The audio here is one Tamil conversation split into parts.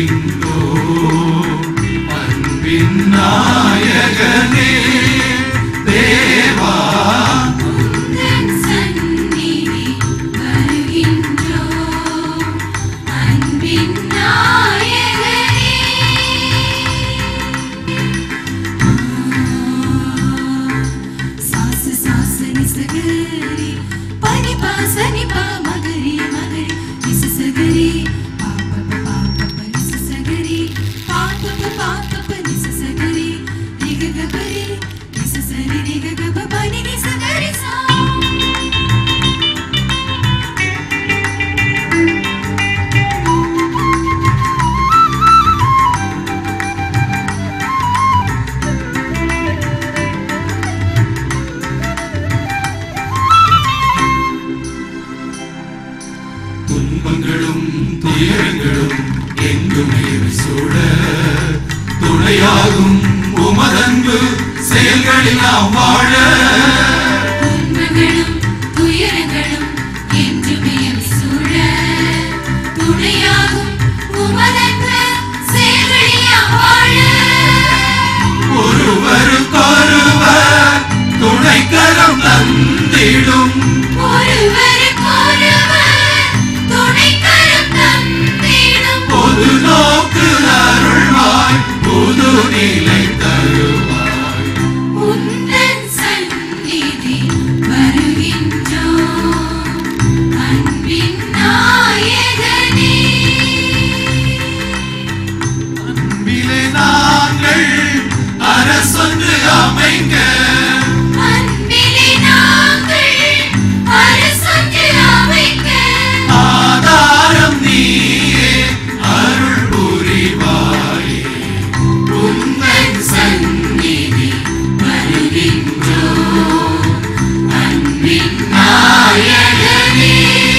வருகின்றோ அன்பின் நாயகனே தேவா உந்தன் சந்நிதி வருகின்றோம். அன்பின் நாயகனே. சாச சாச நிசகரி, பனி பா சனி பா மகரி மகரி நிசசகரி, பா ப ப பா ப ப நிசசகரி, பா ப ப பா ப ப நிசசகரி, ரிக க பரி, நிசசரி ரிக க ப ப நி நிசகரி சா. துன்பங்களும் துயரங்களும் எங்குமே சூழ துணையாகும் உமதன்பு செயல்களில் நாம் வாழ துன்பங்களும் துயரங்களும் என்றுமே சூழ துணையாகும் உமதன்பு செயல்களில் வாழ ஒருவருக்கொருவர் துணைக்கரம் தந்திடும் ஒருவருக்கொருவர் துணைக்கரம் தந்திடும் பொது நோக்கு அருள்வாய் புது நிலை தருவாய் உந்தன் சந்நிதி வருகின்றோம். அன்பின் நாயகனே. அன்பிலே நாங்கள் அரசொன்று அமைங்க அன்பிலே நாங்கள் அரசொன்று அமைக்க ஆதாரம் நீயே அருள் புரிவாயே உந்தன் சந்நிதி வருகின்றோம் அன்பின் நாயகனே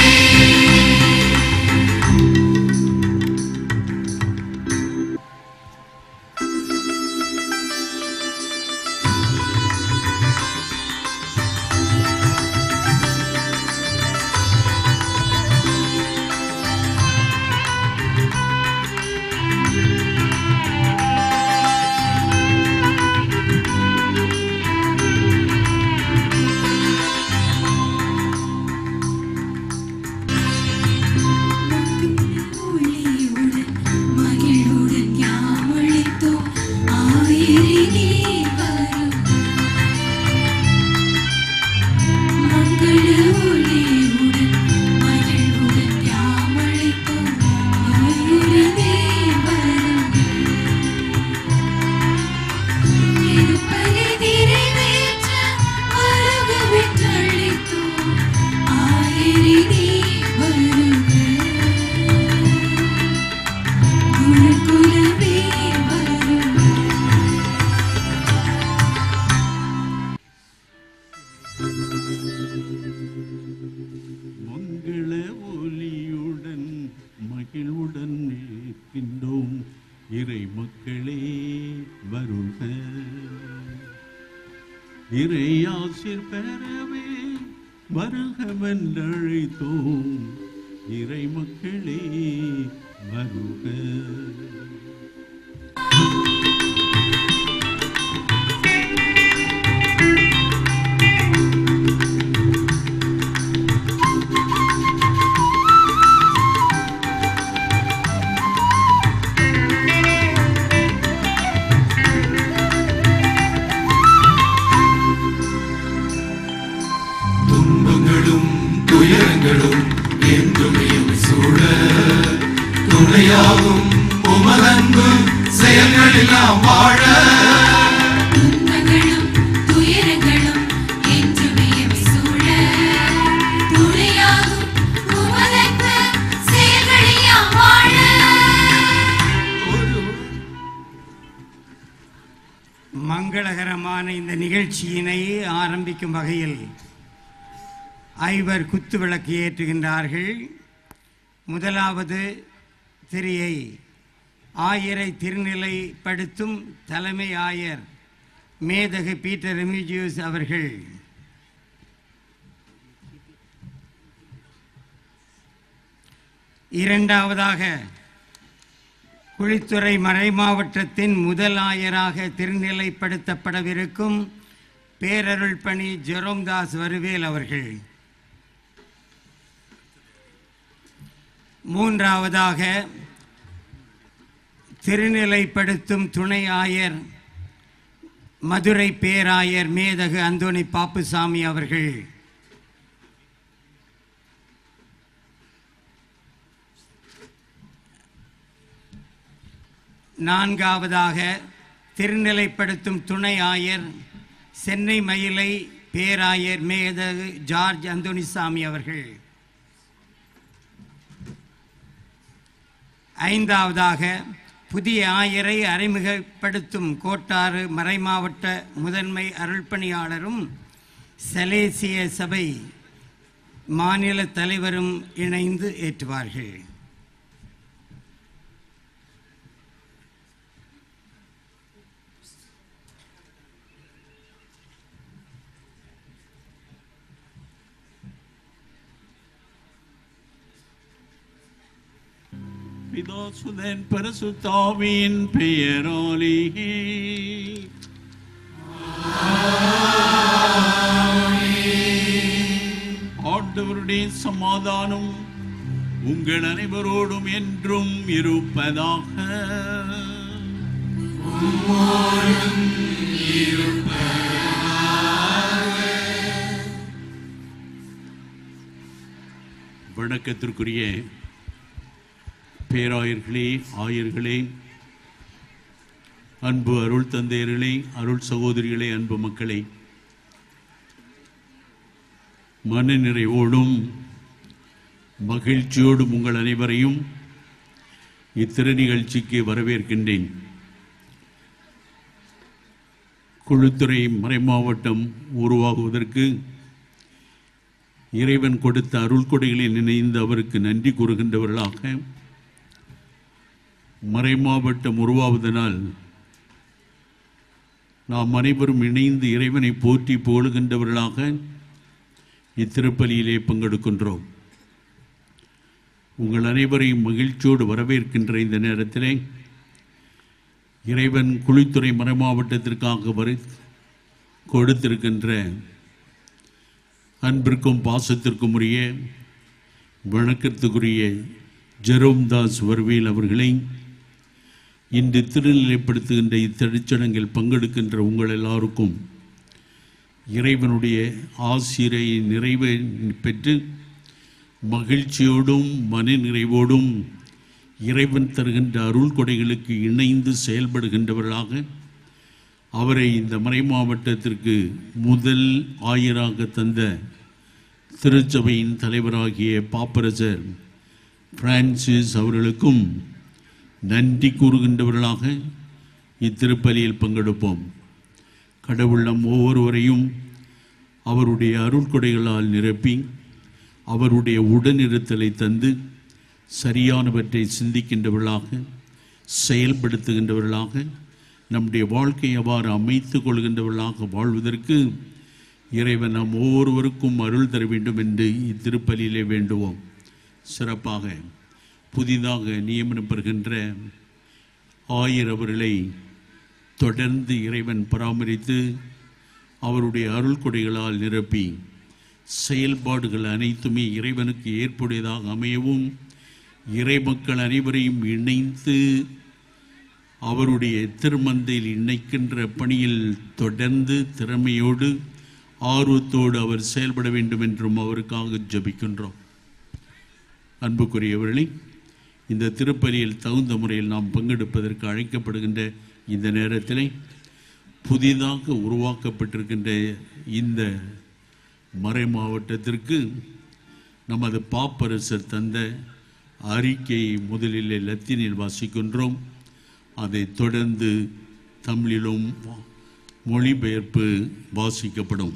ஒளியுடன் மகிழ்வுடன் யாமளித்தோம் ஆயிரினே வரும் மங்கள ஒளியுடன் மகிழ்வுடன் யாமளித்தோம் ஆயிரினே வரும் திருப்பலி நிறைவேற்ற வருக விட்டளித்தோம் ஆயிரினே வருக குலகுலவே வருக மங்கள ஒலியுடன் மகிழ்வுடன் நிற்கின்றோம் இறை மக்களே வருக இறையாசிர் பெறவே வருகவென்றழைத்தோம் இறை மக்களே வருக துன்பங்களும் துயரங்களும் என்றுமே சூழ துணையாகும் உமதன்பு செயல்களில் நாம் வாழ துன்பங்களும் துயரங்களும் என்றுமே சூழ துணையாகும் உமதன்பு செயல்களில் யாம் வாழ மங்களகரமான இந்த நிகழ்ச்சியினை ஆரம்பிக்கும் வகையில் ஐவர் குத்து விளக்கு ஏற்றுகின்றார்கள் முதலாவது திரியை ஆயரை திருநிலைப்படுத்தும் தலைமை ஆயர் மேதகு பீட்டர் ரெமிஜியூஸ் அவர்கள் இரண்டாவதாக குழித்துறை மறைமாவட்டத்தின் முதல் ஆயராக திருநிலைப்படுத்தப்படவிருக்கும் பேரருள் பணி ஜெரோம்தாஸ் வருவேல் அவர்கள் மூன்றாவதாக திருநிலைப்படுத்தும் துணை ஆயர் மதுரை பேராயர் மேதகு அந்தோணி பாப்புசாமி அவர்கள் நான்காவதாக திருநிலைப்படுத்தும் துணை ஆயர் சென்னை மயிலை பேராயர் மேதகு ஜார்ஜ் அந்தோணிசாமி அவர்கள் ஐந்தாவதாக புதிய ஆயரை அறிமுகப்படுத்தும் கோட்டாறு மறைமாவட்ட முதன்மை அருள்பணியாளரும் சலேசிய சபை மாநில தலைவரும் இணைந்து ஏற்றுவார்கள் பிதாசுதன் பரசுத்தாவின் பெயராலே ஆண்டவருடைய சமாதானம் உங்கள் அனைவரோடும் என்றும் இருப்பதாக வணக்கத்திற்குரிய பேராயர்களே ஆயர்களே அன்பு அருள் தந்தையர்களே அருள் சகோதரிகளே அன்பு மக்களே மன நிறைவோடும் மகிழ்ச்சியோடும் உங்கள் அனைவரையும் இத்திரு நிகழ்ச்சிக்கு வரவேற்கின்றேன் குழுத்துறை மறைமாவட்டம் உருவாகுவதற்கு இறைவன் கொடுத்த அருள் கொடைகளை நினைந்து அவருக்கு நன்றி கூறுகின்றவர்களாக மறைமாவட்டம் உருவாவதனால் நாம் அனைவரும் இணைந்து இறைவனை போற்றி புகழுகின்றவர்களாக இத்திருப்பலியிலே பங்கெடுக்கின்றோம் உங்கள் அனைவரையும் மகிழ்ச்சியோடு வரவேற்கின்ற இந்த நேரத்திலே இறைவன் குழித்துறை மறைமாவட்டத்திற்காக வரை கொடுத்திருக்கின்ற அன்பிற்கும் பாசத்திற்கும் உரிய வணக்கத்துக்குரிய ஜெரோம் தாஸ் வர்வேல் அவர்களை இன்று திருநிலைப்படுத்துகின்ற இத்திருச்சடங்கில் பங்கெடுக்கின்ற உங்கள் எல்லாருக்கும் இறைவனுடைய ஆசிரை நிறைவை பெற்று மகிழ்ச்சியோடும் மன நிறைவோடும் இறைவன் தருகின்ற அருள் கொடைகளுக்கு இணைந்து செயல்படுகின்றவர்களாக அவரை இந்த மறை மாவட்டத்திற்கு முதல் ஆயராக தந்த திருச்சபையின் தலைவராகிய பாப்பரசர் பிரான்சிஸ் அவர்களுக்கும் நன்றி கூறுகின்றவர்களாக இத்திருப்பலியில் பங்கெடுப்போம் கடவுள் நம் ஒவ்வொருவரையும் அவருடைய அருட்கொடைகளால் நிரப்பி அவருடைய உடனிருத்தலை தந்து சரியானவற்றை சிந்திக்கின்றவர்களாக செயல்படுத்துகின்றவர்களாக நம்முடைய வாழ்க்கையை அவ்வாறு அமைத்து கொள்கின்றவர்களாக வாழ்வதற்கு இறைவன் நாம் ஒவ்வொருவருக்கும் அருள் தர வேண்டும் என்று இத்திருப்பலியிலே வேண்டுவோம் சிறப்பாக புதிதாக நியமனம் பெறுகின்ற ஆயர் அவர்களை தொடர்ந்து இறைவன் பராமரித்து அவருடைய அருள் கொடைகளால் நிரப்பி செயல்பாடுகள் அனைத்துமே இறைவனுக்கு ஏற்புடையதாக அமையவும் இறைமக்கள் அனைவரையும் இணைந்து அவருடைய திருமந்தையில் இணைக்கின்ற பணியில் தொடர்ந்து திறமையோடு ஆர்வத்தோடு அவர் செயல்பட வேண்டும் என்றும் அவருக்காக ஜெபிக்கின்றோம் அன்புக்குரியவர்களே இந்த திருப்பலியில் தகுந்த முறையில் நாம் பங்கெடுப்பதற்கு அழைக்கப்படுகின்ற இந்த நேரத்திலே புதிதாக உருவாக்கப்பட்டிருக்கின்ற இந்த மறை மாவட்டத்திற்கு நமது பாப்பரசர் தந்த அறிக்கையை முதலில் லத்தீனில் வாசிக்கின்றோம் அதைத் தொடர்ந்து தமிழிலும் மொழிபெயர்ப்பு வாசிக்கப்படும்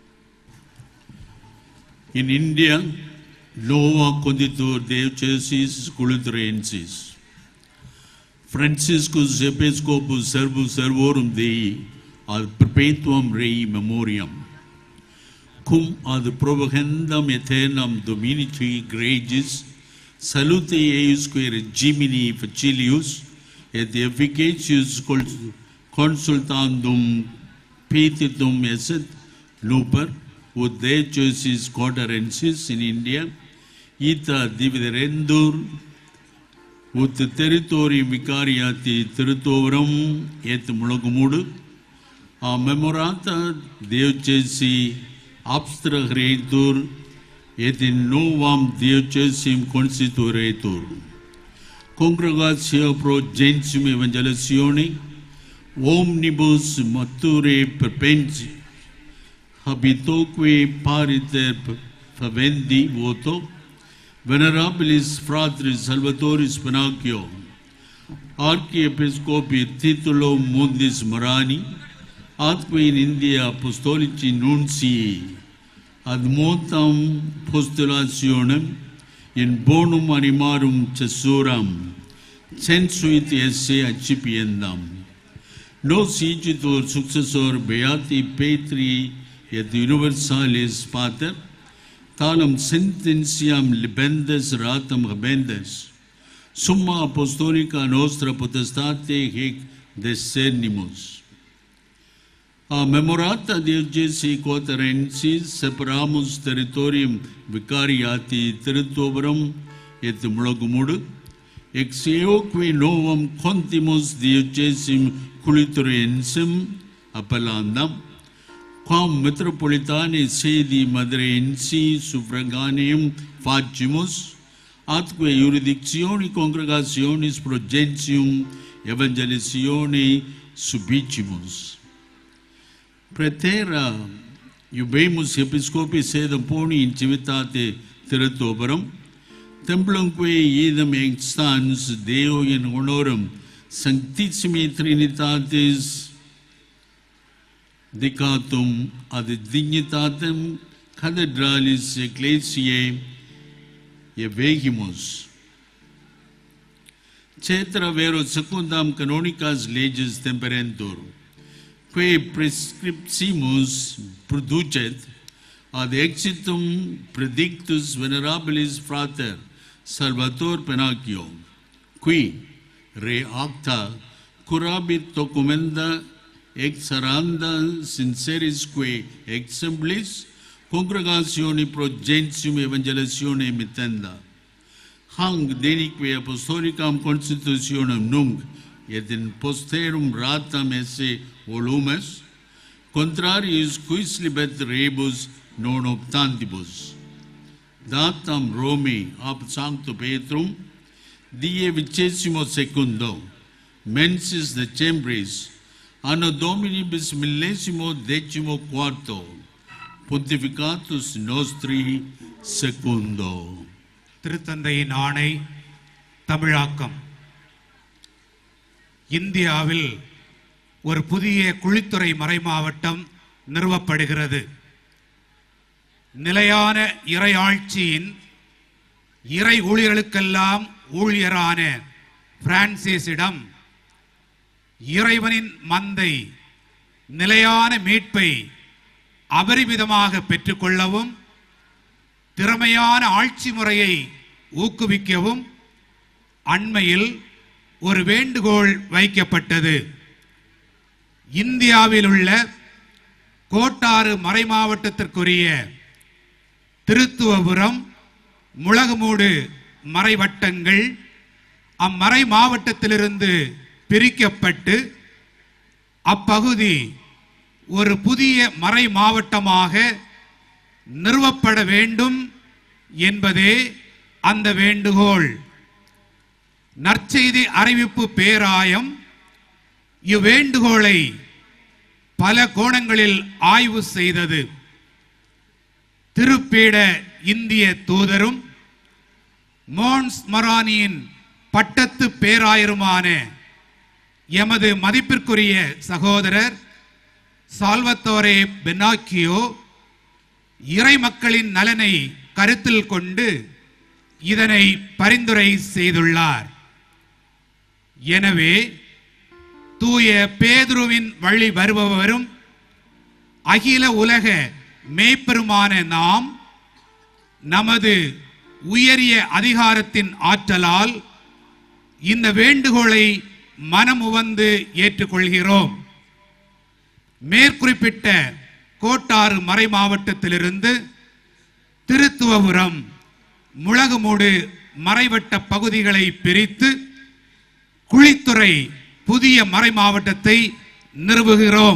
In India, Nova Conditor Diocese Culturensis. Franciscus Episcopus Servus Servorum Dei ad perpetuam rei memoriam. Cum ad provogendam aeternam Dominici Gregis salute eiusque regimini facilius et efficacius cons- consultandum petitum esset nuper ut deocesis quaterensis in India ita dividerendur ut territorium vicariati திருத்தோவரம் et முழங்குமூடு a memorata diocesi abstraheretur et in novam diocesim constitueretur congregatio pro gentium evangelatione omnibus mature perpensi habitoque pariter favendi voto venerabilis fratris salvatoris Pinocchio archiepiscopi titulo mundis morani atque in India apostolici nuncii ad motam postulationem in bonum animarum cessuram censuit esse accipiendam nos igitur successor beati Petri et universalis pater talam sententiam libendes ratam habendes summa apostolica nostra potestate hic discernimus a memorata diocesi quaterensis separamus territorium vicariati திருத்தோபுரம் et முழகுமுடு ex eoque novum contimus diocesim culituriensum appellandam quam metropolitane sedi madreensi suffraganium facimus atque jurisdictione congregationis progentium evangelitione subicimus Pretera iubemus episcopi sedam poni in civitate Tiratobaram, templumque idem extans Deo in honorum Sanctissimi Trinitatis dicatum ad dignitatem cathedralis ecclesiae evegimus. Cetra vero secundam canonicas leges temperentur, que prescriptimus producet ad exitum predictus venerabilis frater Salvator Penacchio, qui re acta curabit documenta exaranda sincerisque exemplis congregatione pro gentium evangelatione mittenda. Hang denique apostolicam constitutionem nunc et in posterum ratam esse volumes contrarius quis libet rebus non optantibus. Datam Romi ab Sancto Petrum die vicesimo secundo mensis de chambris anno domini bis millesimo decimo quarto pontificatus nostri secundo. திருத்தந்தையின் ஆணை தமிழாக்கம் இந்தியாவில் ஒரு புதிய குழித்துறை மறைமாவட்டம் நிறுவப்படுகிறது நிலையான இறையாட்சியின் இறை ஊழியர்களுக்கெல்லாம் ஊழியரான பிரான்சிஸிடம் இறைவனின் மந்தை நிலையான மீட்பை அபரிமிதமாக பெற்றுக்கொள்ளவும் திறமையான ஆட்சி முறையை ஊக்குவிக்கவும் அண்மையில் ஒரு வேண்டுகோள் வைக்கப்பட்டது இந்தியாவில் உள்ள கோட்டாறு மறைமாவட்டத்திற்குரிய திருத்துவபுரம் முளகுமூடு மறைவட்டங்கள் அம்மறை மாவட்டத்திலிருந்து பிரிக்கப்பட்டு அப்பகுதி ஒரு புதிய மறை மாவட்டமாக நிறுவப்பட வேண்டும் என்பதே அந்த வேண்டுகோள் நற்செய்தி அறிவிப்பு பேராயம் இவ்வேண்டுகோளை பல கோணங்களில் ஆய்வு செய்தது திருப்பீட இந்திய தூதரும் மோன்ஸ் மரானியின் பட்டத்து பேராயருமான எமது மதிப்பிற்குரிய சகோதரர் சால்வத்தோரே பெனாக்கியோ இறை மக்களின் நலனை கருத்தில் கொண்டு இதனை பரிந்துரை செய்துள்ளார் எனவே தூய பேதுருவின் வழி வருபவரும் அகில உலக மேய்ப்பெருமான நாம் நமது உயரிய அதிகாரத்தின் ஆற்றலால் இந்த வேண்டுகோளை மனமுவந்து ஏற்றுக்கொள்கிறோம் மேற்குறிப்பிட்ட கோட்டாறு மறை மாவட்டத்திலிருந்து திருத்துவபுரம் முழகுமூடு மறைவட்ட பகுதிகளை பிரித்து குழித்துறை புதிய மறை மாவட்டத்தை நிறுவுகிறோம்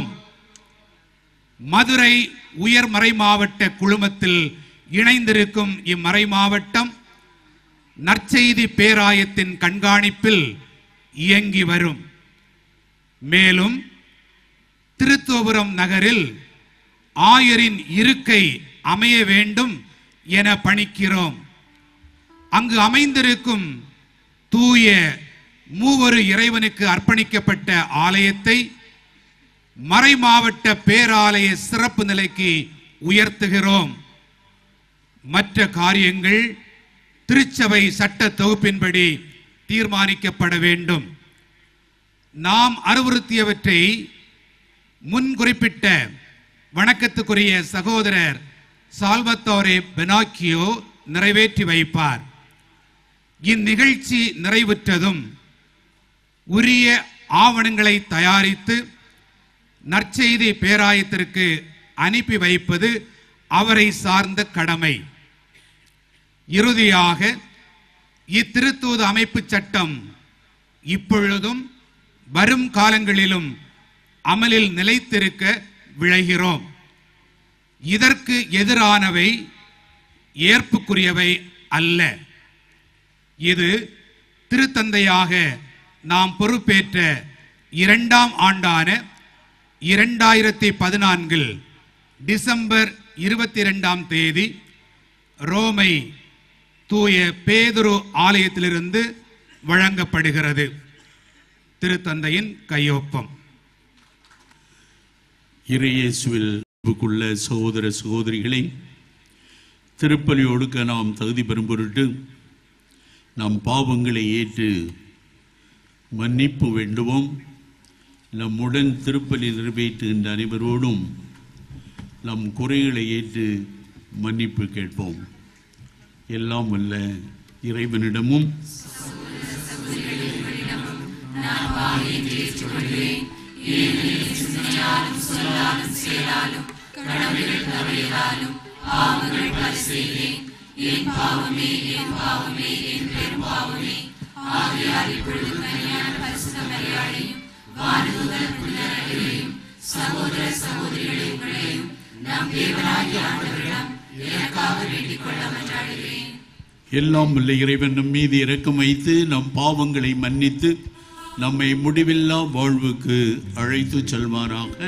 மதுரை உயர் மறை மாவட்ட குழுமத்தில் இணைந்திருக்கும் இம்மறை மாவட்டம் நற்செய்தி பேராயத்தின் கண்காணிப்பில் இயங்கி வரும் மேலும் திருத்தோபுரம் நகரில் ஆயரின் இருக்கை அமைய வேண்டும் என பணிக்கிறோம் அங்கு அமைந்திருக்கும் தூய மூவரு இறைவனுக்கு அர்ப்பணிக்கப்பட்ட ஆலயத்தை மறை மாவட்ட பேராலய சிறப்பு நிலைக்கு உயர்த்துகிறோம் மற்ற காரியங்கள் திருச்சபை சட்ட தொகுப்பின்படி தீர்மானிக்கப்பட வேண்டும் நாம் அறிவுறுத்தியவற்றை முன் குறிப்பிட்ட வணக்கத்துக்குரிய சகோதரர் சால்வத்தோரே பெனாக்கியோ நிறைவேற்றி வைப்பார் இந்நிகழ்ச்சி நிறைவுற்றதும் உரிய ஆவணங்களை தயாரித்து நற்செய்தி பேராயத்திற்கு அனுப்பி வைப்பது அவரை சார்ந்த கடமை இறுதியாக இத்திருத்தூது அமைப்பு சட்டம் இப்பொழுதும் வரும் காலங்களிலும் அமலில் நிலைத்திருக்க விழைகிறோம் இதற்கு எதிரானவை ஏற்புக்குரியவை அல்ல இது திருத்தந்தையாக நாம் பொறுப்பேற்ற இரண்டாம் ஆண்டான இரண்டாயிரத்தி பதினான்கில் டிசம்பர் இருபத்தி இரண்டாம் தேதி ரோமை தூய பேதுரு ஆலயத்திலிருந்து வழங்கப்படுகிறது திருத்தந்தையின் கையொப்பம் இறையேசுவில் அன்புக்குள்ள சகோதர சகோதரிகளை திருப்பலி ஒடுக்க நாம் தகுதி பெறும் பொருட்டு நம் பாவங்களை ஏற்று மன்னிப்பு வேண்டுவோம் நம்முடன் திருப்பலி நிறைவேற்றுகின்ற அனைவரோடும் நம் குறைகளை ஏற்று மன்னிப்பு கேட்போம் எல்லாம் வல்ல இறைவனிடமும் எல்லாம் வல்ல இறைவன் நம் மீது இரக்கம் வைத்து நம் பாவங்களை மன்னித்து நம்மை முடிவில்லா வாழ்வுக்கு அழைத்து செல்வாராக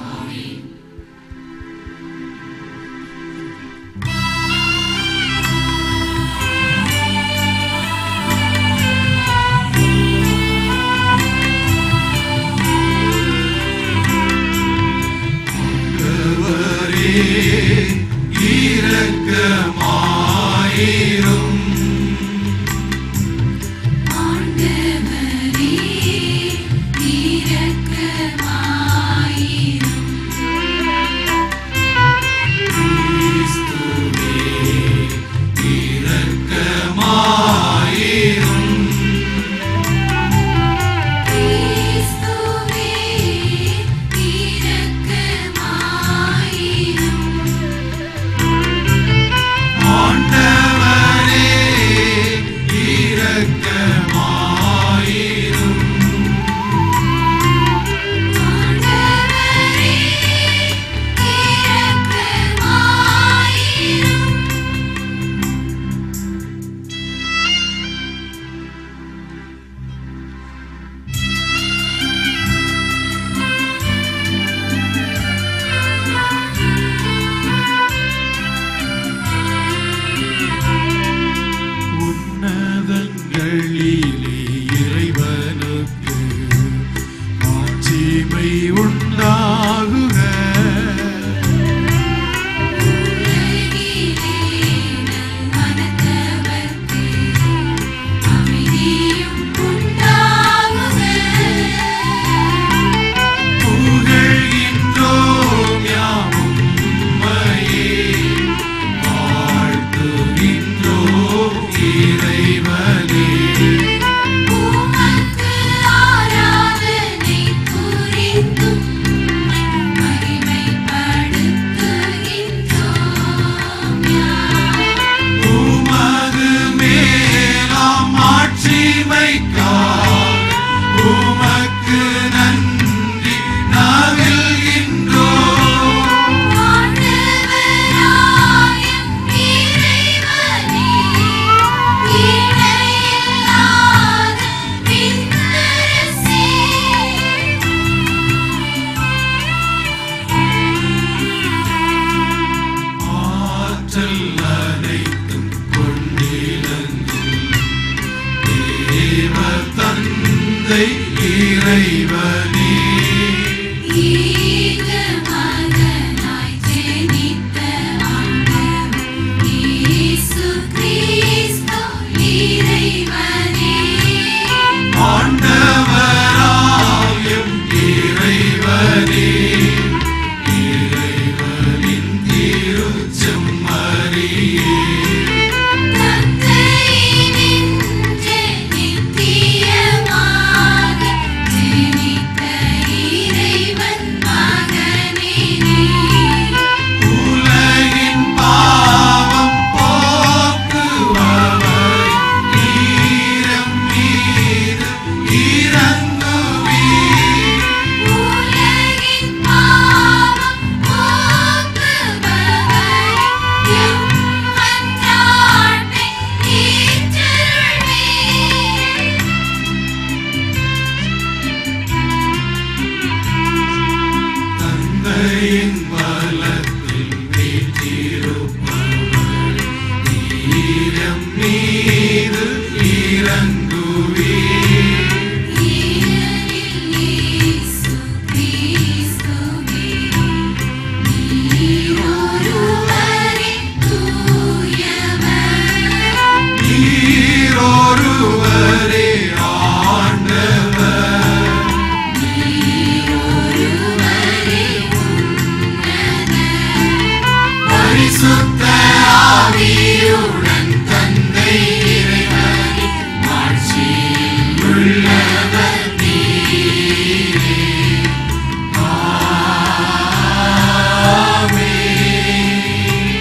இரக்கமாயிரும் ஆண்டவரே இரக்கமாயிரும் அனைத்தும் கொண்டிலங்கும் தேவ தந்தை இறைவனே ஈக மகனாய் ஜெனித்த ஆண்டவர் இயேசு கிறிஸ்து இறைவனே ஆண்டவராயும் இறைவனே இறைவனின் திருச்செம்மறியே தந்தையினின்று நித்தியமாக ஜெனித்த இறைவன் மகனே உலகின் பாவம் போக்குபவர் ஈரம் மீது இறங்குவீர் உலகின் பாவம் போக்குபவர் எம் மன்றாட்டை ஏற்றுள்வீர் தந்தையின் பலத்தில் வீற்றிருப்பவர் ஈரம் மீது இறங்குவீர் இயேசு கிறிஸ்துவே நீரொருவரே தூயவர் நீரொருவரே ஆண்டவர் நீரொருவரே பரிசுத்த ஆவியுடன் தந்தை இறைவனின் ஆட்சியில் உள்ளவர் நீரே ஆமென்.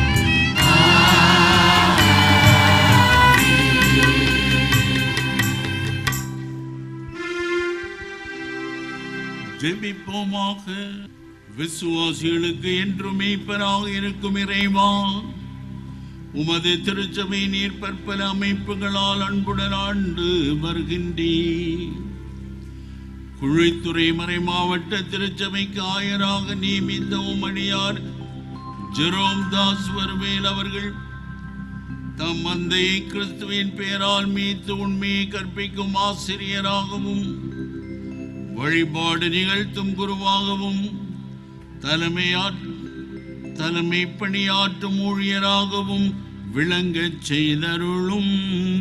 ஜெபிப்போமாக விசுவாசிகளுக்கு என்றும் மெய்ப்பராக இருக்கும் இறைவா உமது திருச்சபை நீர் பற்பல அமைப்புகளால் அன்புடன் ஆண்டு வருகின்றீர் குழித்துறை மறை மாவட்ட திருச்சபைக்கு ஆயராக நியமித்த உமடியார் ஜெரோம் தாஸ் வர்வேல் அவர்கள் தம் மந்தையை கிறிஸ்துவின் பெயரால் மீத்து உண்மையை கற்பிக்கும் ஆசிரியராகவும் வழிபாடு நிகழ்த்தும் குருவாகவும் தலைமையா தலைமை பணியாற்றும் ஊழியராகவும் விளங்கச் செய்தருளும்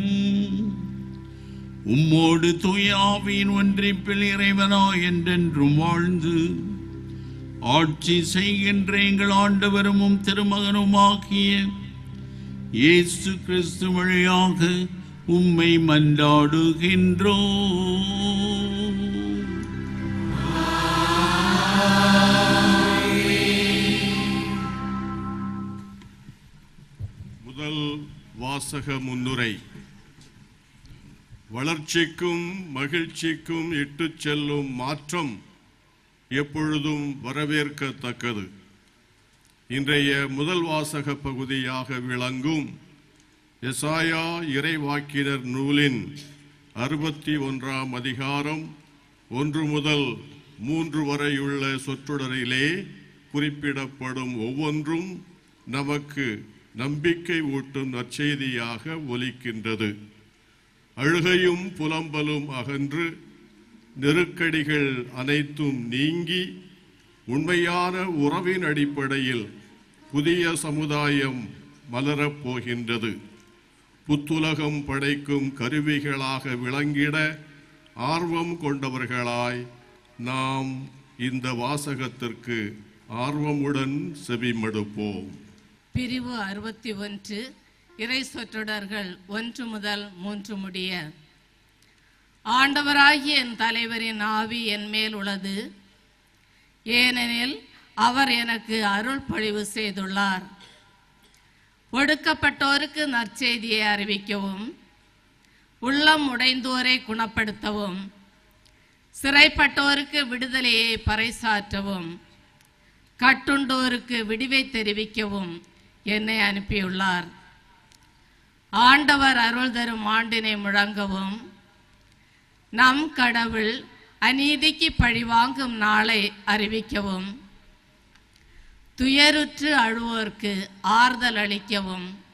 உம்மோடு தூய ஆவியின் ஒன்றிப்பில் இறைவனா என்றென்றும் வாழ்ந்து ஆட்சி செய்கின்ற எங்கள் ஆண்டவரும் உம் திருமகனுமாகிய இயேசு கிறிஸ்து வழியாக உம்மை மன்றாடுகின்றோம் முதல் வாசக முன்னுரை வளர்ச்சிக்கும் மகிழ்ச்சிக்கும் இட்டுச் செல்லும் மாற்றம் எப்பொழுதும் வரவேற்கத்தக்கது இன்றைய முதல் வாசக பகுதியாக விளங்கும் எசாயா இறைவாக்கினர் நூலின் அறுபத்தி ஒன்றாம் அதிகாரம் ஒன்று முதல் மூன்று வரையுள்ள சொற்றொடரிலே குறிப்பிடப்படும் ஒவ்வொன்றும் நமக்கு நம்பிக்கை ஊட்டும் நற்செய்தியாக ஒலிக்கின்றது அழுகையும் புலம்பலும் அகன்று நெருக்கடிகள் அனைத்தும் நீங்கி உண்மையான உறவின் அடிப்படையில் புதிய சமுதாயம் மலரப் போகின்றது புத்துலகம் படைக்கும் கருவிகளாக விளங்கிட ஆர்வம் கொண்டவர்களாய் நாம் இந்த வாசகத்திற்கு ஆர்வமுடன் செவிமடுப்போம் பிரிவு அறுபத்தி ஒன்று இறை சொற்றொடர்கள் ஒன்று முதல் மூன்று முடிய ஆண்டவராகிய என் தலைவரின் ஆவி என் மேல் உள்ளது ஏனெனில் அவர் எனக்கு அருள் பொழிவு செய்துள்ளார் ஒடுக்கப்பட்டோருக்கு நற்செய்தியை அறிவிக்கவும் உள்ளம் உடைந்தோரை குணப்படுத்தவும் சிறைப்பட்டோருக்கு விடுதலையை பறைசாற்றவும் கட்டுண்டோருக்கு விடிவை தெரிவிக்கவும் என்னை அனுப்பியுள்ளார் ஆண்டவர் அருள் தரும் ஆண்டினை முழங்கவும் நம் கடவுள் அநீதிக்கு பழிவாங்கும் நாளை அறிவிக்கவும் துயருற்று அழுவோர்க்கு ஆறுதல் அளிக்கவும்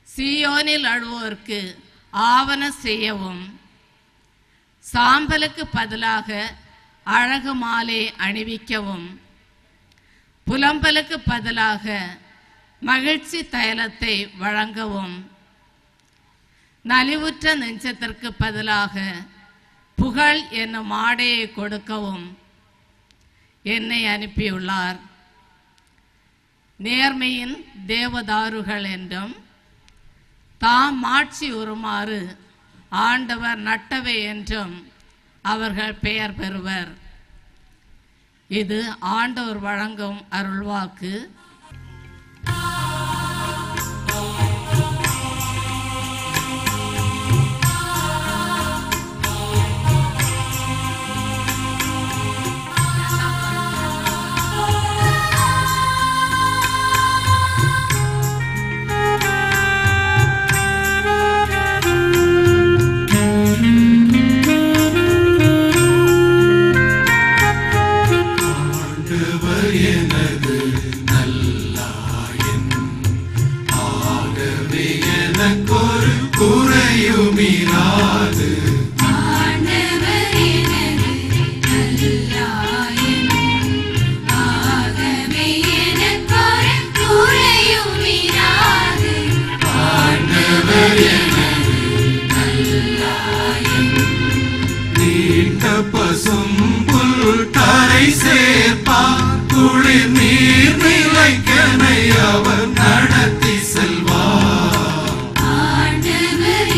சீயோனில் அழுவோருக்கு ஆவன செய்யவும் சாம்பலுக்கு பதிலாக அழகு மாலை அணிவிக்கவும் புலம்பலுக்கு பதிலாக மகிழ்ச்சி தைலத்தை வழங்கவும் நலிவுற்ற நெஞ்சத்திற்கு பதிலாக புகழ் என்னும் ஆடையை கொடுக்கவும் என்னை அனுப்பியுள்ளார் நேர்மையின் தேவதாருகள் என்றும் தாம் மாட்சி உறுமாறு ஆண்டவர் நட்டவை என்றும் அவர்கள் பெயர் பெறுவர் இது ஆண்டவர் வழங்கும் அருள்வாக்கு ஆண்டவர் எனது நல்லாயன் ஆகவே எனக்கொரு குறையுமிராது ஆண்டவர் எனது நல்லாயன். ஆகவே எனக்கொரு குறையும் இராது. ஆண்டவர் எனது நல்லாயன் நீண்ட பசும் புல் தரை சேர்ப்பார் குளிர் நீர் நிலைக்கனை அவர் நடத்தி செல்வார் ஆண்டவர்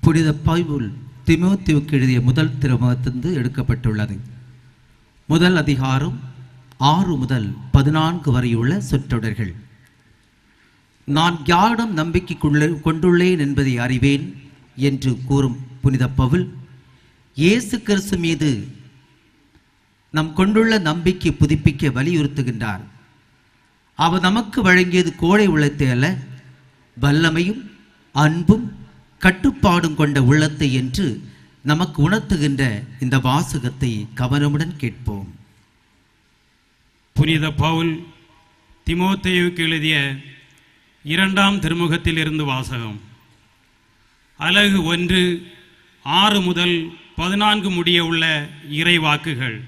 புனித பைபிள் திமோத்தியுக்கு எழுதிய முதல் திருமுகத்திலிருந்து எடுக்கப்பட்டுள்ளது முதல் அதிகாரம் ஆறு முதல் பதினான்கு வரையுள்ள சொற்றொடர்கள் நான் யாரிடம் நம்பிக்கை கொள்ள- கொண்டுள்ளேன் என்பதை அறிவேன் என்று கூறும் புனித பவுல் இயேசு கிறிஸ்து மீது நம் கொண்டுள்ள நம்பிக்கை புதுப்பிக்க வலியுறுத்துகின்றார் அவர் நமக்கு வழங்கியது கோடை உள்ளத்தை அல்ல வல்லமையும் அன்பும் கட்டுப்பாடும் கொண்ட உள்ளத்தை என்று நமக்கு உணர்த்துகின்ற இந்த வாசகத்தை கவனமுடன் கேட்போம் புனித பவுல் திமோத்தேயுக்கு எழுதிய இரண்டாம் திருமுகத்தில் இருந்து வாசகம் அலகு ஒன்று ஆறு முதல் பதினான்கு முடிய உள்ள இறை வாக்குகள்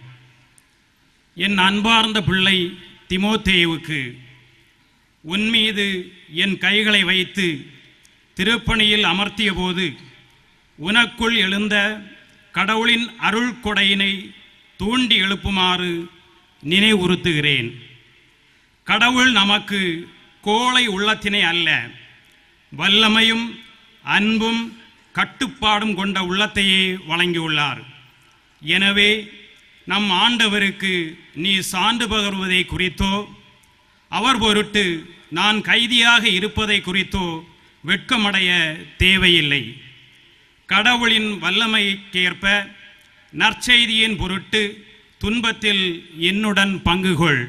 என் அன்பார்ந்த பிள்ளை திமோத்தேயுவுக்கு உன் மீது என் கைகளை வைத்து திருப்பணியில் அமர்த்திய போது உனக்குள் எழுந்த கடவுளின் அருள் கொடையினை தூண்டி எழுப்புமாறு நினைவுறுத்துகிறேன் கடவுள் நமக்கு கோழை உள்ளத்தினை அல்ல வல்லமையும் அன்பும் கட்டுப்பாடும் கொண்ட உள்ளத்தையே வழங்கியுள்ளார் எனவே நம் ஆண்டவருக்கு நீ சான்று பகர்வதை குறித்தோ அவர் பொருட்டு நான் கைதியாக இருப்பதை குறித்தோ வெட்கமடைய தேவையில்லை கடவுளின் வல்லமைக்கேற்ப நற்செய்தியின் பொருட்டு துன்பத்தில் என்னுடன் பங்கு கொள்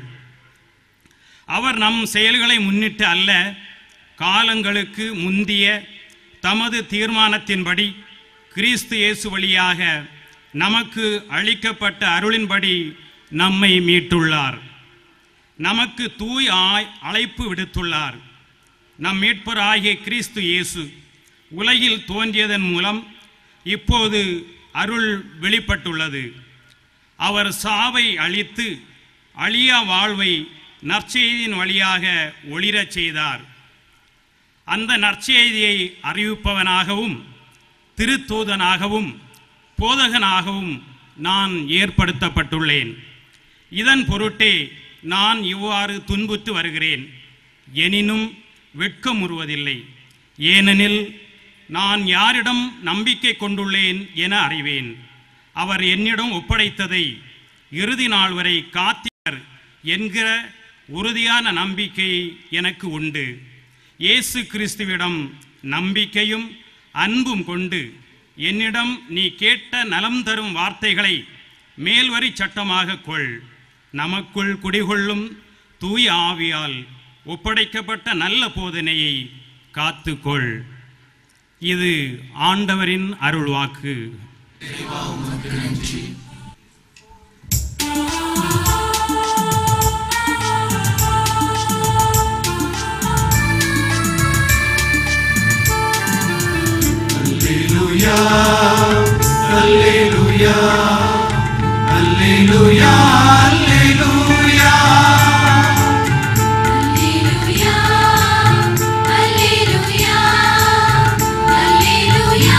அவர் நம் செயல்களை முன்னிட்டு அல்ல காலங்களுக்கு முந்திய தமது தீர்மானத்தின்படி கிறிஸ்து இயேசு வழியாக நமக்கு அளிக்கப்பட்ட அருளின்படி நம்மை மீட்டுள்ளார் நமக்கு தூய் ஆய் அழைப்பு விடுத்துள்ளார் நம் மீட்பராகிய கிறிஸ்து இயேசு உலகில் தோன்றியதன் மூலம் இப்போது அருள் வெளிப்பட்டுள்ளது அவர் சாவை அழித்து அழியா வாழ்வை நற்செய்தியின் வழியாக ஒளிரச் செய்தார் அந்த நற்செய்தியை அறிவிப்பவனாகவும் திருத்தூதனாகவும் போதகனாகவும் நான் ஏற்படுத்தப்பட்டுள்ளேன் இதன் பொருட்டே நான் இவ்வாறு துன்புற்று வருகிறேன் எனினும் வெட்கமுறுவதில்லை ஏனெனில் நான் யாரிடம் நம்பிக்கை கொண்டுள்ளேன் என அறிவேன் அவர் என்னிடம் ஒப்படைத்ததை இறுதி நாள் வரை காத்தீர் என்கிற உறுதியான நம்பிக்கை எனக்கு உண்டு இயேசு கிறிஸ்துவிடம் நம்பிக்கையும் அன்பும் கொண்டு என்னிடம் நீ கேட்ட நலம் தரும் வார்த்தைகளை மேல்வரி சட்டமாக கொள் நமக்குள் குடிகொள்ளும் தூய ஆவியால் ஒப்படைக்கப்பட்ட நல்ல போதனையை காத்துக்கொள் இது ஆண்டவரின் அருள்வாக்கு Alleluia, Alleluia, Alleluia, Alleluia. Alleluia, Alleluia,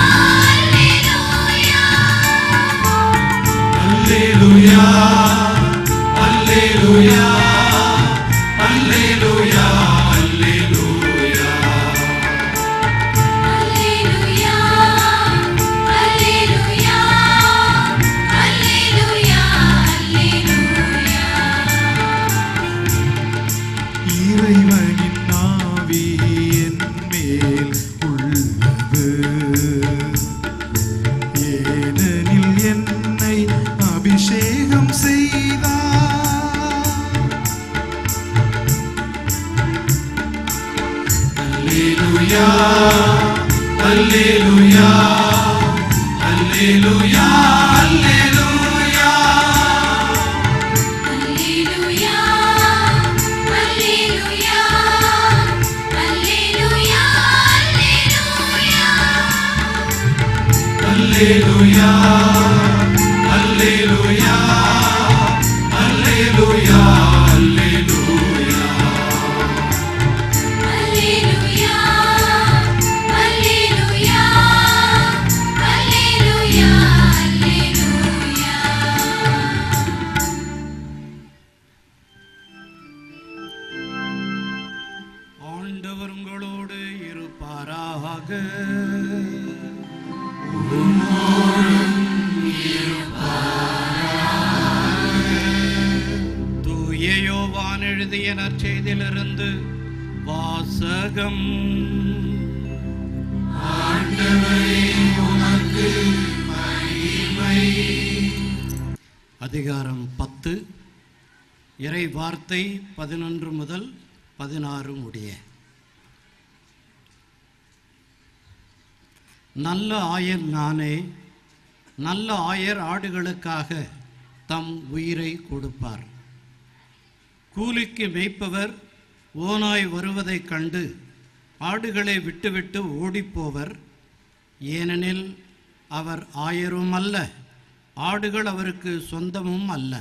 Alleluia, Alleluia. Alleluia, Alleluia, Alleluia. Alleluia, Alleluia, Alleluia, Alleluia. இறைவனின் ஆவி என் மேல் உள்ளது ஏனெனில் என்னை அபிஷேகம் செய்தார் அல்லேலூயா அல்லேலூயா அல்லேலூயா அல்லேலூயா Alleluia, Alleluia, Alleluia, Alleluia. Alleluia, Alleluia, Alleluia, Alleluia. Alleluia, Alleluia, Alleluia, Alleluia. ஆண்டவர் உங்களோடு இருப்பாராக தூய யோவான் எழுதிய நற்செய்தியிலிருந்து வாசகம் அதிகாரம் பத்து இறை வார்த்தை பதினொன்று முதல் பதினாறு முடிய நல்ல ஆயர் நானே நல்ல ஆயர் ஆடுகளுக்காக தம் உயிரை கொடுப்பார் கூலிக்கு மேய்ப்பவர் ஓநாய் வருவதைக் கண்டு ஆடுகளை விட்டுவிட்டு ஓடிப்போவர் ஏனெனில் அவர் ஆயரும் அல்ல ஆடுகள் அவருக்கு சொந்தமும் அல்ல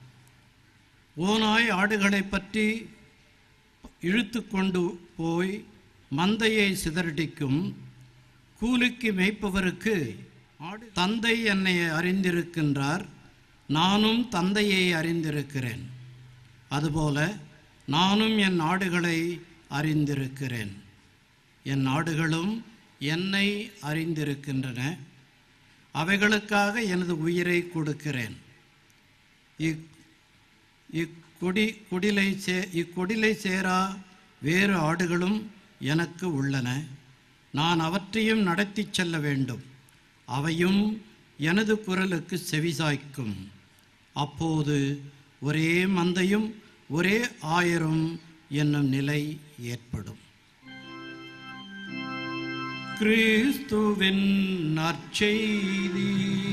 ஓநாய் ஆடுகளைப் பற்றி இழுத்து கொண்டு போய் மந்தையை சிதறடிக்கும் கூலிக்கு மேய்ப்பவருக்கு ஆடு தந்தை என்னை அறிந்திருக்கின்றார் நானும் தந்தையை அறிந்திருக்கிறேன் அதுபோல நானும் என் ஆடுகளை அறிந்திருக்கிறேன் என் ஆடுகளும் என்னை அறிந்திருக்கின்றன அவைகளுக்காக எனது உயிரை கொடுக்கிறேன் இக் இக்கொடி கொடிலை சே இக்கொடிலை சேரா வேறு ஆடுகளும் எனக்கு உள்ளன நான் அவற்றையும் நடத்திச் செல்ல வேண்டும் அவையும் எனது குரலுக்கு செவிசாய்க்கும் அப்போது ஒரே மந்தையும் ஒரே ஆயரும் என்னும் நிலை ஏற்படும் கிறிஸ்துவின் நற்செய்தி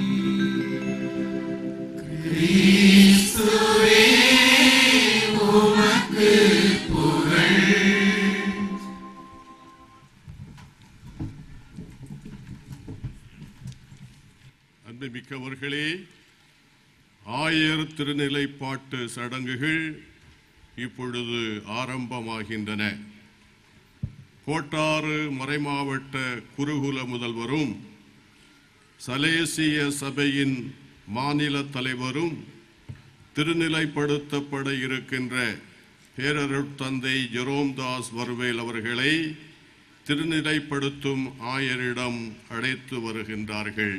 அன்புமிக்கவர்களே ஆயர் திருநிலைப்பாட்டு சடங்குகள் இப்பொழுது ஆரம்பமாகின்றன கோட்டாறு மறைமாவட்ட குருகுல முதல்வரும் சலேசிய சபையின் மாநில தலைவரும் திருநிலைப்படுத்தப்பட இருக்கின்ற பேரருட்தந்தை ஜெரோம்தாஸ் வர்வேல் அவர்களை திருநிலைப்படுத்தும் ஆயரிடம் அழைத்து வருகின்றார்கள்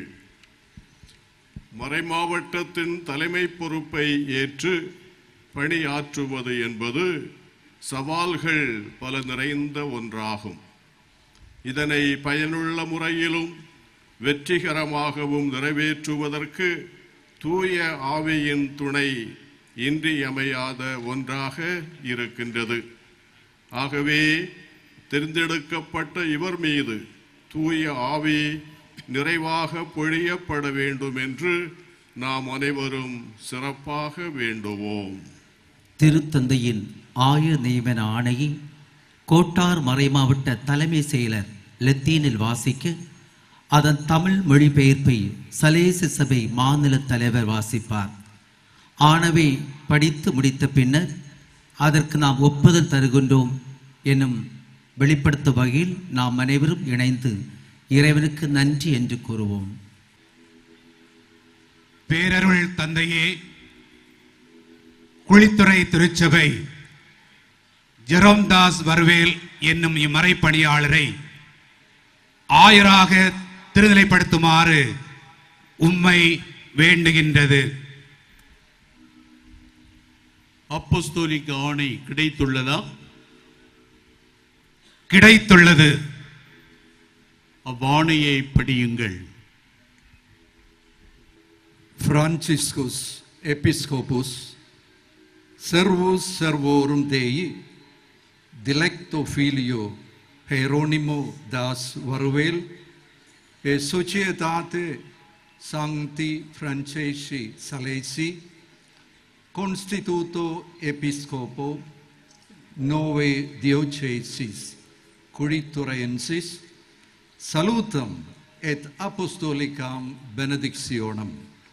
மறைமாவட்டத்தின் தலைமை பொறுப்பை ஏற்று பணியாற்றுவது என்பது சவால்கள் பல நிறைந்த ஒன்றாகும் இதனை பயனுள்ள முறையிலும் வெற்றிகரமாகவும் நிறைவேற்றுவதற்கு தூய ஆவியின் துணை இன்றியமையாத ஒன்றாக இருக்கின்றது ஆகவே தேர்ந்தெடுக்கப்பட்ட இவர் மீது தூய ஆவி நிறைவாக பொழியப்பட வேண்டும் என்று நாம் அனைவரும் சிறப்பாக வேண்டுவோம் திருத்தந்தையின் ஆய நியமன ஆணையை கோட்டார் மறைமாவட்ட தலைமை செயலர் லத்தீனில் வாசிக்க அதன் தமிழ் மொழிபெயர்ப்பை சலேச சபை மாநில தலைவர் வாசிப்பார் ஆனவை படித்து முடித்த பின்னர் அதற்கு நாம் ஒப்புதல் தருகின்றோம் எனும் வெளிப்படுத்தும் வகையில் நாம் அனைவரும் இணைந்து இறைவனுக்கு நன்றி என்று கூறுவோம் பேரருள் தந்தையே குழித்துறை திருச்சபை ஜெரோம்தாஸ் வர்வேல் என்னும் இம்மறைப்பணியாளரை ஆயராக திருநிலைப்படுத்துமாறு உம்மை வேண்டுகின்றது அப்போஸ்தோலிக்க ஆணை கிடைத்துள்ளதா கிடைத்துள்ளது அவ்வாணையை படியுங்கள் Franciscus Episcopus Servus Servorum Dei Dilecto Filio Hieronimo das Varuvel e Societate Sancti Francesci Salesi Constituto Episcopo Nove Diocesis Curitorensis Salutam et Apostolicam Benedictionem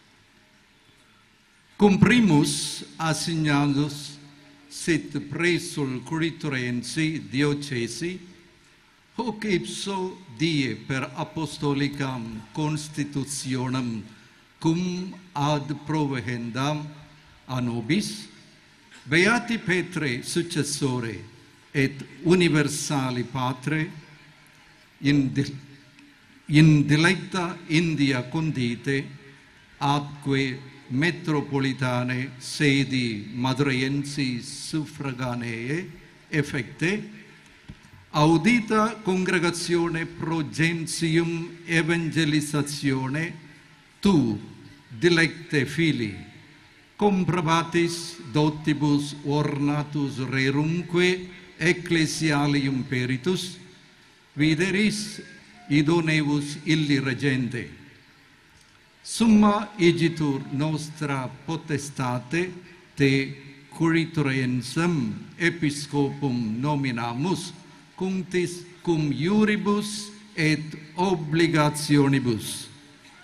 Cumprimus assignados sit presul Curitorensi diocesi hoc ipso die per apostolicam constitutionem cum ad provehendam a nobis beati Petre successore et universali patre in, di- in dilecta India condite atque metropolitane sedi madureiensi suffraganee effecte audita congregazione pro gentium evangelizatione tu dilecte fili comprobatis dotibus ornatus rerumque ecclesialium peritus videris idoneus illi regente summa igitur nostra potestate te curriturensem episcopum nominamus cunctis cum iuribus et obligationibus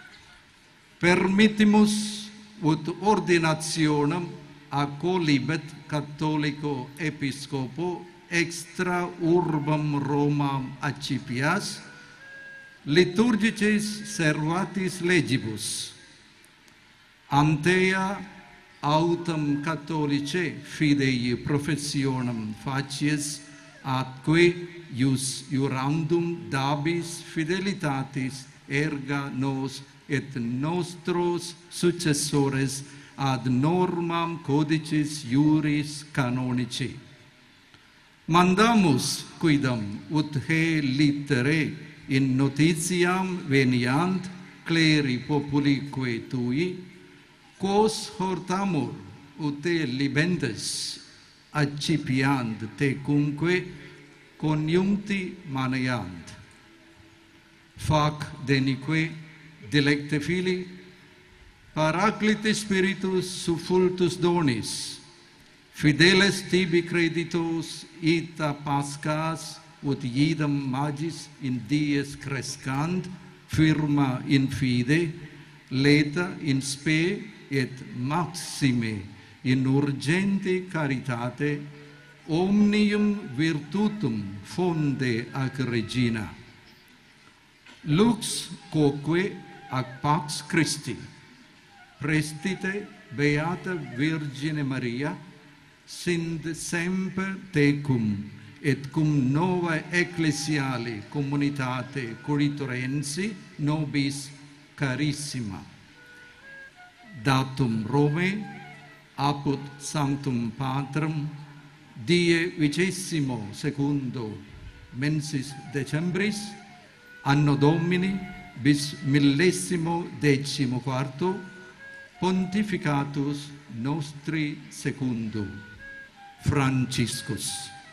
permittimus ut ordinationem a colibet catholico episcopo extra urbam Romam accipias liturgicis servatis legibus antea autem catholice fidei professionem facies atque ius iurandum dabis fidelitatis erga nos et nostros successores ad normam codicis iuris canonici mandamus quidam ut he litere in notitiam veniant cleri populique tui quos hortamur ut te libentes accipiant tecumque coniuncti maneant fac denique dilecte fili paraclite spiritus suffultus donis fideles tibi creditos ita pascas ut iedam magis in dies crescant firma in fide leta in spe et maxime in urgente caritate omnium virtutum fonde ac regina lux quoque ac pax Christi prestite beata Virgine Maria sind semper tecum et cum nova ecclesiale communitate curriturensi nobis carissima datum Rome apud sanctum patrem die vicesimo secundo mensis decembris anno domini bis millesimo decimo quarto pontificatus nostri secundum Franciscus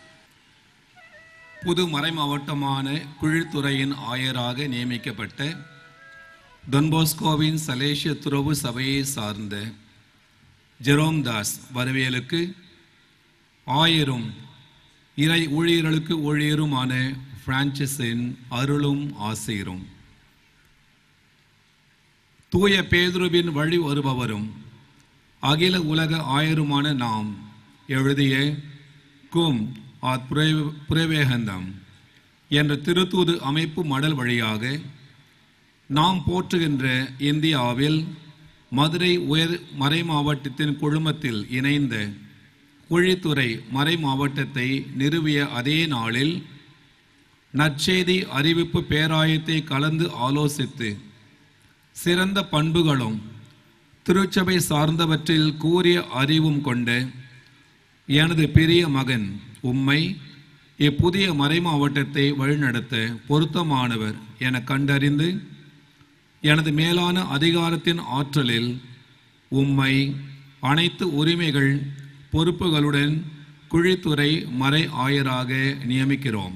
புது மறைமாவட்டமான குழித்துறையின் ஆயராக நியமிக்கப்பட்ட டொன்போஸ்கோவின் சலேசிய துறவு சபையை சார்ந்த ஜெரோம் தாஸ் வரவேலுக்கு ஆயரும் இறை ஊழியர்களுக்கு ஊழியருமான பிரான்சிஸின் அருளும் ஆசீரும் தூய பேதுருவின் வழி வருபவரும் அகில உலக ஆயருமான நாம் எழுதிய கும் ஆத் புரே- புரவேகந்தம் என்ற திருத்தூது அமைப்பு மடல் வழியாக நாம் போற்றுகின்ற இந்தியாவில் மதுரை உயர் மறை மாவட்டத்தின் குழுமத்தில் இணைந்த குழித்துறை மறை மாவட்டத்தை நிறுவிய அதே நாளில் நற்செய்தி அறிவிப்பு பேராயத்தை கலந்து ஆலோசித்து சிறந்த பண்புகளும் திருச்சபை சார்ந்தவற்றில் கூறிய அறிவும் கொண்ட எனது பெரிய மகன் உம்மை இப்புதிய மறைமாவட்டத்தை வழிநடத்த பொருத்தமானவர் என கண்டறிந்து எனது மேலான அதிகாரத்தின் ஆற்றலில் உம்மை அனைத்து உரிமைகள் பொறுப்புகளுடன் குழித்துறை மறை ஆயராக நியமிக்கிறோம்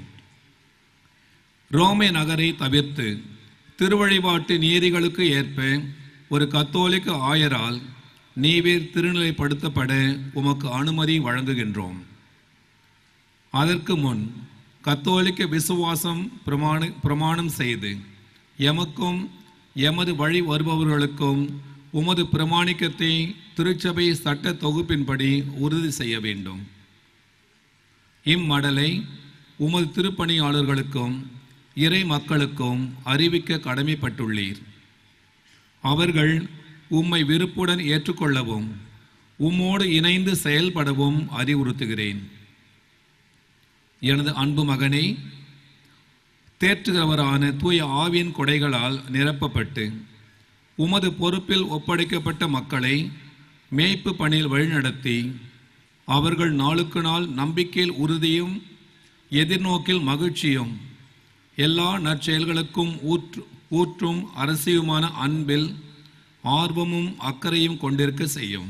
ரோமே நகரை தவிர்த்து திருவழிபாட்டு நீதிகளுக்கு ஏற்ப ஒரு கத்தோலிக்க ஆயரால் நீவீர் திருநிலைப்படுத்தப்பட உமக்கு அனுமதி வழங்குகின்றோம் அதற்கு முன் கத்தோலிக்க விசுவாசம் பிரமாண பிரமாணம் செய்து எமக்கும் எமது வழி வருபவர்களுக்கும் உமது பிரமாணிக்கத்தை திருச்சபை சட்ட தொகுப்பின்படி உறுதி செய்ய வேண்டும் இம்மடலை உமது திருப்பணியாளர்களுக்கும் இறை மக்களுக்கும் அறிவிக்க கடமைப்பட்டுள்ளீர் அவர்கள் உம்மை விருப்புடன் ஏற்றுக்கொள்ளவும் உம்மோடு இணைந்து செயல்படவும் அறிவுறுத்துகிறேன் எனது அன்பு மகனே தேற்றுகிறவரான தூய ஆவியின் கொடைகளால் நிரப்பப்பட்டு உமது பொறுப்பில் ஒப்படைக்கப்பட்ட மக்களை மேய்ப்பு பணியில் வழிநடத்தி அவர்கள் நாளுக்கு நாள் நம்பிக்கையில் உறுதியும் எதிர்நோக்கில் மகிழ்ச்சியும் எல்லா நற்செயல்களுக்கும் ஊற்று ஊற்றும் அரசியுமான அன்பில் ஆர்வமும் அக்கறையும் கொண்டிருக்க செய்யும்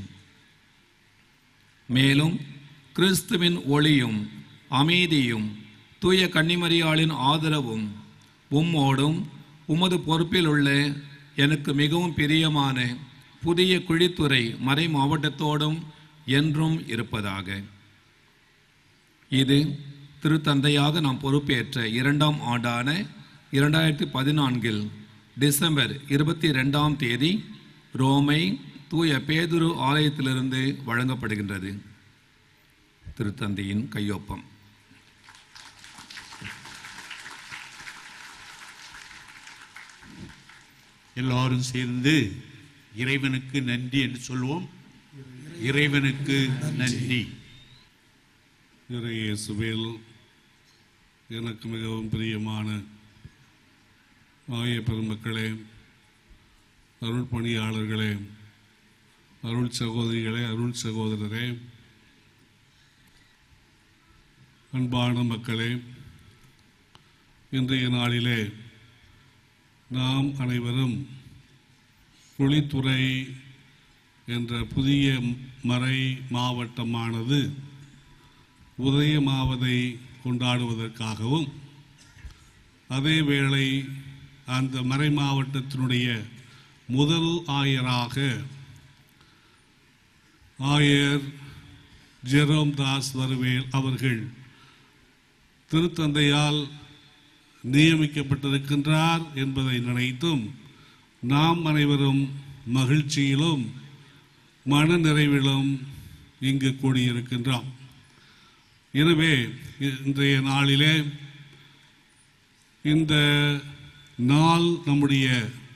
மேலும் கிறிஸ்துவின் ஒளியும் அமைதியும் தூய கன்னிமரியாளின் ஆதரவும் உம்மோடும் உமது பொறுப்பில் உள்ள எனக்கு மிகவும் பிரியமான புதிய குழித்துறை மறை மாவட்டத்தோடும் என்றும் இருப்பதாக இது திருத்தந்தையாக நாம் பொறுப்பேற்ற இரண்டாம் ஆண்டான இரண்டாயிரத்தி பதினான்கில் டிசம்பர் இருபத்தி ரெண்டாம் தேதி ரோமை தூய பேதுரு ஆலயத்திலிருந்து வழங்கப்படுகின்றது திருத்தந்தையின் கையொப்பம் எல்லாரும் சேர்ந்து இறைவனுக்கு நன்றி என்று சொல்வோம் இறைவனுக்கு நன்றி இயேசுவேல் எனக்கு மிகவும் பிரியமான ஆய பெருமக்களே அருள் பணியாளர்களே அருள் சகோதரிகளே அருள் சகோதரரே அன்பான மக்களே இன்றைய நாளிலே நாம் அனைவரும் குழித்துறை என்ற புதிய மறை மாவட்டமானது உதயமாவதை கொண்டாடுவதற்காகவும் அதே வேளை அந்த மறை மாவட்டத்தினுடைய முதல் ஆயராக ஆயர் ஜெரோம் தாஸ் வருவேல் அவர்கள் திருத்தந்தையால் நியமிக்கப்பட்டிருக்கின்றார் என்பதை நினைத்தும் நாம் அனைவரும் மகிழ்ச்சியிலும் மன நிறைவிலும் இங்கு கூடியிருக்கின்றோம் எனவே இன்றைய நாளிலே இந்த நாள் நம்முடைய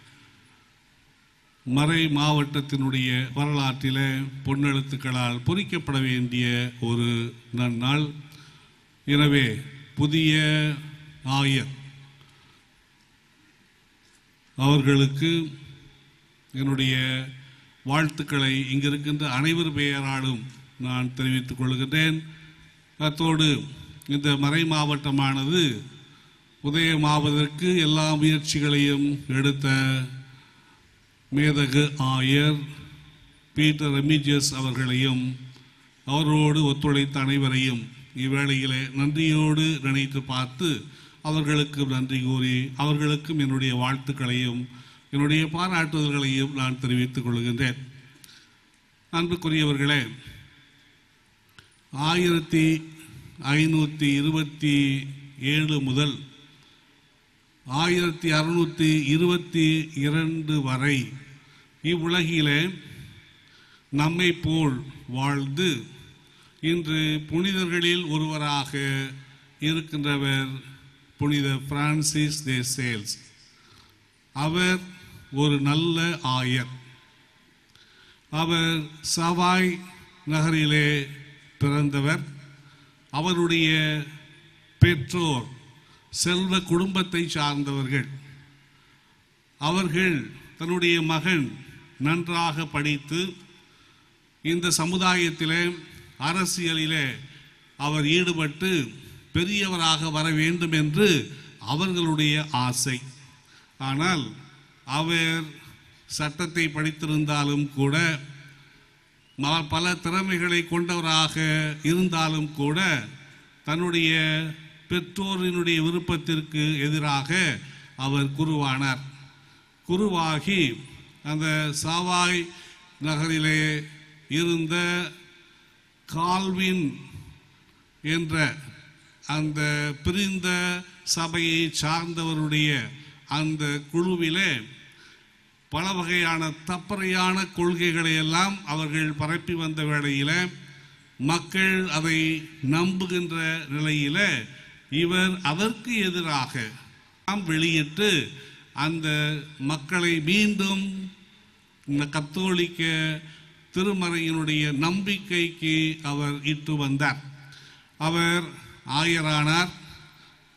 மறை மாவட்டத்தினுடைய வரலாற்றிலே பொன்னெழுத்துக்களால் பொறிக்கப்பட வேண்டிய ஒரு நன்னாள் எனவே புதிய ஆயர் அவர்களுக்கு என்னுடைய வாழ்த்துக்களை இங்கிருக்கின்ற அனைவர் பெயராலும் நான் தெரிவித்துக் கொள்கின்றேன் அத்தோடு இந்த மறை மாவட்டமானது உதயமாவதற்கு எல்லா முயற்சிகளையும் எடுத்த மேதகு ஆயர் பீட்டர் ரெமிஜியஸ் அவர்களையும் அவரோடு ஒத்துழைத்த அனைவரையும் இவ்வேளையிலே நன்றியோடு நினைத்து பார்த்து அவர்களுக்கு நன்றி கூறி அவர்களுக்கும் என்னுடைய வாழ்த்துக்களையும் என்னுடைய பாராட்டுதல்களையும் நான் தெரிவித்துக் கொள்கின்றேன் அன்புக்குரியவர்களே ஆயிரத்தி ஐநூற்றி இருபத்தி ஏழு முதல் ஆயிரத்தி அறுநூற்றி இருபத்தி இரண்டு வரை இவ்வுலகிலே நம்மை போல் வாழ்ந்து இன்று புனிதர்களில் ஒருவராக இருக்கின்றவர் புனித பிரான்சிஸ் தே சேல்ஸ் அவர் ஒரு நல்ல ஆயர் அவர் சவாய் நகரிலே பிறந்தவர் அவருடைய பெற்றோர் செல்வ குடும்பத்தை சார்ந்தவர்கள் அவர்கள் தன்னுடைய மகன் நன்றாக படித்து இந்த சமுதாயத்திலே அரசியலிலே அவர் ஈடுபட்டு பெரியவராக வர வேண்டும் என்று அவர்களுடைய ஆசை ஆனால் அவர் சட்டத்தை படித்திருந்தாலும் கூட ம- பல திறமைகளை கொண்டவராக இருந்தாலும் கூட தன்னுடைய பெற்றோரினுடைய விருப்பத்திற்கு எதிராக அவர் குருவானார் குருவாகி அந்த சாவாய் நகரிலே இருந்த கால்வின் என்ற அந்த பிரிந்த சபையை சார்ந்தவருடைய அந்த குழுவிலே பல வகையான தப்பறையான கொள்கைகளை எல்லாம் அவர்கள் பரப்பி வந்த வேளையில மக்கள் அதை நம்புகின்ற நிலையில இவர் அதற்கு எதிராக நாம் வெளியிட்டு அந்த மக்களை மீண்டும் இந்த கத்தோலிக்க திருமறையினுடைய நம்பிக்கைக்கு அவர் இட்டு வந்தார் அவர் ஆயரானார்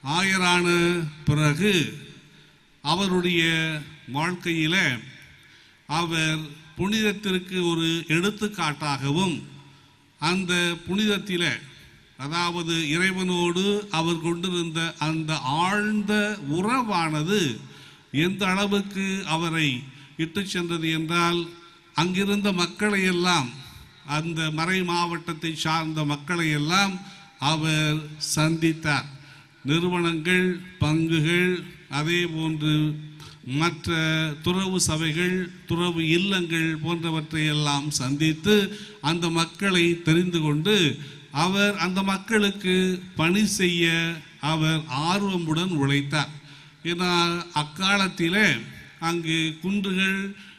ஆயரான பிறகு அவருடைய வாழ்க்கையில அவர் புனிதத்திற்கு ஒரு எடுத்துக்காட்டாகவும் அந்த புனிதத்தில அதாவது இறைவனோடு அவர் கொண்டிருந்த அந்த ஆழ்ந்த உறவானது எந்த அளவுக்கு அவரை இட்டு சென்றது என்றால் அங்கிருந்த மக்களை எல்லாம் அந்த மறை மாவட்டத்தை சார்ந்த மக்களை எல்லாம் அவர் சந்தித்தார் நிறுவனங்கள் பங்குகள் அதே போன்று மற்ற துறவு சபைகள் துறவு இல்லங்கள் போன்றவற்றை எல்லாம் சந்தித்து அந்த மக்களை தெரிந்து கொண்டு அவர் அந்த மக்களுக்கு பணி செய்ய அவர் ஆர்வமுடன் உழைத்தார் ஏன்னா அக்காலத்திலே அங்கு குன்றுகள்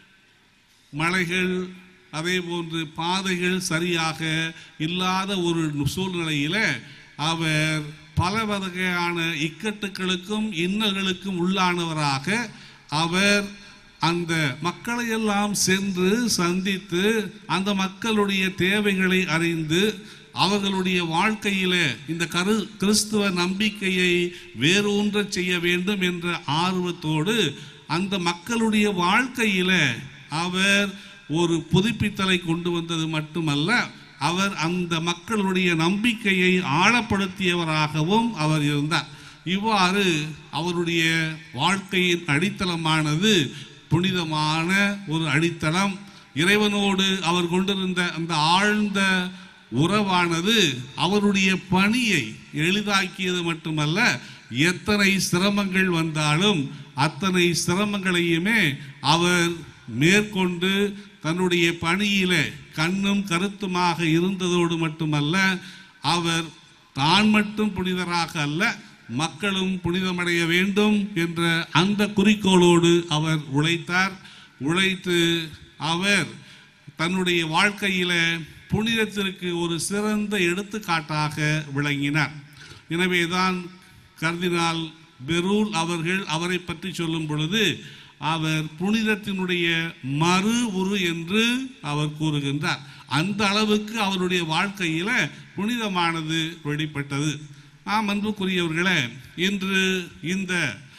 மலைகள் அதே போன்று பாதைகள் சரியாக இல்லாத ஒரு சூழ்நிலையில அவர் பல வகையான இக்கட்டுகளுக்கும் இன்னல்களுக்கும் உள்ளானவராக அவர் அந்த மக்களை எல்லாம் சென்று சந்தித்து அந்த மக்களுடைய தேவைகளை அறிந்து அவர்களுடைய வாழ்க்கையில இந்த கரு கிறிஸ்துவ நம்பிக்கையை வேரூன்றச் செய்ய வேண்டும் என்ற ஆர்வத்தோடு அந்த மக்களுடைய வாழ்க்கையில அவர் ஒரு புதுப்பித்தலை கொண்டு வந்தது மட்டுமல்ல அவர் அந்த மக்களுடைய நம்பிக்கையை ஆழப்படுத்தியவராகவும் அவர் இருந்தார் இவ்வாறு அவருடைய வாழ்க்கையின் அடித்தளமானது புனிதமான ஒரு அடித்தளம் இறைவனோடு அவர் கொண்டிருந்த அந்த ஆழ்ந்த உறவானது அவருடைய பணியை எளிதாக்கியது மட்டுமல்ல எத்தனை சிரமங்கள் வந்தாலும் அத்தனை சிரமங்களையுமே அவர் மேற்கொண்டு தன்னுடைய பணியில கண்ணும் கருத்துமாக இருந்ததோடு மட்டுமல்ல அவர் தான் மட்டும் புனிதராக அல்ல மக்களும் புனிதமடைய வேண்டும் என்ற அந்த குறிக்கோளோடு அவர் உழைத்தார் உழைத்து அவர் தன்னுடைய வாழ்க்கையில புனிதத்திற்கு ஒரு சிறந்த எடுத்துக்காட்டாக விளங்கினார் எனவேதான் கர்தினால் பெரூல் அவர்கள் அவரை பற்றி சொல்லும் பொழுது அவர் புனிதத்தினுடைய மறு உரு என்று அவர் கூறுகின்றார் அந்த அளவுக்கு அவருடைய வாழ்க்கையில புனிதமானது வெளிப்பட்டது ஆம் அன்புக்குரியவர்களே இன்று இந்த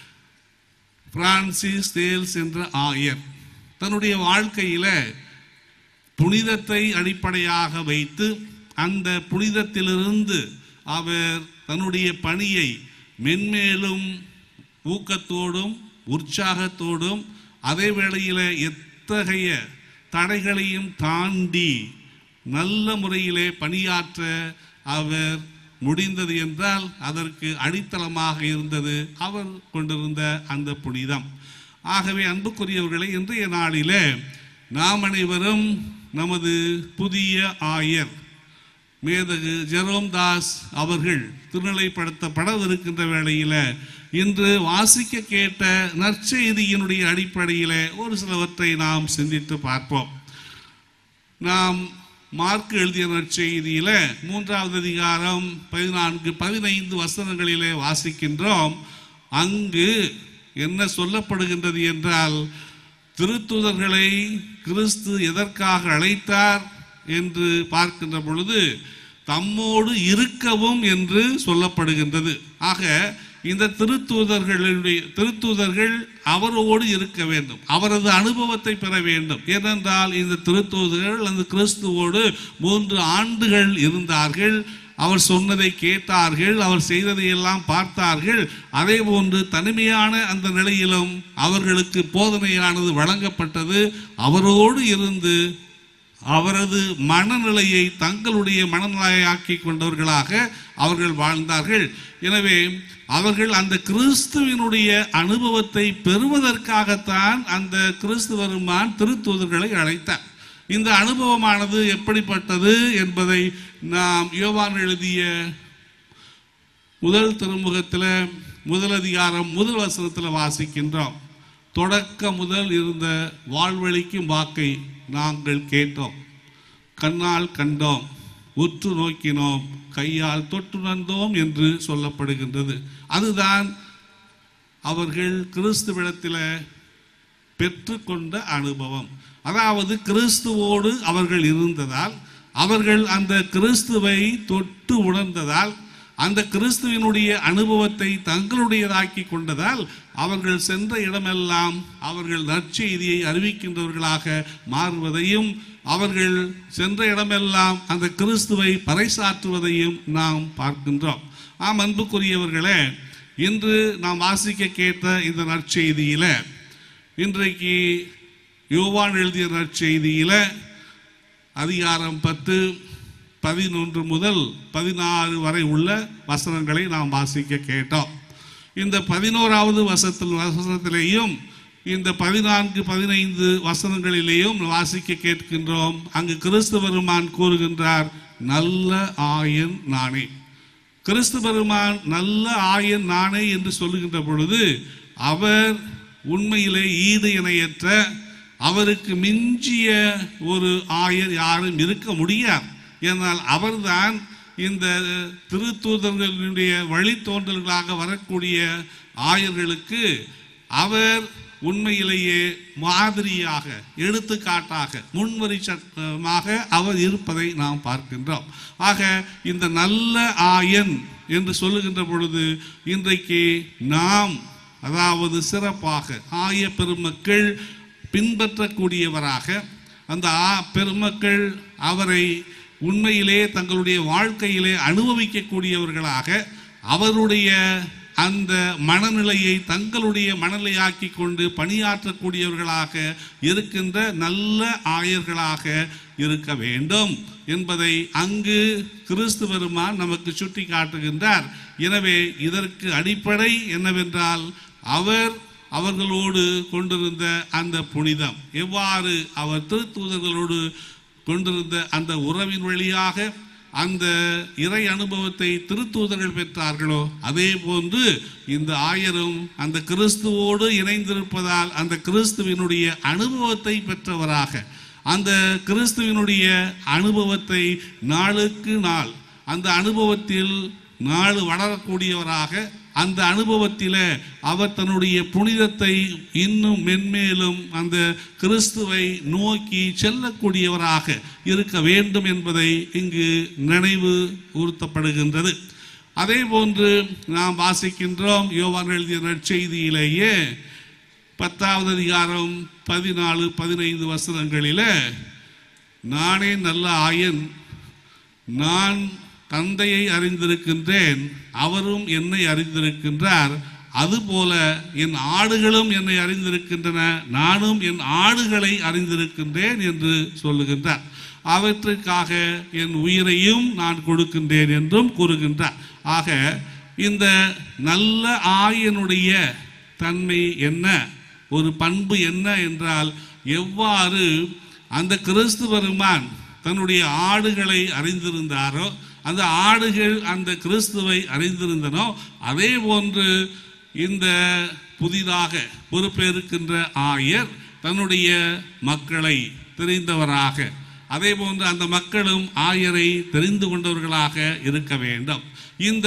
பிரான்சிஸ் தேல்ஸ் என்ற ஆயர் தன்னுடைய வாழ்க்கையில புனிதத்தை அடிப்படையாக வைத்து அந்த புனிதத்திலிருந்து அவர் தன்னுடைய பணியை மென்மேலும் ஊக்கத்தோடும் உற்சாகத்தோடும் அதே வேளையில எத்தகைய தடைகளையும் தாண்டி நல்ல முறையிலே பணியாற்ற அவர் முடிந்தது என்றால் அதற்கு அடித்தளமாக இருந்தது அவர் கொண்டிருந்த அந்த புனிதம் ஆகவே அன்புக்குரியவர்களை இன்றைய நாளிலே நாம் அனைவரும் நமது புதிய ஆயர் மேதகு ஜெரோம் தாஸ் அவர்கள் திருநிலைப்படுத்தப்படவிருக்கின்ற வேளையில இன்று வாசிக்க கேட்ட நற்செய்தியினுடைய அடிப்படையில ஒரு சிலவற்றை நாம் சிந்தித்து பார்ப்போம் நாம் மார்க் எழுதிய நற்செய்தியில மூன்றாவது அதிகாரம் பதினான்கு பதினைந்து வசனங்களிலே வாசிக்கின்றோம் அங்கு என்ன சொல்லப்படுகின்றது என்றால் திருத்துதர்களை கிறிஸ்து எதற்காக அழைத்தார் என்று பார்க்கின்ற பொழுது தம்மோடு இருக்கவும் என்று சொல்லப்படுகின்றது ஆக இந்த திருத்தூதர்களுடைய திருத்தூதர்கள் அவரோடு இருக்க வேண்டும் அவரது அனுபவத்தை பெற வேண்டும் ஏனென்றால் இந்த திருத்தூதர்கள் அந்த கிறிஸ்துவோடு மூன்று ஆண்டுகள் இருந்தார்கள் அவர் சொன்னதை கேட்டார்கள் அவர் செய்ததை எல்லாம் பார்த்தார்கள் அதே போன்று தனிமையான அந்த நிலையிலும் அவர்களுக்கு போதனையானது வழங்கப்பட்டது அவரோடு இருந்து அவரது மனநிலையை தங்களுடைய மனநிலையாக்கி கொண்டவர்களாக அவர்கள் வாழ்ந்தார்கள் எனவே அவர்கள் அந்த கிறிஸ்துவினுடைய அனுபவத்தை பெறுவதற்காகத்தான் அந்த கிறிஸ்து வருமான் திருத்தூதர்களை அழைத்தார் இந்த அனுபவமானது எப்படிப்பட்டது என்பதை நாம் யோவான் எழுதிய முதல் திருமுகத்தில் முதல் அதிகாரம் முதல் வசனத்தில் வாசிக்கின்றோம் தொடக்க முதல் இருந்த வாழ்வழிக்கும் வாக்கை நாங்கள் கேட்டோம் கண்ணால் கண்டோம் உற்று நோக்கினோம் கையால் தொட்டுணர்ந்தோம் என்று சொல்லப்படுகின்றது அதுதான் அவர்கள் கிறிஸ்துவிடத்தில் பெற்றுக்கொண்ட அனுபவம் அதாவது கிறிஸ்துவோடு அவர்கள் இருந்ததால் அவர்கள் அந்த கிறிஸ்துவை தொட்டு உணர்ந்ததால் அந்த கிறிஸ்துவினுடைய அனுபவத்தை தங்களுடையதாக்கி கொண்டதால் அவர்கள் சென்ற இடமெல்லாம் அவர்கள் நற்செய்தியை அறிவிக்கின்றவர்களாக மாறுவதையும் அவர்கள் சென்ற இடமெல்லாம் அந்த கிறிஸ்துவை பறைசாற்றுவதையும் நாம் பார்க்கின்றோம் ஆம் அன்புக்குரியவர்களே இன்று நாம் வாசிக்க கேட்ட இந்த நற்செய்தியில இன்றைக்கு யோவான் எழுதிய நற்செய்தியில அதிகாரம் பத்து பதினொன்று முதல் பதினாறு வரை உள்ள வசனங்களை நாம் வாசிக்க கேட்டோம் இந்த பதினோராவது வசத்தில் வசனத்திலேயும் இந்த பதினான்கு பதினைந்து வசனங்களிலேயும் வாசிக்க கேட்கின்றோம் அங்கு கிறிஸ்து பெருமான் கூறுகின்றார் நல்ல ஆயன் நானே கிறிஸ்து பெருமான் நல்ல ஆயன் நானே என்று சொல்லுகின்ற பொழுது அவர் உண்மையிலே ஈடு இணையற்ற அவருக்கு மிஞ்சிய ஒரு ஆயர் யாரும் இருக்க முடியாது ஏனால் அவர்தான் இந்த திருத்தூதர்களுடைய வழித்தோன்றல்களாக வரக்கூடிய ஆயர்களுக்கு அவர் உண்மையிலேயே மாதிரியாக எடுத்துக்காட்டாக முன்வரி சட்டமாக அவர் இருப்பதை நாம் பார்க்கின்றோம் ஆக இந்த நல்ல ஆயன் என்று சொல்லுகின்ற பொழுது இன்றைக்கு நாம் அதாவது சிறப்பாக ஆய பெருமக்கள் பின்பற்றக்கூடியவராக அந்த ஆ பெருமக்கள் அவரை உண்மையிலே தங்களுடைய வாழ்க்கையிலே அனுபவிக்கக்கூடியவர்களாக அவருடைய அந்த மனநிலையை தங்களுடைய மனநிலையாக்கி கொண்டு பணியாற்றக்கூடியவர்களாக இருக்கின்ற நல்ல ஆயர்களாக இருக்க வேண்டும் என்பதை அங்கு கிறிஸ்து பெருமான் நமக்கு சுட்டி காட்டுகின்றார் எனவே இதற்கு அடிப்படை என்னவென்றால் அவர் அவர்களோடு கொண்டிருந்த அந்த புனிதம் எவ்வாறு அவர் திருத்தூதர்களோடு கொண்டிருந்த அந்த உறவின் வழியாக அந்த இறை அனுபவத்தை திருத்தூதர்கள் பெற்றார்களோ அதே போன்று இந்த ஆயரும் அந்த கிறிஸ்துவோடு இணைந்திருப்பதால் அந்த கிறிஸ்துவினுடைய அனுபவத்தை பெற்றவராக அந்த கிறிஸ்துவினுடைய அனுபவத்தை நாளுக்கு நாள் அந்த அனுபவத்தில் நாள் வளரக்கூடியவராக அந்த அனுபவத்தில் அவர் தன்னுடைய புனிதத்தை இன்னும் மென்மேலும் அந்த கிறிஸ்துவை நோக்கி செல்லக்கூடியவராக இருக்க வேண்டும் என்பதை இங்கு நினைவு ஊர்த்தப்படுகின்றது அதே போன்று நாம் வாசிக்கின்றோம் யோவான் எழுதிய நற்செய்தியிலேயே பத்தாவது அதிகாரம் பதினாலு பதினைந்து வசனங்களில் நானே நல்ல ஆயன் நான் தந்தையை அறிந்திருக்கின்றேன் அவரும் என்னை அறிந்திருக்கின்றார் அதுபோல என் ஆடுகளும் என்னை அறிந்திருக்கின்றன நானும் என் ஆடுகளை அறிந்திருக்கின்றேன் என்று சொல்லுகின்றார் அவற்றுக்காக என் உயிரையும் நான் கொடுக்கின்றேன் என்றும் கூறுகின்றார் ஆக இந்த நல்ல ஆயனுடைய தன்மை என்ன ஒரு பண்பு என்ன என்றால் எவ்வாறு அந்த கிறிஸ்து பெருமான் தன்னுடைய ஆடுகளை அறிந்திருந்தாரோ அந்த ஆடுகள் அந்த கிறிஸ்துவை அறிந்திருந்தனோ அதே போன்று இந்த புதிதாக பொறுப்பேற்கின்ற ஆயர் தன்னுடைய மக்களை தெரிந்தவராக அதே போன்று அந்த மக்களும் ஆயரை தெரிந்து கொண்டவர்களாக இருக்க வேண்டும் இந்த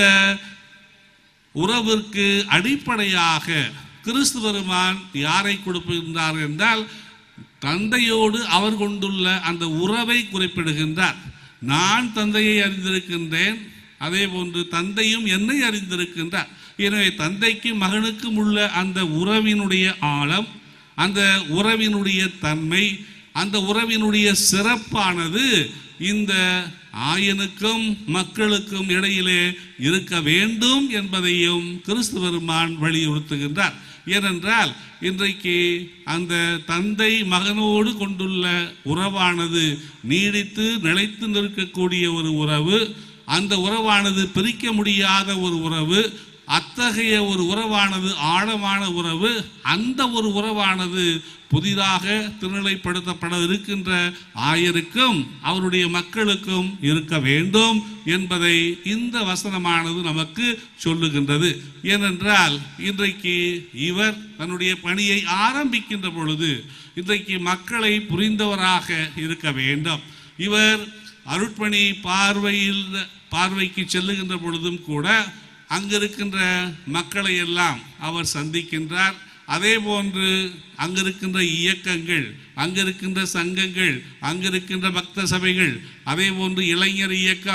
உறவிற்கு அடிப்படையாக கிறிஸ்து பெருமான் யாரை கொடுக்கின்றார் என்றால் தந்தையோடு அவர் கொண்டுள்ள அந்த உறவை குறிப்பிடுகின்றார் நான் தந்தையை அறிந்திருக்கின்றேன் அதே போன்று தந்தையும் என்னை அறிந்திருக்கின்றார் எனவே தந்தைக்கும் மகனுக்கும் உள்ள அந்த உறவினுடைய ஆழம் அந்த உறவினுடைய தன்மை அந்த உறவினுடைய சிறப்பானது இந்த ஆயனுக்கும் மக்களுக்கும் இடையிலே இருக்க வேண்டும் என்பதையும் கிறிஸ்து பெருமான் வலியுறுத்துகின்றார் ஏனென்றால் இன்றைக்கு அந்த தந்தை மகனோடு கொண்டுள்ள உறவானது நீடித்து நிலைத்து நிற்கக்கூடிய ஒரு உறவு அந்த உறவானது பிரிக்க முடியாத ஒரு உறவு அத்தகைய ஒரு உறவானது ஆழமான உறவு அந்த ஒரு உறவானது புதிதாக திருநிலைப்படுத்தப்பட இருக்கின்ற ஆயருக்கும் அவருடைய மக்களுக்கும் இருக்க வேண்டும் என்பதை இந்த வசனமானது நமக்கு சொல்லுகின்றது ஏனென்றால் இன்றைக்கு இவர் தன்னுடைய பணியை ஆரம்பிக்கின்ற பொழுது இன்றைக்கு மக்களை புரிந்தவராக இருக்க வேண்டும் இவர் அருட்பணி பார்வையில் பார்வைக்கு செல்லுகின்ற பொழுதும் கூட அங்கிருக்கின்ற மக்களை எல்லாம் அவர் சந்திக்கின்றார் அதே போன்று அங்கிருக்கின்ற இயக்கங்கள் அங்கிருக்கின்ற சங்கங்கள் அங்கிருக்கின்ற பக்த சபைகள் அதே போன்று இளைஞர் இயக்கம்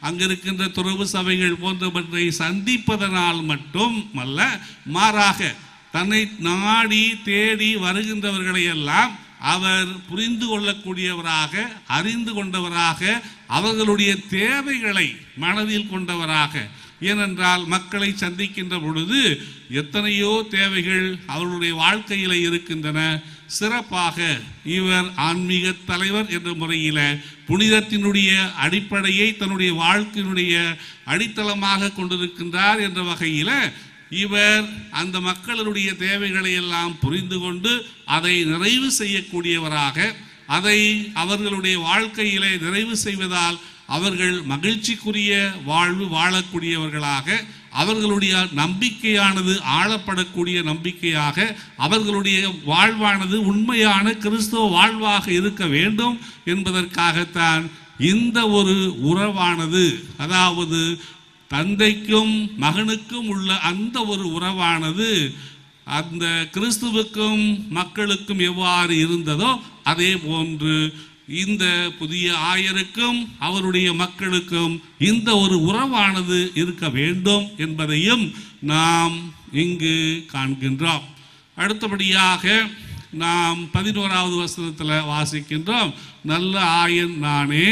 அங்கிருக்கின்ற துறவு சபைகள் போன்றவற்றை சந்திப்பதனால் மட்டும் அல்ல மாறாக தன்னை நாடி தேடி வருகின்றவர்களை எல்லாம் அவர் புரிந்து கொள்ளக்கூடியவராக அறிந்து கொண்டவராக அவர்களுடைய தேவைகளை மனதில் கொண்டவராக ஏனென்றால் மக்களை சந்திக்கின்ற பொழுது எத்தனையோ தேவைகள் அவர்களுடைய வாழ்க்கையில் இருக்கின்றன சிறப்பாக இவர் ஆன்மீக தலைவர் என்ற முறையில் புனிதத்தினுடைய அடிப்படையை தன்னுடைய வாழ்க்கையினுடைய அடித்தளமாக கொண்டிருக்கின்றார் என்ற வகையில் இவர் அந்த மக்களுடைய தேவைகளை எல்லாம் புரிந்து கொண்டு அதை நிறைவு செய்யக்கூடியவராக அதை அவர்களுடைய வாழ்க்கையிலே நிறைவு செய்வதால் அவர்கள் மகிழ்ச்சிக்குரிய வாழ்வு வாழக்கூடியவர்களாக அவர்களுடைய நம்பிக்கையானது ஆளப்படக்கூடிய நம்பிக்கையாக அவர்களுடைய வாழ்வானது உண்மையான கிறிஸ்தவ வாழ்வாக இருக்க வேண்டும் என்பதற்காகத்தான் இந்த ஒரு உறவானது அதாவது தந்தைக்கும் மகனுக்கும் உள்ள அந்த ஒரு உறவானது அந்த கிறிஸ்துவுக்கும் மக்களுக்கும் எவ்வாறு இருந்ததோ அதே போன்று இந்த புதிய ஆயருக்கும் அவருடைய மக்களுக்கும் இந்த ஒரு உறவானது இருக்க வேண்டும் என்பதையும் நாம் இங்கு காண்கின்றோம் அடுத்தபடியாக நாம் பதினோராவது வசனத்தில் வாசிக்கின்றோம் நல்ல ஆயன் நானே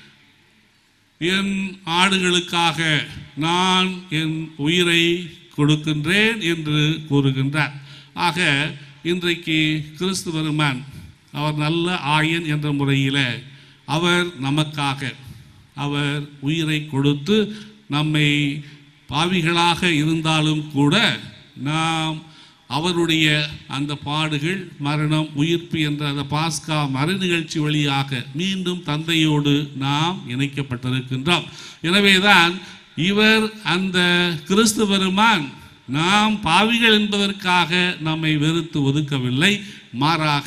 என் ஆடுகளுக்காக நான் என் உயிரை கொடுக்கின்றேன் என்று கூறுகின்றார் ஆக இன்றைக்கு கிறிஸ்து பெருமான் அவர் நல்ல ஆயன் என்ற முறையில் அவர் நமக்காக அவர் உயிரை கொடுத்து நம்மை பாவிகளாக இருந்தாலும் கூட நாம் அவருடைய அந்த பாடுகள் மரணம் உயிர்ப்பு என்ற அந்த பாஸ்கா மறு நிகழ்ச்சி வழியாக மீண்டும் தந்தையோடு நாம் இணைக்கப்பட்டிருக்கின்றோம் எனவேதான் இவர் அந்த கிறிஸ்து பெருமான் நாம் பாவிகள் என்பதற்காக நம்மை வெறுத்து ஒதுக்கவில்லை மாறாக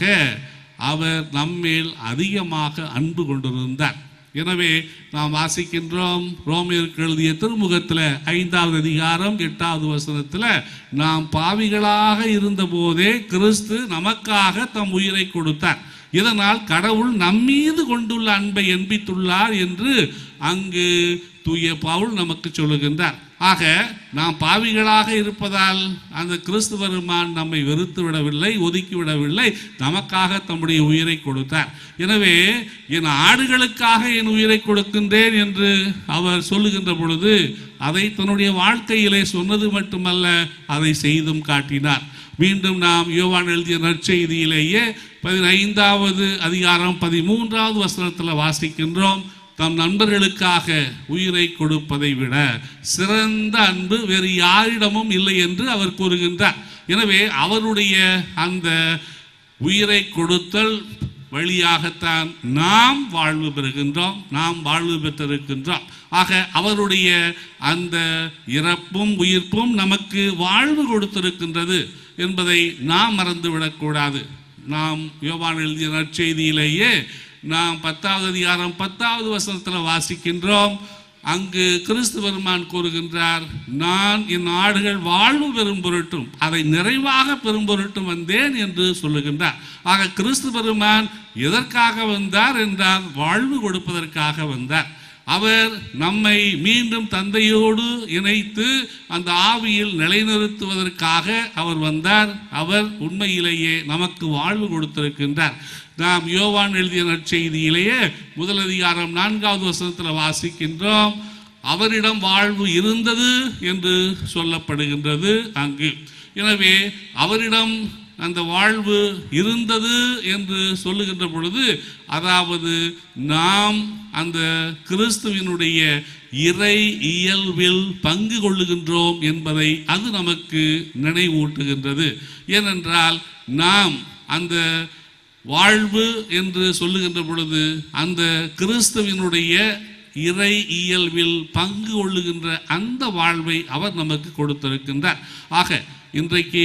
அவர் நம்மேல் அதிகமாக அன்பு கொண்டிருந்தார் எனவே நாம் வாசிக்கின்றோம் ரோமியருக்கு எழுதிய திருமுகத்தில் ஐந்தாவது அதிகாரம் எட்டாவது வசனத்தில் நாம் பாவிகளாக இருந்தபோதே கிறிஸ்து நமக்காக தம் உயிரை கொடுத்தார் இதனால் கடவுள் நம்மீது கொண்டுள்ள அன்பை எண்பித்துள்ளார் என்று அங்கு தூய பவுல் நமக்கு சொல்லுகின்றார் ஆக நாம் பாவிகளாக இருப்பதால் அந்த கிறிஸ்து பெருமான் நம்மை வெறுத்து விடவில்லை ஒதுக்கி விடவில்லை நமக்காக தம்முடைய உயிரை கொடுத்தார் எனவே என் ஆடுகளுக்காக என் உயிரை கொடுக்கின்றேன் என்று அவர் சொல்லுகின்ற பொழுது அதை தன்னுடைய வாழ்க்கையிலே சொன்னது மட்டுமல்ல அதை செய்தும் காட்டினார் மீண்டும் நாம் யோவான் எழுதிய நற்செய்தியிலேயே பதினைந்தாவது அதிகாரம் பதிமூன்றாவது வசனத்தில் வாசிக்கின்றோம் தம் நண்பர்களுக்காக உயிரை கொடுப்பதை விட சிறந்த அன்பு வேறு யாரிடமும் இல்லை என்று அவர் கூறுகின்றார் எனவே அவருடைய அந்த உயிரை கொடுத்தல் வழியாகத்தான் நாம் வாழ்வு பெறுகின்றோம் நாம் வாழ்வு பெற்றிருக்கின்றோம் ஆக அவருடைய அந்த இறப்பும் உயிர்ப்பும் நமக்கு வாழ்வு கொடுத்திருக்கின்றது என்பதை நாம் மறந்துவிடக்கூடாது நாம் யோவான் எழுதிய நற்செய்தியிலேயே நாம் பத்தாவது அதிகாரம் பத்தாவது வசனத்தில் வாசிக்கின்றோம் அங்கு கிறிஸ்து பெருமான் கூறுகின்றார் நான் என் ஆடுகள் வாழ்வு பெறும் பொருட்டும் அதை நிறைவாக பெறும் பொருட்டும் வந்தேன் என்று சொல்லுகின்றார் ஆக கிறிஸ்து பெருமான் எதற்காக வந்தார் என்றால் வாழ்வு கொடுப்பதற்காக வந்தார் அவர் நம்மை மீண்டும் தந்தையோடு இணைத்து அந்த ஆவியில் நிலைநிறுத்துவதற்காக அவர் வந்தார் அவர் உண்மையிலேயே நமக்கு வாழ்வு கொடுத்திருக்கின்றார் நாம் யோவான் எழுதிய நற்செய்தியிலேயே முதல் அதிகாரம் நான்காவது வசனத்தில் வாசிக்கின்றோம் அவரிடம் வாழ்வு இருந்தது என்று சொல்லப்படுகின்றது அங்கு எனவே அவரிடம் அந்த வாழ்வு இருந்தது என்று சொல்லுகின்ற பொழுது அதாவது நாம் அந்த கிறிஸ்துவினுடைய இறை இயல்பில் பங்கு கொள்ளுகின்றோம் என்பதை அது நமக்கு நினைவூட்டுகின்றது ஏனென்றால் நாம் அந்த வாழ்வு என்று சொல்லுகின்ற பொழுது அந்த கிறிஸ்துவினுடைய இறை இயல்பில் பங்கு கொள்ளுகின்ற அந்த வாழ்வை அவர் நமக்கு கொடுத்திருக்கின்றார் ஆக இன்றைக்கு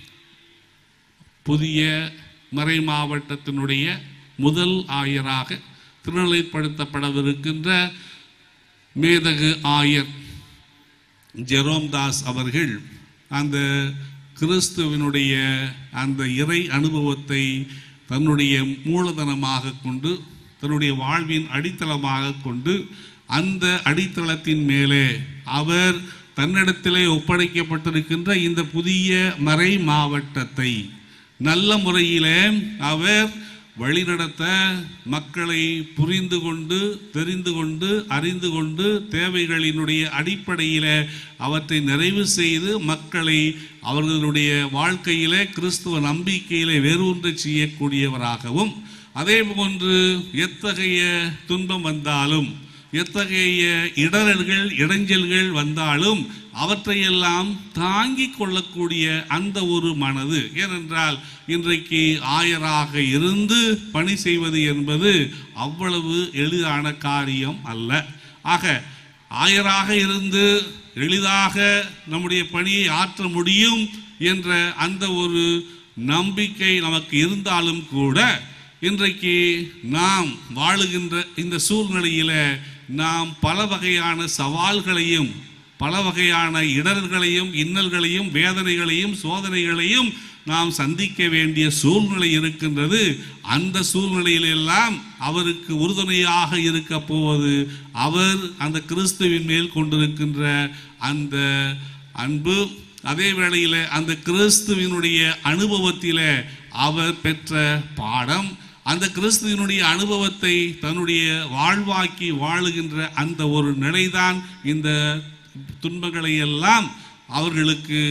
புதிய மறை மாவட்டத்தினுடைய முதல் ஆயராக திருநிலைப்படுத்தப்படவிருக்கின்ற மேதகு ஆயர் ஜெரோம் தாஸ் அவர்கள் அந்த கிறிஸ்துவனுடைய அந்த இறை அனுபவத்தை தன்னுடைய மூலதனமாக கொண்டு தன்னுடைய வாழ்வின் அடித்தளமாக கொண்டு அந்த அடித்தளத்தின் மேலே அவர் தன்னிடத்திலே ஒப்படைக்கப்பட்டிருக்கின்ற இந்த புதிய மறை மாவட்டத்தை நல்ல முறையிலே அவர் வழிநடத்த மக்களை புரிந்து கொண்டு தெரிந்து கொண்டு அறிந்து கொண்டு தேவைகளினுடைய அடிப்படையில் அவற்றை நிறைவு செய்து மக்களை அவர்களுடைய வாழ்க்கையிலே கிறிஸ்துவ நம்பிக்கையிலே வேரூன்ற செய்யக்கூடியவராகவும் அதே போன்று எத்தகைய துன்பம் வந்தாலும் எத்தகைய இடரல்கள் இடைஞ்சல்கள் வந்தாலும் அவற்றையெல்லாம் தாங்கிக் கொள்ளக்கூடிய அந்த ஒரு மனது ஏனென்றால் இன்றைக்கு ஆயராக இருந்து பணி செய்வது என்பது அவ்வளவு எளிதான காரியம் அல்ல ஆக ஆயராக இருந்து எளிதாக நம்முடைய பணியை ஆற்ற முடியும் என்ற அந்த ஒரு நம்பிக்கை நமக்கு இருந்தாலும் கூட இன்றைக்கு நாம் வாழுகின்ற இந்த சூழ்நிலையில நாம் பல வகையான சவால்களையும் பல வகையான இடர்களையும் இன்னல்களையும் வேதனைகளையும் சோதனைகளையும் நாம் சந்திக்க வேண்டிய சூழ்நிலை இருக்கின்றது அந்த சூழ்நிலையிலெல்லாம் அவருக்கு உறுதுணையாக இருக்க போவது அவர் அந்த கிறிஸ்துவின் மேல் கொண்டிருக்கின்ற அந்த அன்பு அதே வேளையில் அந்த கிறிஸ்துவினுடைய அனுபவத்தில அவர் பெற்ற பாடம் அந்த கிறிஸ்துவினுடைய அனுபவத்தை தன்னுடைய வாழ்வாக்கி வாழுகின்ற அந்த ஒரு நிலைதான் இந்த துன்பங்களை எல்லாம் அவர்களுக்கு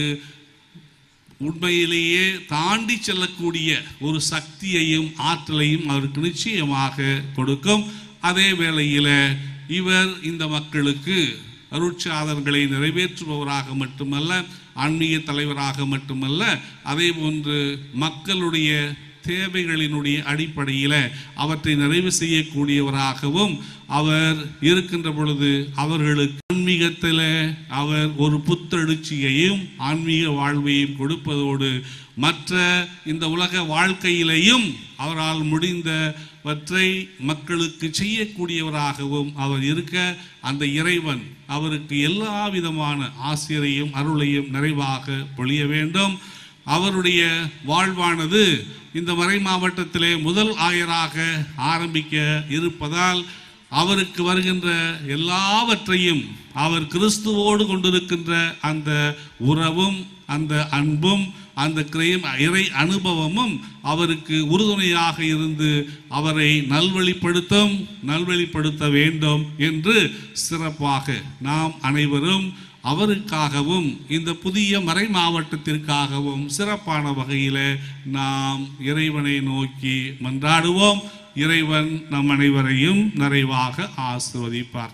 உண்மையிலேயே தாண்டி செல்லக்கூடிய ஒரு சக்தியையும் ஆற்றலையும் அவருக்கு நிச்சயமாக கொடுக்கும் அதே வேளையில் இவர் இந்த மக்களுக்கு அருட்சாதனங்களை நிறைவேற்றுபவராக மட்டுமல்ல ஆன்மீக தலைவராக மட்டுமல்ல அதே போன்று மக்களுடைய தேவைகளினுடைய அடிப்படையில் அவற்றை நிறைவு செய்யக்கூடியவராகவும் அவர் இருக்கின்ற பொழுது அவர்களுக்கு ஆன்மீகத்தில் அவர் ஒரு புத்தெழுச்சியையும் ஆன்மீக வாழ்வையும் கொடுப்பதோடு மற்ற இந்த உலக வாழ்க்கையிலையும் அவரால் முடிந்தவற்றை மக்களுக்கு செய்யக்கூடியவராகவும் அவர் இருக்க அந்த இறைவன் அவருக்கு எல்லா விதமான ஆசிரியையும் அருளையும் நிறைவாக பொழிய வேண்டும் அவருடைய வாழ்வானது இந்த மறை மாவட்டத்திலே முதல் ஆயராக ஆரம்பிக்க இருப்பதால் அவருக்கு வருகின்ற எல்லாவற்றையும் அவர் கிறிஸ்துவோடு கொண்டிருக்கின்ற அந்த உறவும் அந்த அன்பும் அந்த கிரையும் இறை அனுபவமும் அவருக்கு உறுதுணையாக இருந்து அவரை நல்வழிப்படுத்தும் நல்வழிப்படுத்த வேண்டும் என்று சிறப்பாக நாம் அனைவரும் அவருக்காகவும் இந்த புதிய மறை மாவட்டத்திற்காகவும் சிறப்பான வகையில் நாம் இறைவனை நோக்கி மன்றாடுவோம் இறைவன் நம் அனைவரையும் நிறைவாக ஆசிர்வதிப்பார்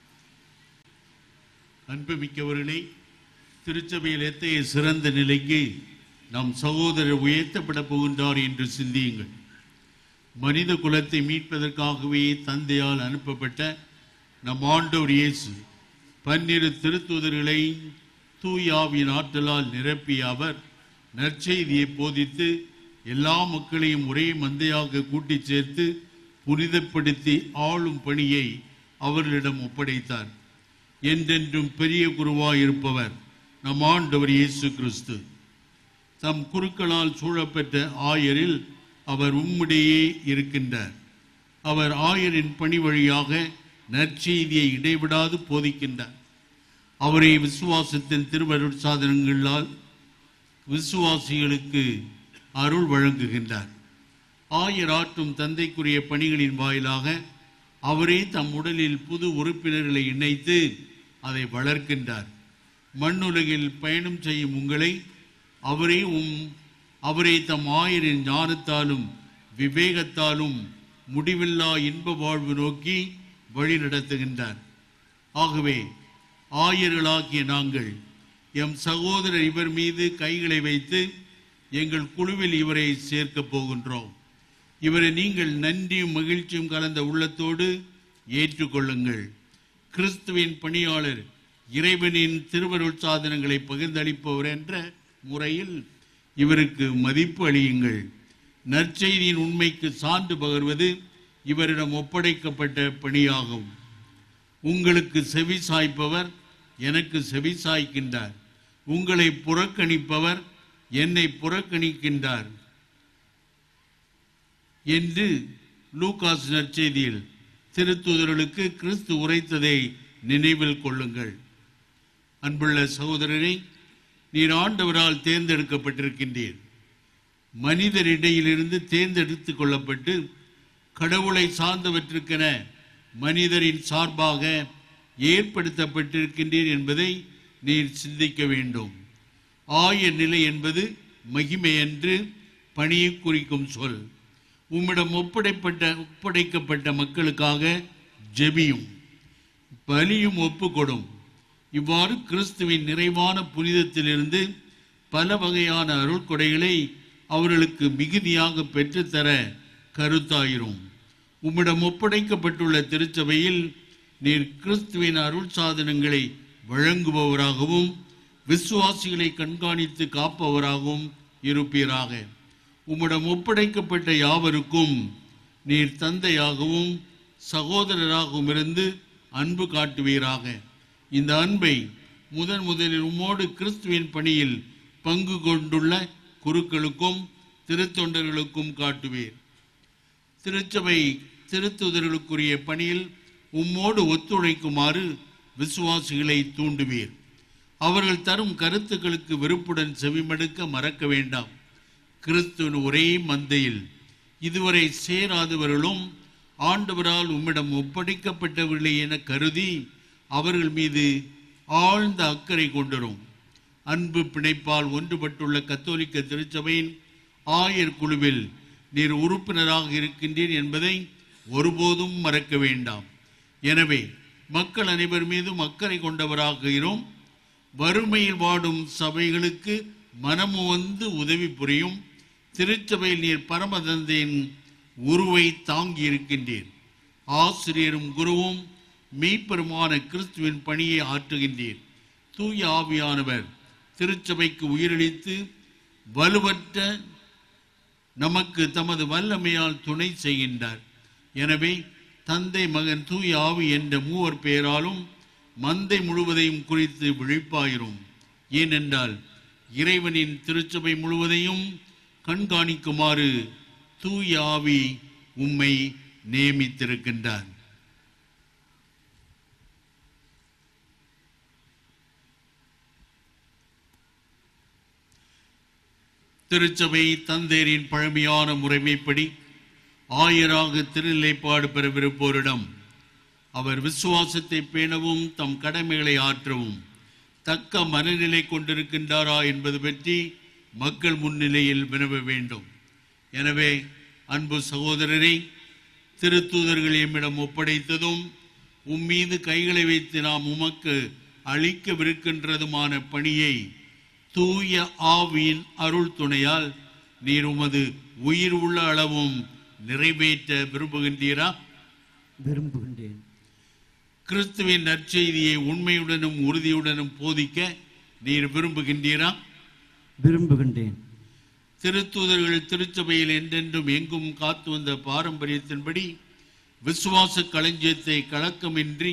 அன்புமிக்கவர்களே திருச்சபையில் எத்தகைய சிறந்த நிலைக்கு நம் சகோதரர் உயர்த்தப்பட போகின்றார் என்று சிந்தியுங்கள் மனித குலத்தை மீட்பதற்காகவே தந்தையால் அனுப்பப்பட்ட நம் ஆண்டவர் இயேசு பன்னிரு திருத்தூதர்களை தூயாவின் ஆற்றலால் நிரப்பிய அவர் நற்செய்தியை போதித்து எல்லா மக்களையும் ஒரே மந்தையாக கூட்டிச் சேர்த்து புனிதப்படுத்தி ஆளும் பணியை அவர்களிடம் ஒப்படைத்தார் என்றென்றும் பெரிய குருவாயிருப்பவர் நம் ஆண்டவர் இயேசு கிறிஸ்து தம் குருக்களால் சூழப்பெற்ற ஆயரில் அவர் உம்முடையே இருக்கின்றார் அவர் ஆயரின் பணி வழியாக நற்செய்தியை இடைவிடாது போதிக்கின்றார் அவரை விசுவாசத்தின் திருவருட் சாதனங்களால் விசுவாசிகளுக்கு அருள் வழங்குகின்றார் ஆயர் ஆற்றும் தந்தைக்குரிய பணிகளின் வாயிலாக அவரே தம் உடலில் புது உறுப்பினர்களை இணைத்து அதை வளர்க்கின்றார் மண்ணுலகில் பயணம் செய்யும் உங்களை அவரே உம் அவரே தம் ஆயரின் ஞானத்தாலும் விவேகத்தாலும் முடிவில்லா இன்ப வாழ்வு நோக்கி வழி நடத்துகின்றார் ஆகவே ஆயர்களாகிய நாங்கள் எம் சகோதரர் இவர் மீது கைகளை வைத்து எங்கள் குழுவில் இவரை சேர்க்கப் போகின்றோம் இவரை நீங்கள் நன்றியும் மகிழ்ச்சியும் கலந்த உள்ளத்தோடு ஏற்றுக்கொள்ளுங்கள் கிறிஸ்துவின் பணியாளர் இறைவனின் திருவருட் சாதனங்களை பகிர்ந்தளிப்பவர் என்ற முறையில் இவருக்கு மதிப்பு அளியுங்கள் நற்செய்தியின் உண்மைக்கு சான்று பகர்வது இவரிடம் ஒப்படைக்கப்பட்ட பணியாகும் உங்களுக்கு செவி சாய்ப்பவர் எனக்கு செவி சாய்க்கின்றார் உங்களை புறக்கணிப்பவர் என்னை புறக்கணிக்கின்றார் என்று லூகாஸ் நற்செய்தியில் திருத்தூதர்களுக்கு கிறிஸ்து உரைத்ததை நினைவில் கொள்ளுங்கள் அன்புள்ள சகோதரரை நீர் ஆண்டவரால் தேர்ந்தெடுக்கப்பட்டிருக்கின்றீர் மனிதரிடையிலிருந்து தேர்ந்தெடுத்து கொள்ளப்பட்டு கடவுளை சார்ந்தவற்றுக்கென மனிதரின் சார்பாக ஏற்படுத்தப்பட்டிருக்கின்றீர் என்பதை நீர் சிந்திக்க வேண்டும் ஆய நிலை என்பது மகிமையன்று பணியை குறிக்கும் சொல் உம்மிடம் ஒப்படைப்பட்ட ஒப்படைக்கப்பட்ட மக்களுக்காக ஜெபியும் பலியும் ஒப்புக்கொடும் இவ்வாறு கிறிஸ்துவின் நிறைவான புனிதத்திலிருந்து பல வகையான அருள்கொடைகளை அவர்களுக்கு மிகுதியாக பெற்றுத்தர கருத்தாயிரும் உம்மிடம் ஒப்படைக்கப்பட்டுள்ள திருச்சபையில் நீர் கிறிஸ்துவின் அருள் சாதனங்களை வழங்குபவராகவும் விசுவாசிகளை கண்காணித்து காப்பவராகவும் இருப்பீராக உம்மிடம் ஒப்படைக்கப்பட்ட யாவருக்கும் நீர் தந்தையாகவும் சகோதரராகவும் இருந்து அன்பு காட்டுவீராக இந்த அன்பை முதன் முதலில் உம்மோடு கிறிஸ்துவின் பணியில் பங்கு கொண்டுள்ள குருக்களுக்கும் திருத்தொண்டர்களுக்கும் காட்டுவீர் திருச்சபை திருத்துதர்களுக்குரிய பணியில் உம்மோடு ஒத்துழைக்குமாறு விசுவாசிகளை தூண்டுவீர் அவர்கள் தரும் கருத்துக்களுக்கு வெறுப்புடன் செவிமடுக்க மறக்க வேண்டாம் கிறிஸ்துவின் ஒரே மந்தையில் இதுவரை சேராதவர்களும் ஆண்டவரால் உம்மிடம் ஒப்படைக்கப்பட்டவர்களே என கருதி அவர்கள் மீது ஆழ்ந்த அக்கறை கொண்டரும் அன்பு பிணைப்பால் ஒன்றுபட்டுள்ள கத்தோலிக்க திருச்சபையின் ஆயர் குழுவில் நீர் உறுப்பினராக இருக்கின்றீர் என்பதை ஒருபோதும் மறக்க வேண்டாம் எனவே மக்கள் அனைவர் மீதும் அக்கறை கொண்டவராக இரும் வறுமையில் வாடும் சபைகளுக்கு மனமு வந்து உதவி புரியும் திருச்சபையில் நீர் பரமதந்தையின் உருவை தாங்கி இருக்கின்றீர் ஆசிரியரும் குருவும் மெய்ப்பெருமான கிறிஸ்துவின் பணியை ஆற்றுகின்றீர் தூய ஆவியானவர் திருச்சபைக்கு உயிரளித்து வலுவற்ற நமக்கு தமது வல்லமையால் துணை செய்கின்றார் எனவே தந்தை மகன் தூய ஆவி என்ற மூவர் பெயராலும் மந்தை முழுவதையும் குறித்து விழிப்பாயிரும் ஏனென்றால் இறைவனின் திருச்சபை முழுவதையும் கண்காணிக்குமாறு தூய ஆவி உம்மை நியமித்திருக்கின்றார் திருச்சபை தந்தேரின் பழமையான முறைமைப்படி ஆயராக திருநிலைப்பாடு பெறவிருப்போரிடம் அவர் விசுவாசத்தை பேணவும் தம் கடமைகளை ஆற்றவும் தக்க மனநிலை கொண்டிருக்கின்றாரா என்பது பற்றி மக்கள் முன்னிலையில் வினவ வேண்டும் எனவே அன்பு சகோதரரை திருத்தூதர்கள் எம்மிடம் ஒப்படைத்ததும் உம்மீது கைகளை வைத்து நாம் உமக்கு அளிக்கவிருக்கின்றதுமான பணியை தூய ஆவியின் அருள் துணையால் நீர் உமது உயிர் உள்ள அளவும் நிறைவேற்ற விரும்புகின்றீரா விரும்புகின்றேன் கிறிஸ்துவின் நற்செய்தியை உண்மையுடனும் உறுதியுடனும் போதிக்க நீர் விரும்புகின்றீரா விரும்புகின்றேன் திருத்தூதர்கள் திருச்சபையில் என்றென்றும் எங்கும் காத்து வந்த பாரம்பரியத்தின்படி விசுவாச களஞ்சியத்தை கலக்கமின்றி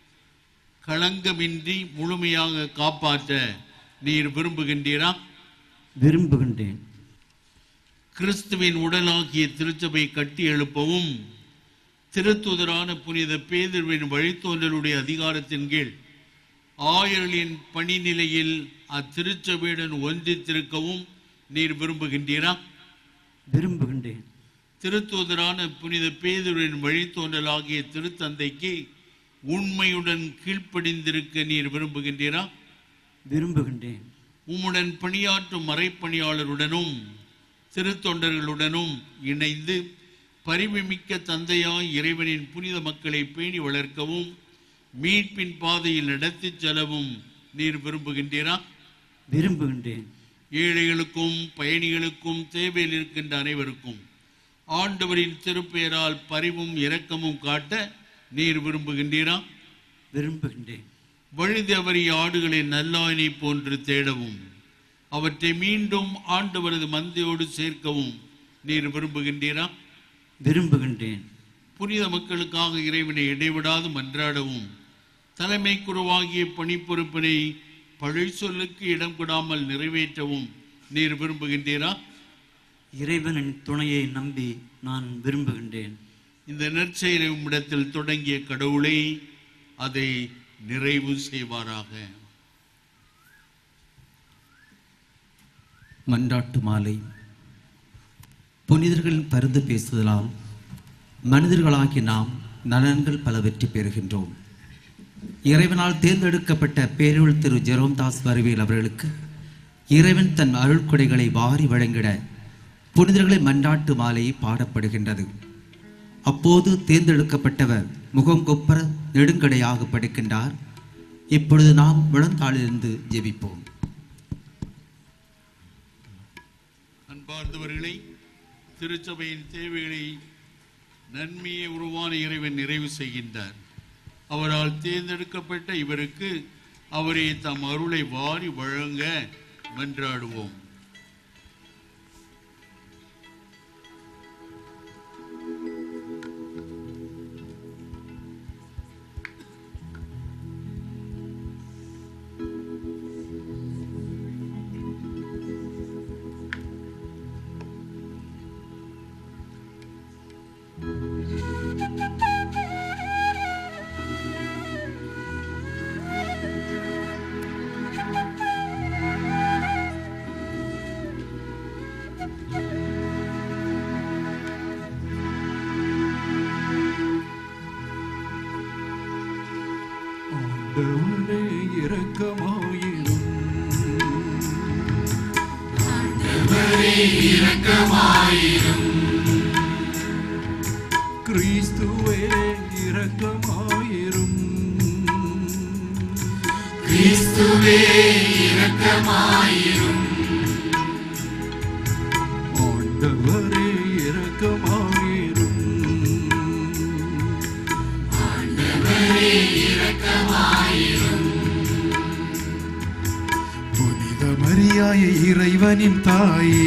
களங்கமின்றி முழுமையாக காப்பாற்ற நீர் விரும்புகின்றீரா விரும்புகின்றேன் கிறிஸ்துவின் உடலாகிய திருச்சபை கட்டி எழுப்பவும் திருத்துதரான புனித பேதுருவின் வழித்தோன்றலுடைய அதிகாரத்தின் கீழ் ஆயர்களின் பணி நிலையில் அத்திருச்சபையுடன் ஒன்றித்திருக்கவும் நீர் விரும்புகின்றீரா விரும்புகின்றேன் திருத்தூதரான புனித பேதுருவின் வழித்தோன்றலாகிய திருத்தந்தைக்கு உண்மையுடன் கீழ்ப்படிந்திருக்க நீர் விரும்புகின்றீரா விரும்புகின்றேன் உம்முடன் பணியாற்றும் மறைப்பணியாளருடனும் திருத்தொண்டர்களுடனும் இணைந்து பரிவுமிக்க தந்தையாய் இறைவனின் புனித மக்களை பேணி வளர்க்கவும் மீட்பின் பாதையில் நடத்திச் செல்லவும் நீர் விரும்புகின்றீரா விரும்புகின்றேன் ஏழைகளுக்கும் பயணிகளுக்கும் தேவையில் இருக்கின்ற அனைவருக்கும் ஆண்டவரின் திருப்பெயரால் பரிவும் இரக்கமும் காட்ட நீர் விரும்புகின்றீரா விரும்புகின்றேன் வழி தவறிய ஆடுகளை நல்லாயினை போன்று தேடவும் அவற்றை மீண்டும் ஆண்டவரது மந்தையோடு சேர்க்கவும் நீர் விரும்புகின்றீரா விரும்புகின்றேன் புனித மக்களுக்காக இறைவனை இடைவிடாது மன்றாடவும் தலைமை குருவாகிய பணிப்பொறுப்பினை பழி சொல்லுக்கு இடம் கொடாமல் நிறைவேற்றவும் நீர் விரும்புகின்றீரா இறைவனின் துணையை நம்பி நான் விரும்புகின்றேன் இந்த நற்செயலை உம்மிடத்தில் தொடங்கிய கடவுளை அதை நிறைவு செய்வாராக மன்றாட்டு மாலை புனிதர்கள் பருந்து பேசுவதால் மனிதர்களாகி நாம் நலன்கள் பல வெற்றி பெறுகின்றோம் இறைவனால் தேர்ந்தெடுக்கப்பட்ட பேருள் திரு ஜெரோம்தாஸ் வருவேல் அவர்களுக்கு இறைவன் தன் அருள்கொடைகளை வாரி வழங்கிட புனிதர்களை மன்றாட்டு மாலை பாடப்படுகின்றது அப்போது தேர்ந்தெடுக்கப்பட்டவர் முகம் கொப்பர நெடுங்கடையாக படுக்கின்றார் இப்பொழுது நாம் முழந்தாளிலிருந்து ஜெபிப்போம் அன்பார்ந்தவர்களை திருச்சபையின் தேவைகளை நன்மையை உருவான இறைவன் நிறைவு செய்கின்றார் அவரால் தேர்ந்தெடுக்கப்பட்ட இவருக்கு அவரே தம் அருளை வாரி வழங்க மன்றாடுவோம் ஆண்டவரே இரக்கமாயிரும் ஆண்டவரே இரக்கமாயிரும் கிறிஸ்துவே இரக்கமாயிரும் கிறிஸ்துவே இரக்கமாயிரும் ஆண்டவரே இரக்கமாயிரும் ஆண்டவரே இரக்கமாயிரும் புனித மரியாய இறைவனின் தாயே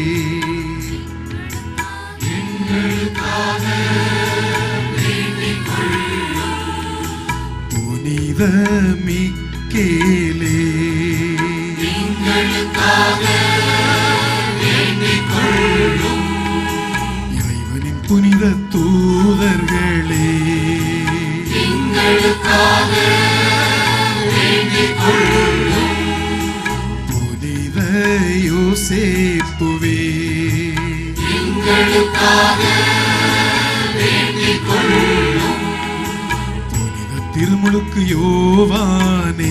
எங்களுக்காக வேண்டிக் கொள்ளும் புனித மிக்கேலே எங்களுக்காக வேண்டிக் கொள்ளும் இறைவனின் புனித தூதர்களே எங்களுக்காக வேண்டிக் கொள்ளும் புனித யோசேப்புவே எங்களுக்காக வேண்டிக் கொள்ளும் புனித திருமுழுக்கு யோவானே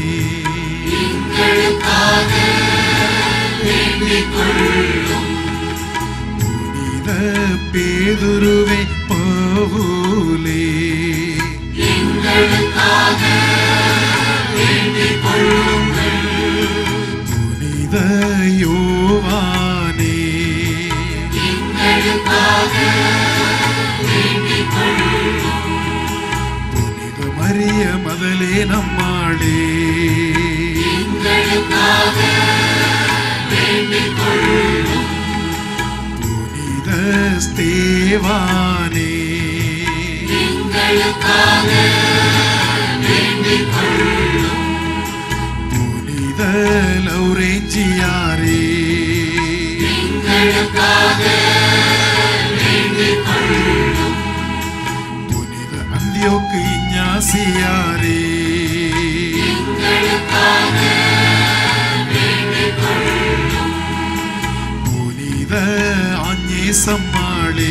எங்களுக்காக வேண்டிக் கொள்ளும் புனித பேதுருவே பவுலே எங்களுக்காக வேண்டிக் கொள்ளுங்கள் புனித யோவானே எங்களுக்காக வேண்டிக் கொள்ளும் புனித மரிய மதலே நம்மாளே எங்களுக்காக வேண்டிக் கொள்ளும் புனித ஸ்தேவானே எங்களுக்காக வேண்டிக் கொள்ளும் புனித லௌரேஞ்சியாரே எங்களுக்காக வேண்டிக் கொள்ளும் புனித அந்தியோக்கு இஞ்ஞாசியாரே எங்களுக்காக வேண்டிக் கொள்ளும் புனித ஆஞ்சேசம்மாளே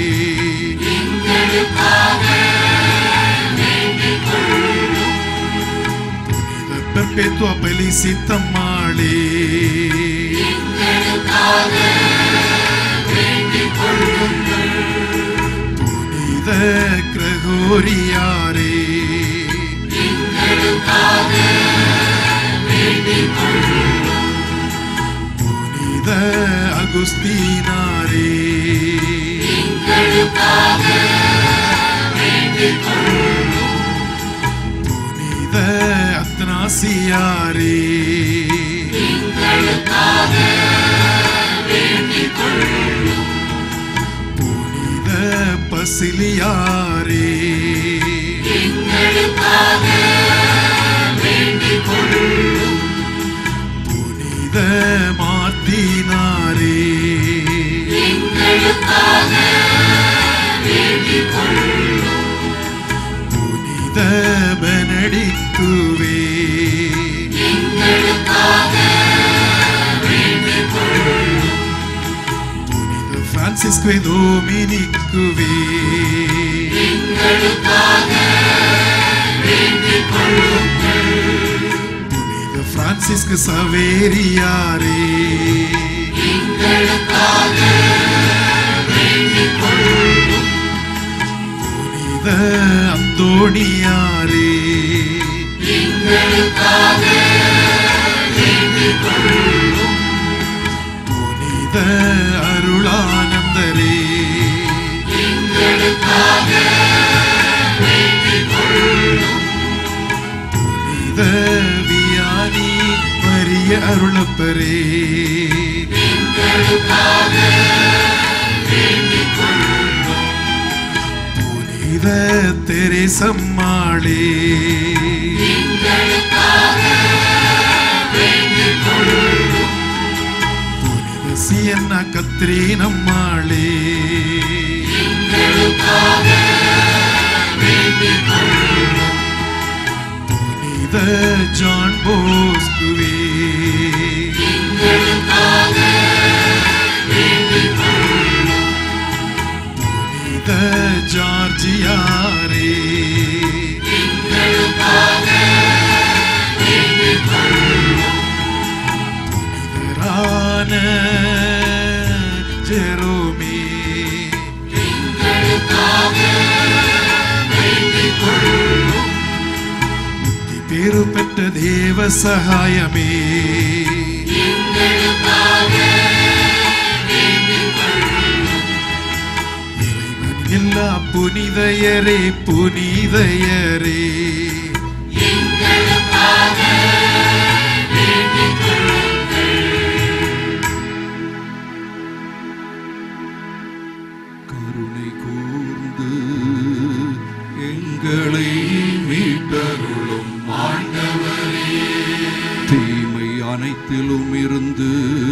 எங்களுக்காக வேண்டிக் கொள்ளும் புனித பெர்பேத்துவ பெலிசித்தம்மாளே எங்களுக்காக வேண்டிக் கொள்ளுங்கள் புனித கிரகோரியாரே எங்களுக்காக வேண்டிக் கொள்ளும் புனித அகுஸ்தீனாரே எங்களுக்காக வேண்டிக் கொள்ளும் புனித அத்னாசியாரே எங்களுக்காக வேண்டிக் கொள்ளும் புனித பசிலியாரே எங்களுக்காக வேண்டிக் கொள்ளும் புனித மாத்தினாரே எங்களுக்காக வேண்டிக் பிரான்சிஸ்கு டோமினிக்குவே புனித பிரான்சிஸ்கு சவேரியாரே புனித அந்தோணியாரே புனித அருளானந்தரே புனித வியானி மரிய அருளப்பரே புனித தெரேசம்மாளே புனித சியன்னா கத்ரீனம்மாளே புனித ஜான் போஸ்குவே புனித ஜார்ஜியாரே புனிதரான ஜெரோமே புத்தி பேரு பெற்ற தேவ சகாயமே இறைவன் எல்லா புனிதையரே புனிதையரே கருணை கூர்ந்து எங்களை மீட்டருளும் ஆண்டவரே தீமை அனைத்திலும் இருந்து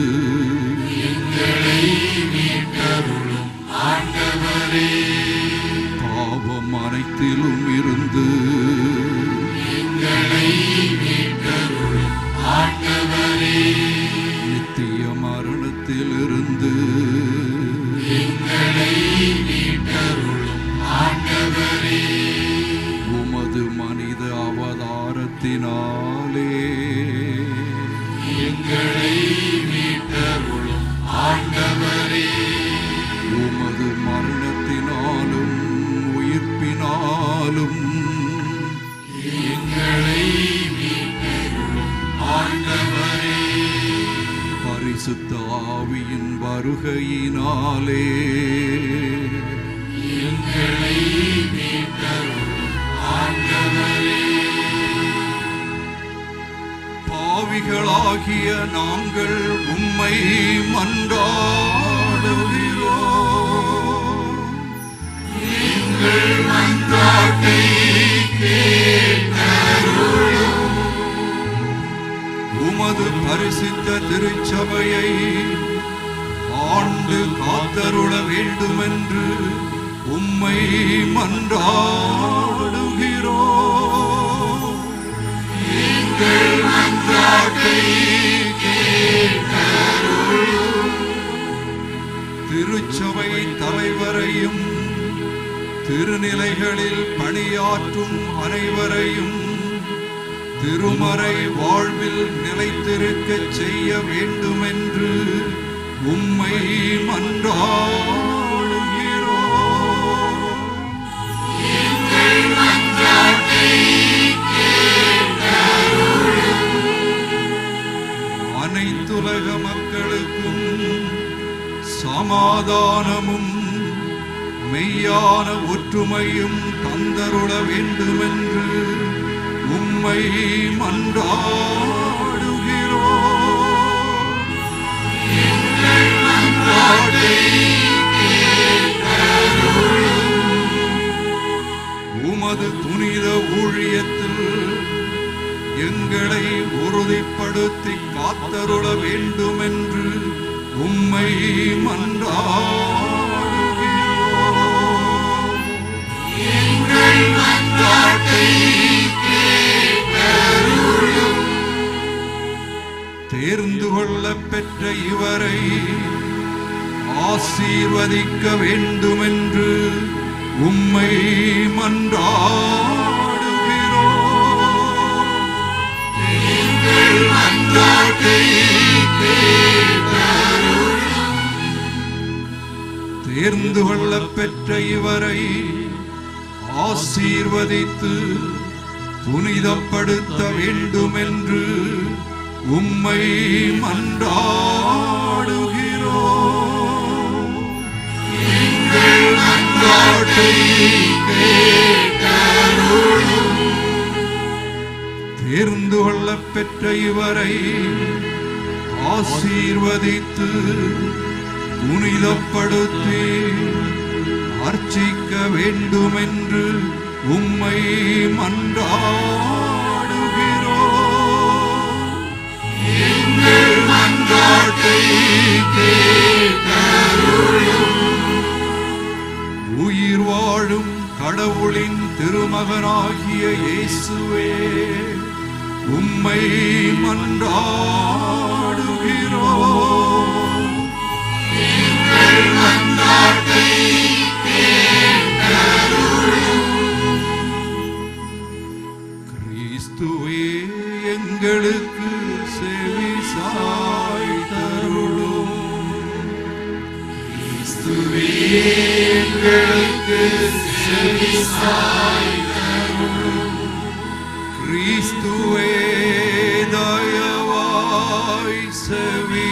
எங்களை மீட்டருளும் ஆண்டவரே பாவம் அனைத்திலும் இருந்து எங்களை மீட்டருளும் ஆண்டவரே நித்திய மரணத்திலிருந்து எங்களை மீட்டருளும் ஆண்டவரே உமது மனித அவதாரத்தினாலே எங்களை மீட்டருளும் ஆண்டவரே உமது மரணத்தினாலும் உயிர்ப்பினாலும் எங்களை மீட்டருளும் ஆண்டவரே பரிசுத்த ஆவியின் வருகையினாலே எங்களை மீட்டருளும் ஆண்டவரே பாவிகளாகிய நாங்கள் உம்மை மன்றாடுகிறோம் எங்கள் மன்றாட்டை கேட்டருளும் உமது பரிசுத்த திருச்சபையை ஆண்டு காத்தருள வேண்டுமென்று உம்மை மன்றாடுகிறோம் எங்கள் மன்றாட்டை கேட்டருளும் திருச்சபை தலைவரையும் திருநிலைகளில் பணியாற்றும் அனைவரையும் திருமறை வாழ்வில் நிலைத்திருக்கச் செய்ய வேண்டுமென்று உம்மை மன்றாடுகிறோம் எங்கள் மன்றாட்டை கேட்டருளும். அனைத்துலக மக்களுக்கும் சமாதானமும் மெய்யான ஒற்றுமையும் தந்தருள வேண்டுமென்று உம்மை மன்றாடுகிறோம் எங்கள் மன்றாட்டை கேட்டருளும். உமது புனித ஊழியத்தில் எங்களை உறுதிப்படுத்தி காத்தருள வேண்டுமென்று உம்மை மன்றாடுகிறோம் எங்கள் மன்றாட்டை கேட்டருளும். தேர்ந்து கொள்ள பெற்ற இவரை ஆசி ஆசீர்வதிக்க வேண்டுமென்று உம்மை மன்றாடுகிறோம் எங்கள் மன்றாட்டை தேர்ந்து கொள்ள பெற்ற இவரை ஆசீர்வதித்து புனிதப்படுத்த வேண்டுமென்று உம்மை மன்றாடுகிறோம் எங்கள் மன்றாட்டை கேட்டருளும் தேர்ந்து கொள்ள பெற்ற இவரை ஆசீர்வதித்து புனிதப்படுத்தி அர்ச்சிக்க வேண்டுமென்று உம்மை மன்றாடுகிறோம் எங்கள் மன்றாட்டை கேட்டருளும் உயிர் வாழும் கடவுளின் திருமகனாகிய இயேசுவே உம்மை மன்றாடுகிறோம் எங்கள் மன்றாட்டை கேட்டருளும் கிறிஸ்துவே எங்களுக்கு செவி சாய்த்தருளும் கிறிஸ்துவே எங்களுக்கு செவி சாய்த்தருளும் கிறிஸ்துவே தயவாய் செவி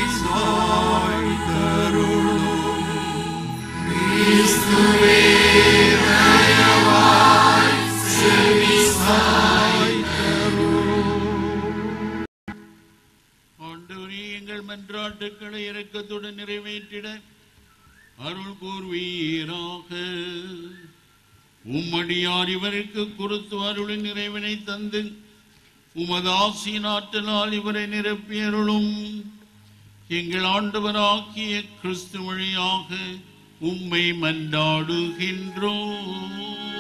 சாய்த்தருளும் கிறிஸ்துவே தயவாய் செவி ஆண்டவரே எங்கள் மன்றாட்டுக்களை இரக்கத்துடன் நிறைவேற்றிட அருள் கூர்வீராக உம்மடியார் இவருக்கு கொடுத்து அருளின் நிறைவினை தந்து உமது ஆசியின் ஆற்றலால் இவரை நிரப்பியருளும் எங்கள் ஆண்டவராகிய கிறிஸ்து வழியாக உம்மை மன்றாடுகின்றோம்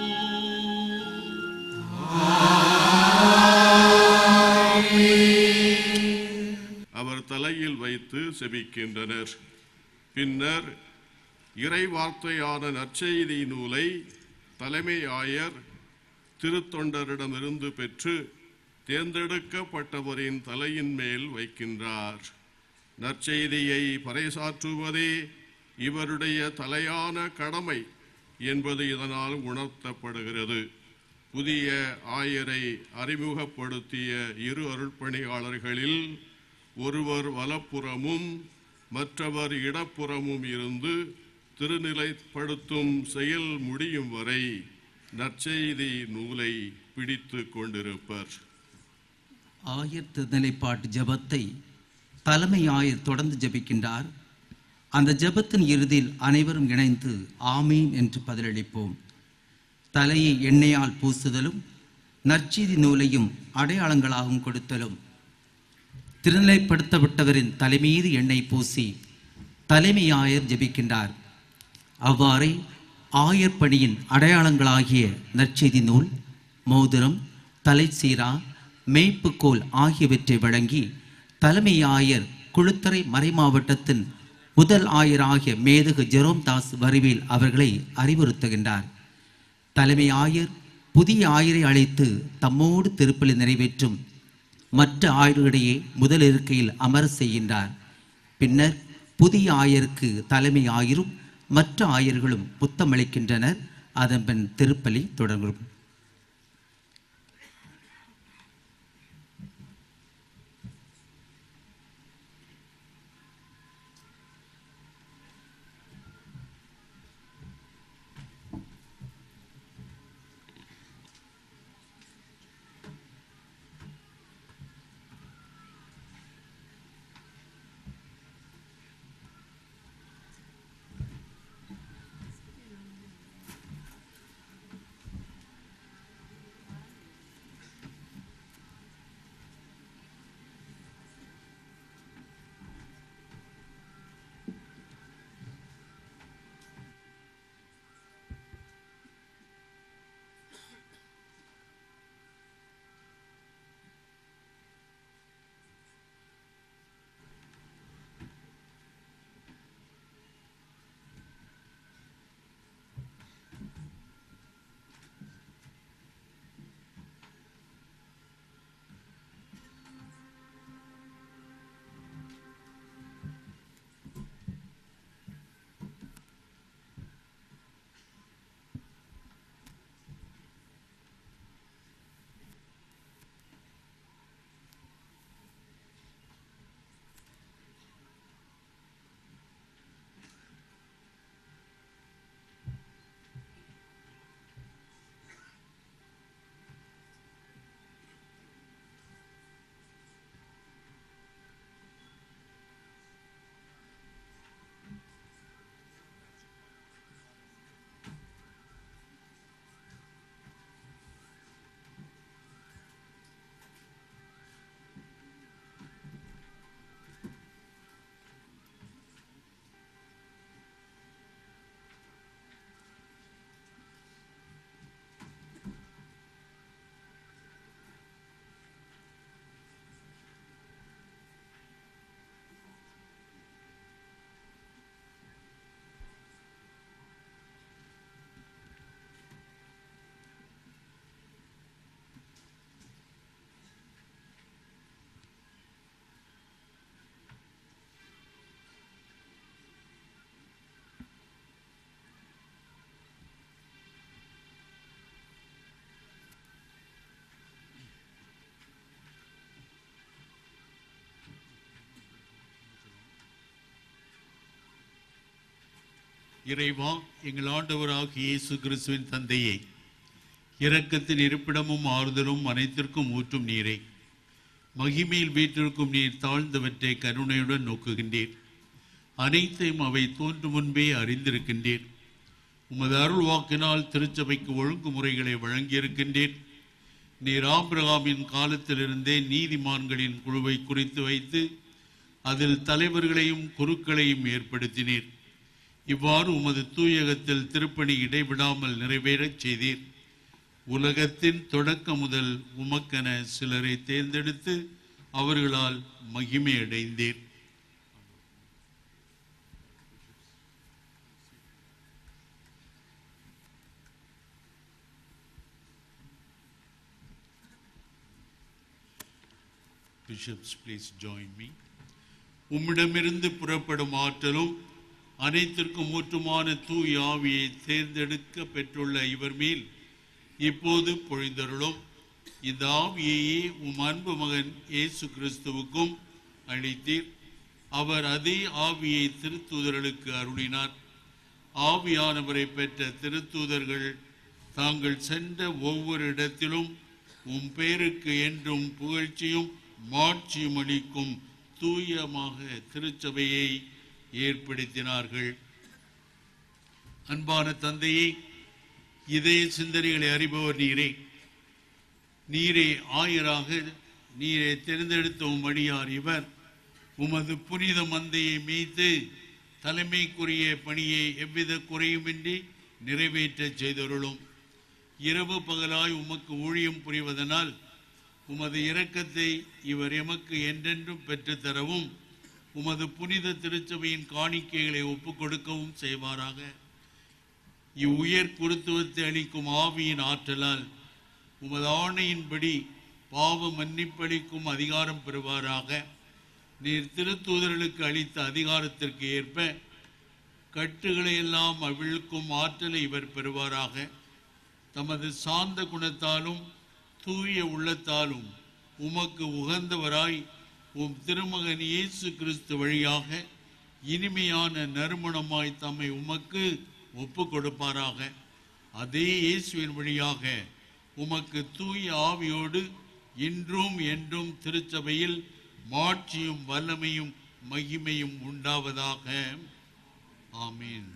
அவர் தலையில் வைத்து செபிக்கின்றனர் பின்னர் இறை வார்த்தையான நற்செய்தி நூலை தலைமை ஆயர் திருத்தொண்டரிடமிருந்து பெற்று தேர்ந்தெடுக்கப்பட்டவரின் தலையின் மேல் வைக்கின்றார் நற்செய்தியை பறைசாற்றுவதே இவருடைய தலையான கடமை என்பது இதனால் உணர்த்தப்படுகிறது புதிய ஆயரை அறிமுகப்படுத்திய இரு அருட்பணியாளர்களில் ஒருவர் வலப்புறமும் மற்றவர் இடப்புறமும் இருந்து திருநிலைப்படுத்தும் செயல் முடியும் வரை நற்செய்தி நூலை பிடித்து கொண்டிருப்பர் ஆயர் திருநிலைப்பாட்டு ஜெபத்தை தலைமை ஆயர் தொடர்ந்து ஜெபிக்கின்றார் அந்த ஜெபத்தின் இறுதியில் அனைவரும் இணைந்து ஆமீன் என்று பதிலளிப்போம் தலையை எண்ணெயால் பூசுதலும் நற்செய்தி நூலையும் அடையாளங்களாகவும் கொடுத்தலும் திருநிலைப்படுத்தப்பட்டவரின் தலைமீது எண்ணெய் பூசி தலைமை ஆயர் ஜெபிக்கின்றார் அவ்வாறே ஆயர் பணியின் அடையாளங்களாகிய நற்செய்தி நூல் மோதிரம் தலைச்சீரா மேய்ப்புக்கோல் ஆகியவற்றை வழங்கி தலைமை ஆயர் குழுத்தறை மறைமாவட்டத்தின் முதல் ஆயராகிய மேதகு ஜெரோம் தாஸ் வரிவில் அவர்களை அறிவுறுத்துகின்றார் தலைமை ஆயர் புதிய ஆயரை அழைத்து தம்மோடு திருப்பலி நிறைவேற்றும் மற்ற ஆயர்களிடையே முதல் இருக்கையில் அமர செய்கின்றார் பின்னர் புதிய ஆயருக்கு தலைமை ஆயரும் மற்ற ஆயர்களும் புத்தமளிக்கின்றனர் அதன் பின் திருப்பலி தொடரும் இறைவா எங்கள் ஆண்டவராகிய இயேசு கிறிஸ்துவின் தந்தையே இரக்கத்தின் இருப்பிடமும் ஆறுதலும் அனைத்திற்கும் ஊற்றும் நீரே மகிமையில் வீற்றிருக்கும் நீர் தாழ்ந்தவற்றை கருணையுடன் நோக்குகின்றீர் அனைத்தையும் அவை தோன்றும் முன்பே அறிந்திருக்கின்றீர் உமது அருள் வாக்கினால் திருச்சபைக்கு ஒழுங்குமுறைகளை வழங்கியிருக்கின்றீர் நீர் ஆபிரகாமின் காலத்திலிருந்தே நீதிமான்களின் குழுவை குறித்து வைத்து அதில் தலைவர்களையும் குருக்களையும் ஏற்படுத்தினீர் இவ்வாறு உமது தூயகத்தில் திருப்பணி இடைவிடாமல் நிறைவேறச் செய்தீர் உலகத்தின் தொடக்கம் முதல் உமக்கென சிலரை தேர்ந்தெடுத்து அவர்களால் மகிமை அடைந்தீர் Bishops, please join me. உம்மிடமிருந்து புறப்படும் ஆற்றலும் அனைத்திற்கும் ஊற்றுமான தூய் ஆவியை தேர்ந்தெடுக்க பெற்றுள்ள இவர் மேல் இப்போது பொழிந்தருளும் இந்த ஆவியையே உம் அன்பு மகன் இயேசு கிறிஸ்துவுக்கும் அளித்தீர் அவர் அதே ஆவியை திருத்தூதர்களுக்கு அருளினார் ஆவியானவரை பெற்ற திருத்தூதர்கள் தாங்கள் சென்ற ஒவ்வொரு இடத்திலும் உம் பேருக்கு என்றும் புகழ்ச்சியும் மாட்சியும் அளிக்கும் தூயமாக திருச்சபையை ஏற்படுத்தினார்கள் அன்பான தந்தையே இதய சிந்தனைகளை அறிபவர் நீரே நீரே ஆயராக நீரே தேர்ந்தெடுத்த உம் அடியார் இவர் உமது புனித மந்தையை மேய்த்து தலைமைக்குரிய பணியை எவ்வித குறையுமின்றி நிறைவேற்றச் செய்தருளும் இரவு பகலாய் உமக்கு ஊழியம் புரிவதனால் உமது இரக்கத்தை இவர் எமக்கு என்றென்றும் பெற்றுத்தரவும் உமது புனித திருச்சபையின் காணிக்கைகளை ஒப்புக் கொடுக்கவும் செய்வாராக இவ்வுயர் குருத்துவத்தை அளிக்கும் ஆவியின் ஆற்றலால் உமது ஆணையின்படி பாவ மன்னிப்பளிக்கும் அதிகாரம் பெறுவாராக நீர் திருத்தூதர்களுக்கு அளித்த அதிகாரத்திற்கு ஏற்ப கட்டுகளை எல்லாம் அவிழ்க்கும் ஆற்றலை இவர் பெறுவாராக தமது சாந்த குணத்தாலும் தூய உள்ளத்தாலும் உமக்கு உகந்தவராய் உம் திருமகன் இயேசு கிறிஸ்து வழியாக இனிமையான நறுமணமாய் தம்மை உமக்கு ஒப்பு கொடுப்பாராக அதே இயேசுவின் வழியாக உமக்கு தூய ஆவியோடு இன்றும் என்றும் திருச்சபையில் மாட்சியும் வல்லமையும் மகிமையும் உண்டாவதாக ஆமீன்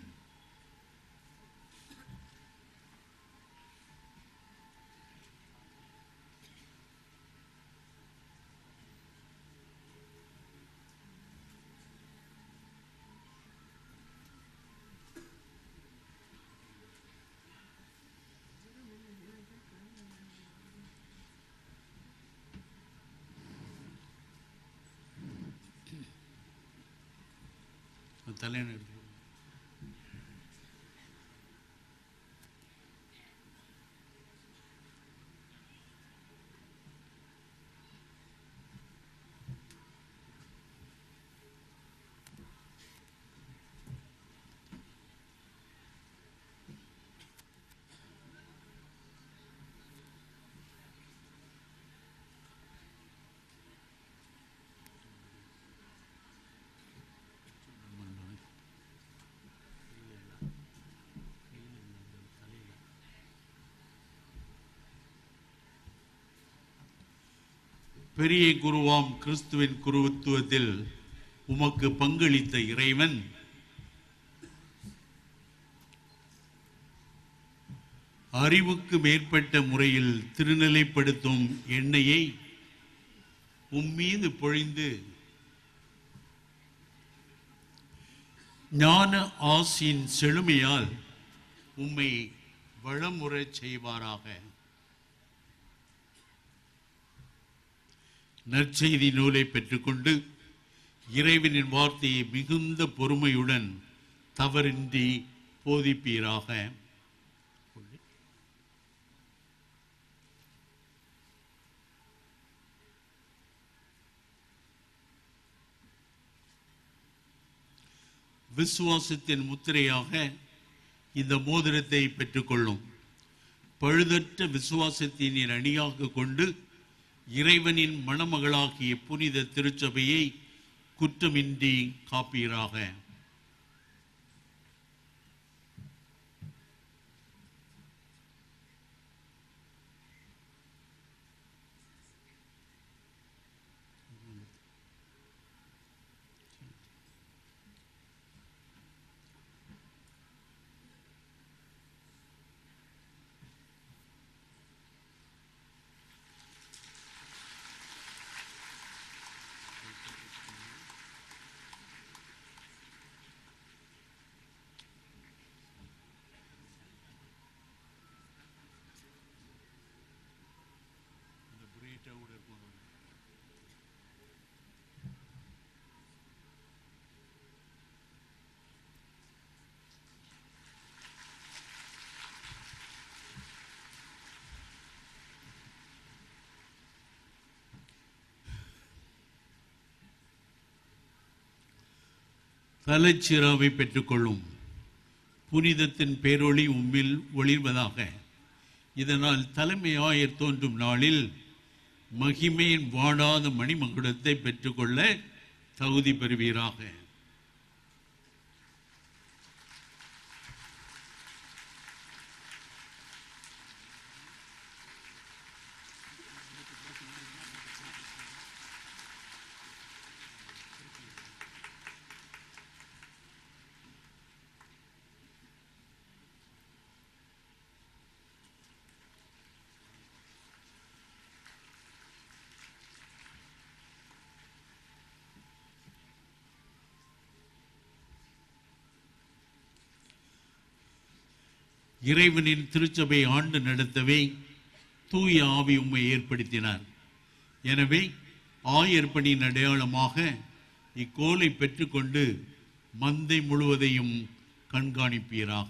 தலையணை எடுத்து பெரிய குருவாம் கிறிஸ்துவின் குருத்துவத்தில் உமக்கு பங்களித்த இறைவன் அறிவுக்கு மேற்பட்ட முறையில் திருநிலைப்படுத்தும் எண்ணெயை உம்மீது பொழிந்து ஞான ஆசியின் செழுமையால் உம்மை வளமுறச் செய்வாராக நற்செய்தி நூலை பெற்றுக்கொண்டு இறைவனின் வார்த்தையை மிகுந்த பொறுமையுடன் தவறின்றி போதிப்பீராக விசுவாசத்தின் முத்திரையாக இந்த மோதிரத்தை பெற்றுக்கொள்ளும் பழுதற்ற விசுவாசத்தின் அணியாக கொண்டு இறைவனின் மணமகளாகிய புனித திருச்சபையை குற்றமின்றி காப்பீராக தலச்சிராவை பெற்றுக்கொள்ளும் புனிதத்தின் பேரொளி உம்மில் ஒளிர்வதாக இதனால் தலைமை ஆயர் தோன்றும் நாளில் மகிமையின் வாடாத மணிமகுடத்தை பெற்றுக்கொள்ள தகுதி பெறுவீராக இறைவனின் திருச்சபை ஆண்டு நடத்தவே தூய ஆவி உம்மை ஏற்படுத்தினார் எனவே ஆயர் பணியின் அடையாளமாக இக்கோலை பெற்றுக்கொண்டு மந்தை முழுவதையும் கண்காணிப்பீராக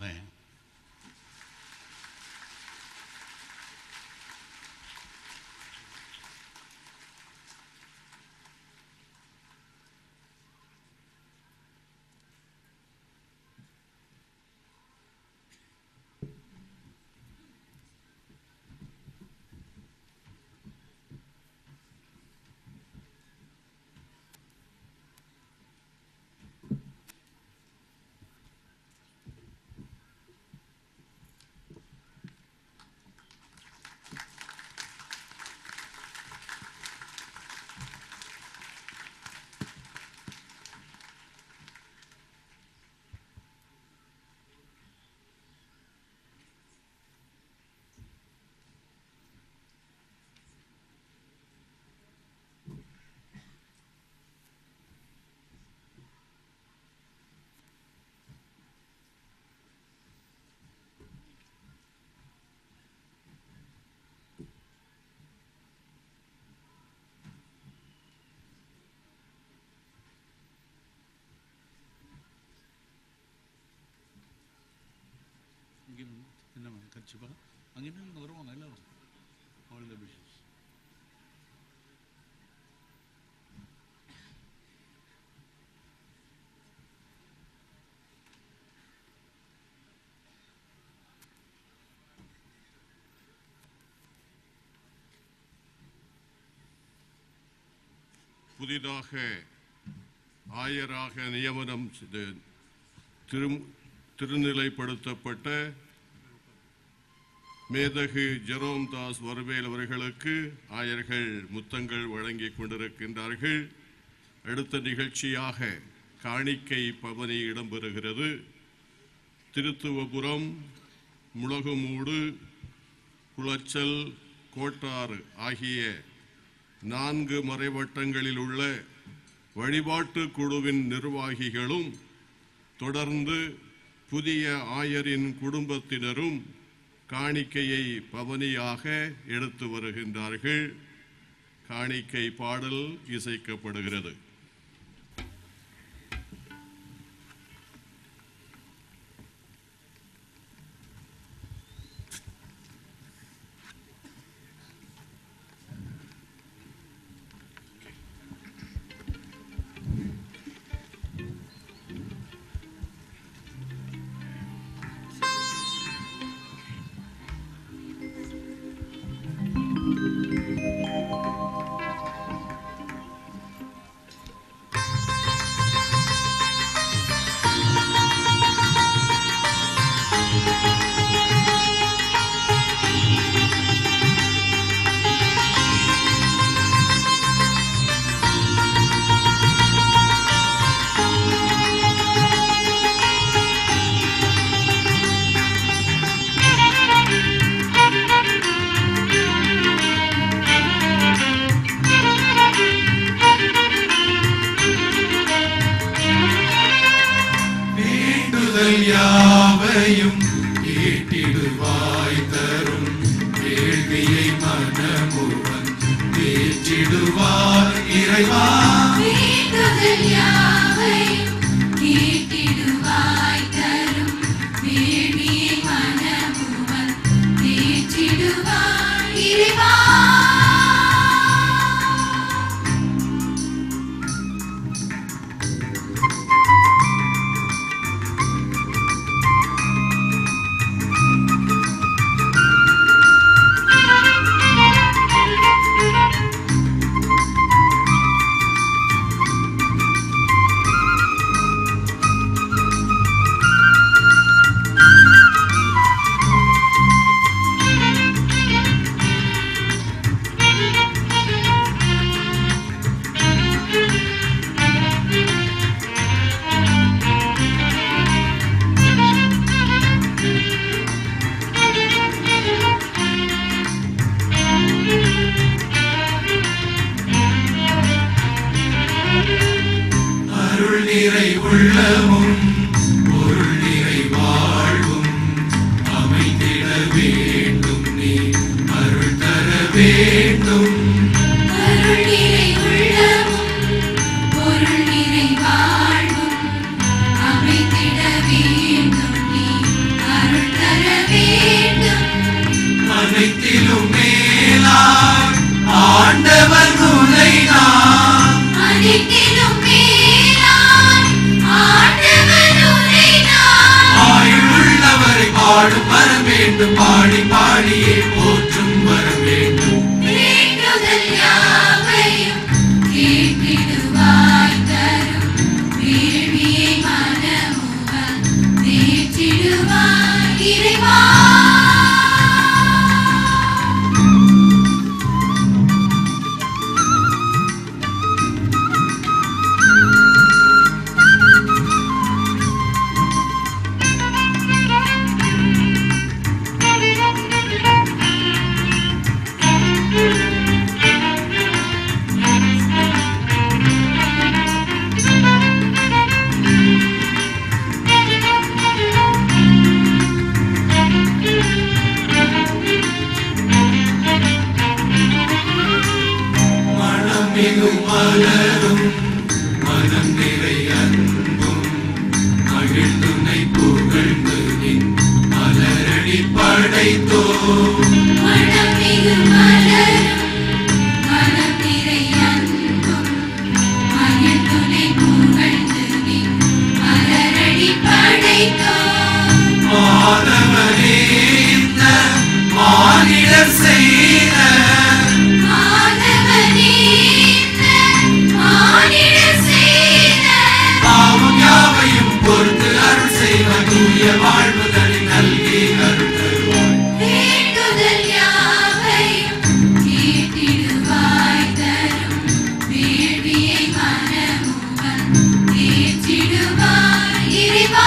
இங்கே என்ன கட்சிப்பா அங்கே இருந்து வருவாங்க எல்லாரும் ஆல் த பிஷப்ஸ் புதிதாக ஆயராக நியமனம் செய்து திரு திருநிலைப்படுத்தப்பட்ட மேதகு ஜெரோம் தாஸ் வரவேல் அவர்களுக்கு ஆயர்கள் முத்தங்கள் வழங்கிக் கொண்டிருக்கின்றார்கள் அடுத்த நிகழ்ச்சியாக காணிக்கை பவனி இடம்பெறுகிறது திருத்துவபுரம் முளகுமூடு குளச்சல் கோட்டாறு ஆகிய நான்கு மறைவட்டங்களில் உள்ள வழிபாட்டு குழுவின் நிர்வாகிகளும் தொடர்ந்து புதிய ஆயரின் குடும்பத்தினரும் காணிக்கையை பவனியாக எடுத்து வருகின்றார்கள் காணிக்கை பாடல் இசைக்கப்படுகிறது வேண்டுதல் யாவையும் கேட்டிடுவாய் தரும் கேள்வியை மனமுவன் கேட்டிடுவார் இறைவா வேண்டுதல் யாவையும் கேட்டிடுவாய் தரும் வேள்வியை மனமுவன் தேற்றிடுவாய் இறைவா உள்ளமும் பொருள் நிறை வாழ்வும் அமைந்திட வேண்டும் நீ அருள் தர வேண்டும் அருள் நிறை உள்ளமும் பொருள் நிறை வாழ்வும் அமைந்திட வேண்டும் நீ அருள் தர வேண்டும் அனைத்திலும் மேலாய் ஆண்டவர் உனை நான் அனைத்திலும் மேலாய் ஆண்டவர் உரை நான் ஆயுள்ளவரை பாடும் வர வேண்டும் பாடி பாடியே போற்றும் வர வேண்டும் வேண்டுதல் யாவையும் கேட்டிடுவாய் தரும் வேள்வியை மனமுவல் தேற்றிடுவாய் இறைவா மனம் மிகு மலரும் மனம் நிறை அன்பும் மகிழ்ந்துனை புகழ்ந்து நின் மலரடி படைத்தோ மனம் மிகு மலரும் மனம் நிறை அன்பும் மகிழ்ந்துனை புகழ்ந்து நின் மலரடி படைத்தோம் மாதவனே இந்த மானிடர் செய்த மாதவனே இந்த மானிடர் செய்த பாவம் யாவையும் பொறுத்து அருள் செய்வ தூய வாழ்வுதலை நல்கி அருள் தருவாய் வேண்டுதல் யாவையும் கேட்டிடுவாய் தரும் வேள்வியை மனமுவல் தேற்றிடுவாய் இறைவா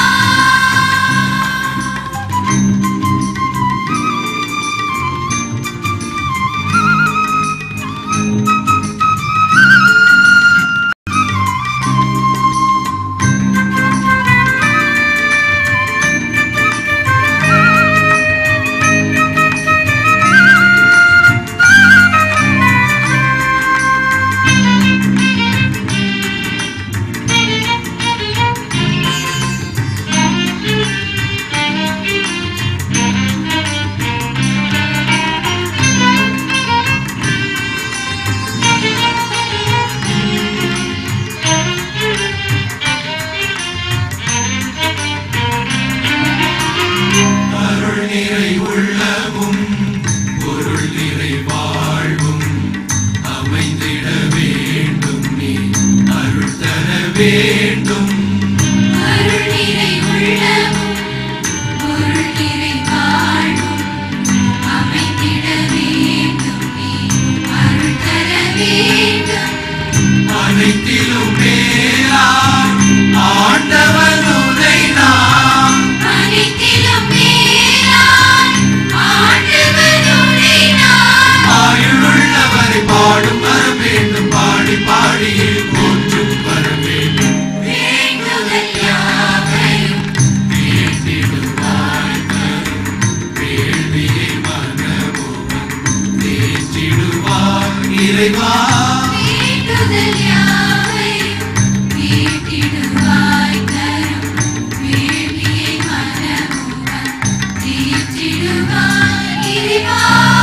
அருள் நிறை உள்ளமும் பொருள் நிறை வாழ்வும் அமைந்திட வேண்டும் நீ அருள் தர வேண்டும் அருள் நிறை உள்ளமும் பொருள் நிறை வாழ்வும் அமைந்திட வேண்டும் நீ அருள் தர வேண்டும் அனைத்திலும் மேலாய் ஆண்டவன் உனை நான் அனைத்திலும் மேலாய் ஆண்டவர் உரை நான் ஆயுளுள்ளவரை பாடும் வர வேண்டும் பாடி பாடியே போற்றும் வர வேண்டும் வேண்டுதல் யாவையும் கேட்டிடுவாய் தரும் வேள்வியை மனமுவன் தேற்றிடுவாய் இறைவா வேண்டுதல் யாவையும் கேட்டிடுவாய் தரும் வேள்வியை மனமுவல் தேற்றிடுவாய் இறைவா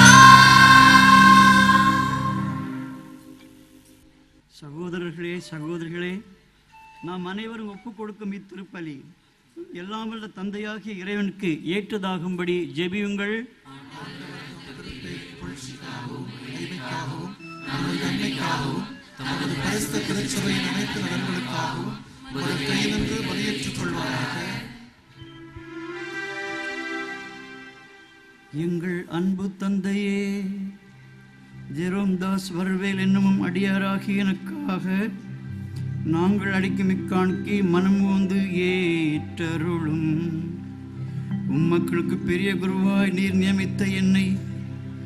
சகோதரர்களே சகோதரிகளே நாம் அனைவரும் ஒப்புக் கொடுக்கும் இத்திருப்பலி எல்லாம் வல்ல தந்தையாகிய இறைவனுக்கு ஏற்றதாகும்படி ஜெபியுங்கள் தமது பரிசுத்த திருச்சபையின் அனைத்து நலன்களுக்காகவும் ஒரு கையிலிருந்து பலியேற்றுக் கொள்வாராக எங்கள் அன்பு தந்தையே ஜெரோம் தாஸ் வர்வேல் என்னும் அடியாராகிய எனக்காக நாங்கள் அடிக்கும் இக்காணிக்கை மனம் வந்து ஏற்றருளும் உம்மக்களுக்கு பெரிய குருவாய் நீர் நியமித்த என்னை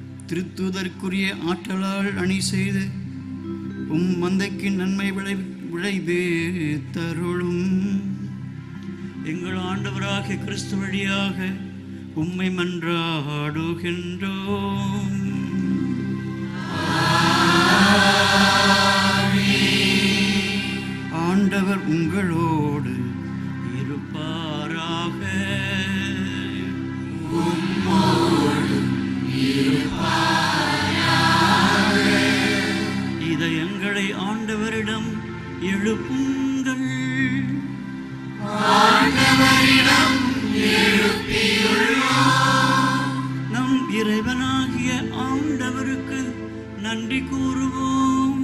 திருத்தூதருக்குரிய ஆற்றலால் அணி செய்து உம் மந்தைக்கு நன்மை விளை விளைவு தருளும் எங்கள் ஆண்டவராகிய கிறிஸ்து வழியாக உம்மை மன்றாடுகின்றோம் ஆண்டவர் உங்களோடு இருப்பாராக இதயங்களை ஆண்டவரிடம் எழுப்புங்கள் நம் இறைவனாகிய ஆண்டவருக்கு நன்றி கூறுவோம்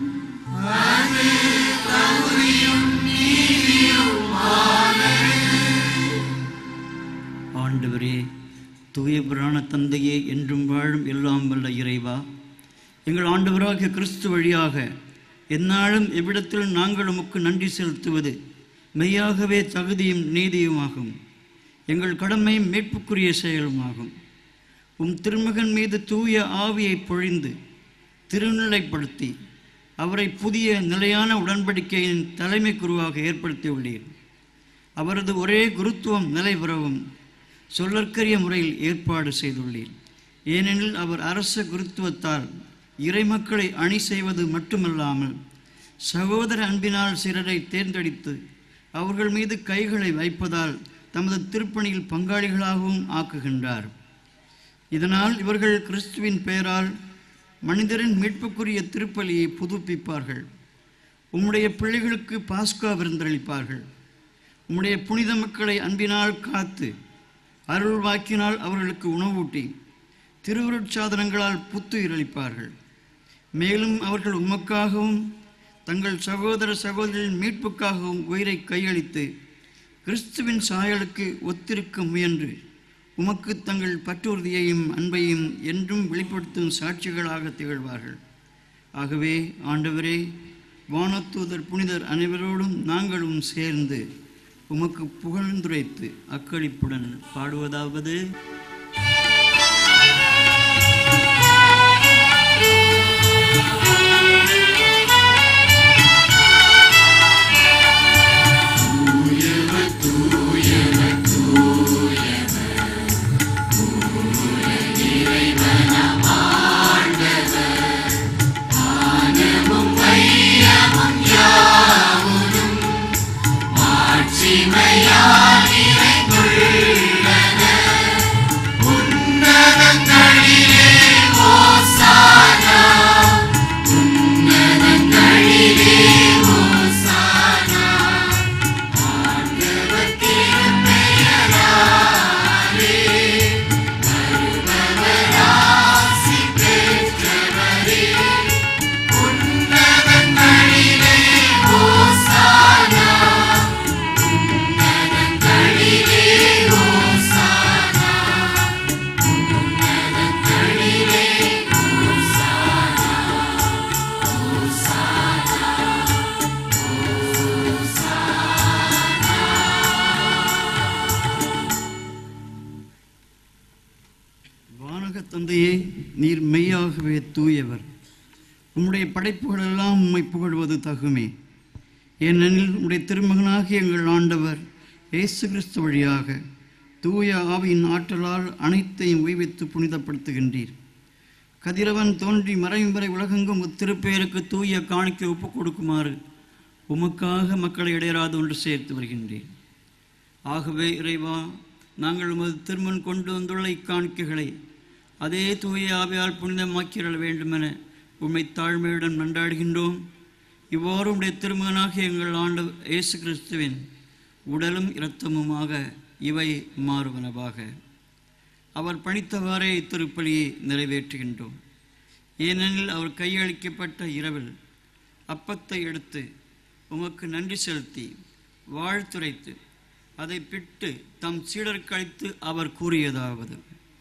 ஆண்டவரே தூய புராண தந்தையே என்றும் வாழும் எல்லாம் வல்ல இறைவா எங்கள் ஆண்டவராகிய கிறிஸ்து வழியாக எந்நாளும் எவ்விடத்தில் நாங்கள் உமக்கு நன்றி செலுத்துவது மெய்யாகவே தகுதியும் நீதியுமாகும் எங்கள் கடமை மீட்புக்குரிய செயலுமாகும் உம் திருமகன் மீது தூய ஆவியை பொழிந்து திருநிலைப்படுத்தி அவரை புதிய நிலையான உடன்படிக்கையின் தலைமை குருவாக ஏற்படுத்தியுள்ளீர் அவரது ஒரே குருத்துவம் நிலை பெறவும் சொல்லற்கரிய முறையில் ஏற்பாடு செய்துள்ளீர் ஏனெனில் அவர் அரச குருத்துவத்தால் இறைமக்களை அணி செய்வது மட்டுமல்லாமல் சகோதர அன்பினால் சிலரை தேர்ந்தெடுத்து அவர்கள் மீது கைகளை வைப்பதால் தமது திருப்பணியில் பங்காளிகளாகவும் ஆக்குகின்றார் இதனால் இவர்கள் கிறிஸ்துவின் பெயரால் மனிதரின் மீட்புக்குரிய திருப்பலியை புதுப்பிப்பார்கள் உம்முடைய பிள்ளைகளுக்கு பாஸ்கா விருந்தளிப்பார்கள் உம்முடைய புனித மக்களை அன்பினால் காத்து அருள் வாக்கினால் அவர்களுக்கு உணவூட்டி திருவுருட்சாதனங்களால் புத்துயிரளிப்பார்கள் மேலும் அவர்கள் உமக்காகவும் தங்கள் சகோதர சகோதரின் மீட்புக்காகவும் உயிரை கையளித்து கிறிஸ்துவின் சாயலுக்கு ஒத்திருக்க முயன்று உமக்கு தங்கள் பற்றுறுதியையும் அன்பையும் என்றும் வெளிப்படுத்தும் சாட்சிகளாக திகழ்வார்கள் ஆகவே ஆண்டவரே வானத்தூதர் புனிதர் அனைவரோடும் நாங்களும் சேர்ந்து உமக்கு புகழ்ந்துரைத்து அக்களிப்புடன் பாடுவதாவது வானக தந்தையே நீர் மெய்யாகவே தூயவர் உம்முடைய படைப்புகள் எல்லாம் உம்மை புகழ்வது தகுமே ஏனெனில் உம்முடைய திருமகனாகிய எங்கள் ஆண்டவர் இயேசு கிறிஸ்து வழியாக தூய ஆவியின் ஆற்றலால் அனைத்தையும் உய்வித்து புனிதப்படுத்துகின்றீர் கதிரவன் தோன்றி மறையும் வரை உலகெங்கும் திருப்பெயருக்கு தூய காணிக்கை ஒப்புக் கொடுக்குமாறு உமக்காக மக்களை இடையராது ஒன்று சேர்த்து வருகின்றேன் ஆகவே இறைவா நாங்கள் உமது திருமண் கொண்டு வந்துள்ள இக்காணிக்கைகளை அதே தூய ஆவியால் புனிதமாக்கிட வேண்டுமென உம்மை தாழ்மையுடன் மன்றாடுகின்றோம் இவ்வாறு உடைய திருமகனாகிய எங்கள் ஆண்டு இயேசு கிறிஸ்துவின் உடலும் இரத்தமுமாக இவை மாறுவனவாக அவர் பணித்தவாறே இத்திருப்பலியை நிறைவேற்றுகின்றோம் ஏனெனில் அவர் கையளிக்கப்பட்ட இரவில் அப்பத்தை எடுத்து உமக்கு நன்றி செலுத்தி வாழ்த்துரைத்து அதை பிட்டு தம் சீடருக்கு அளித்து அவர் கூறியதாவது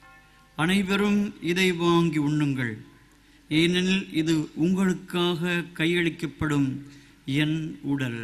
அனைவரும் இதை வாங்கி உண்ணுங்கள் ஏனெனில் இது உங்களுக்காக கையளிக்கப்படும் என் உடல்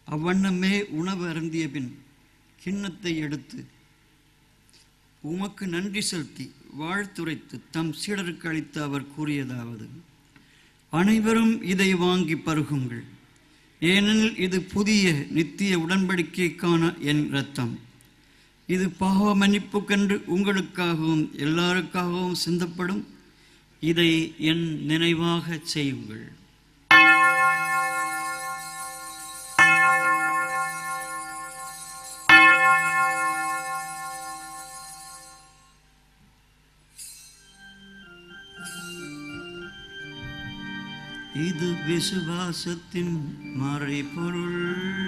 அவ்வண்ணமே உணவு அருந்திய பின் கிண்ணத்தை எடுத்து உமக்கு நன்றி செலுத்தி வாழ்த்துரைத்து தம் சீடருக்கு அளித்து அவர் கூறியதாவது அனைவரும் இதை வாங்கி பருகுங்கள் ஏனெனில் இது புதிய நித்திய உடன்படிக்கைக்கான என் இரத்தம் இது பாவ மன்னிப்புக்கென்று உங்களுக்காகவும் எல்லாருக்காகவும் சிந்தப்படும் இதை என் நினைவாக செய்யுங்கள் இது விசுவாசத்தின் மறைபொருள்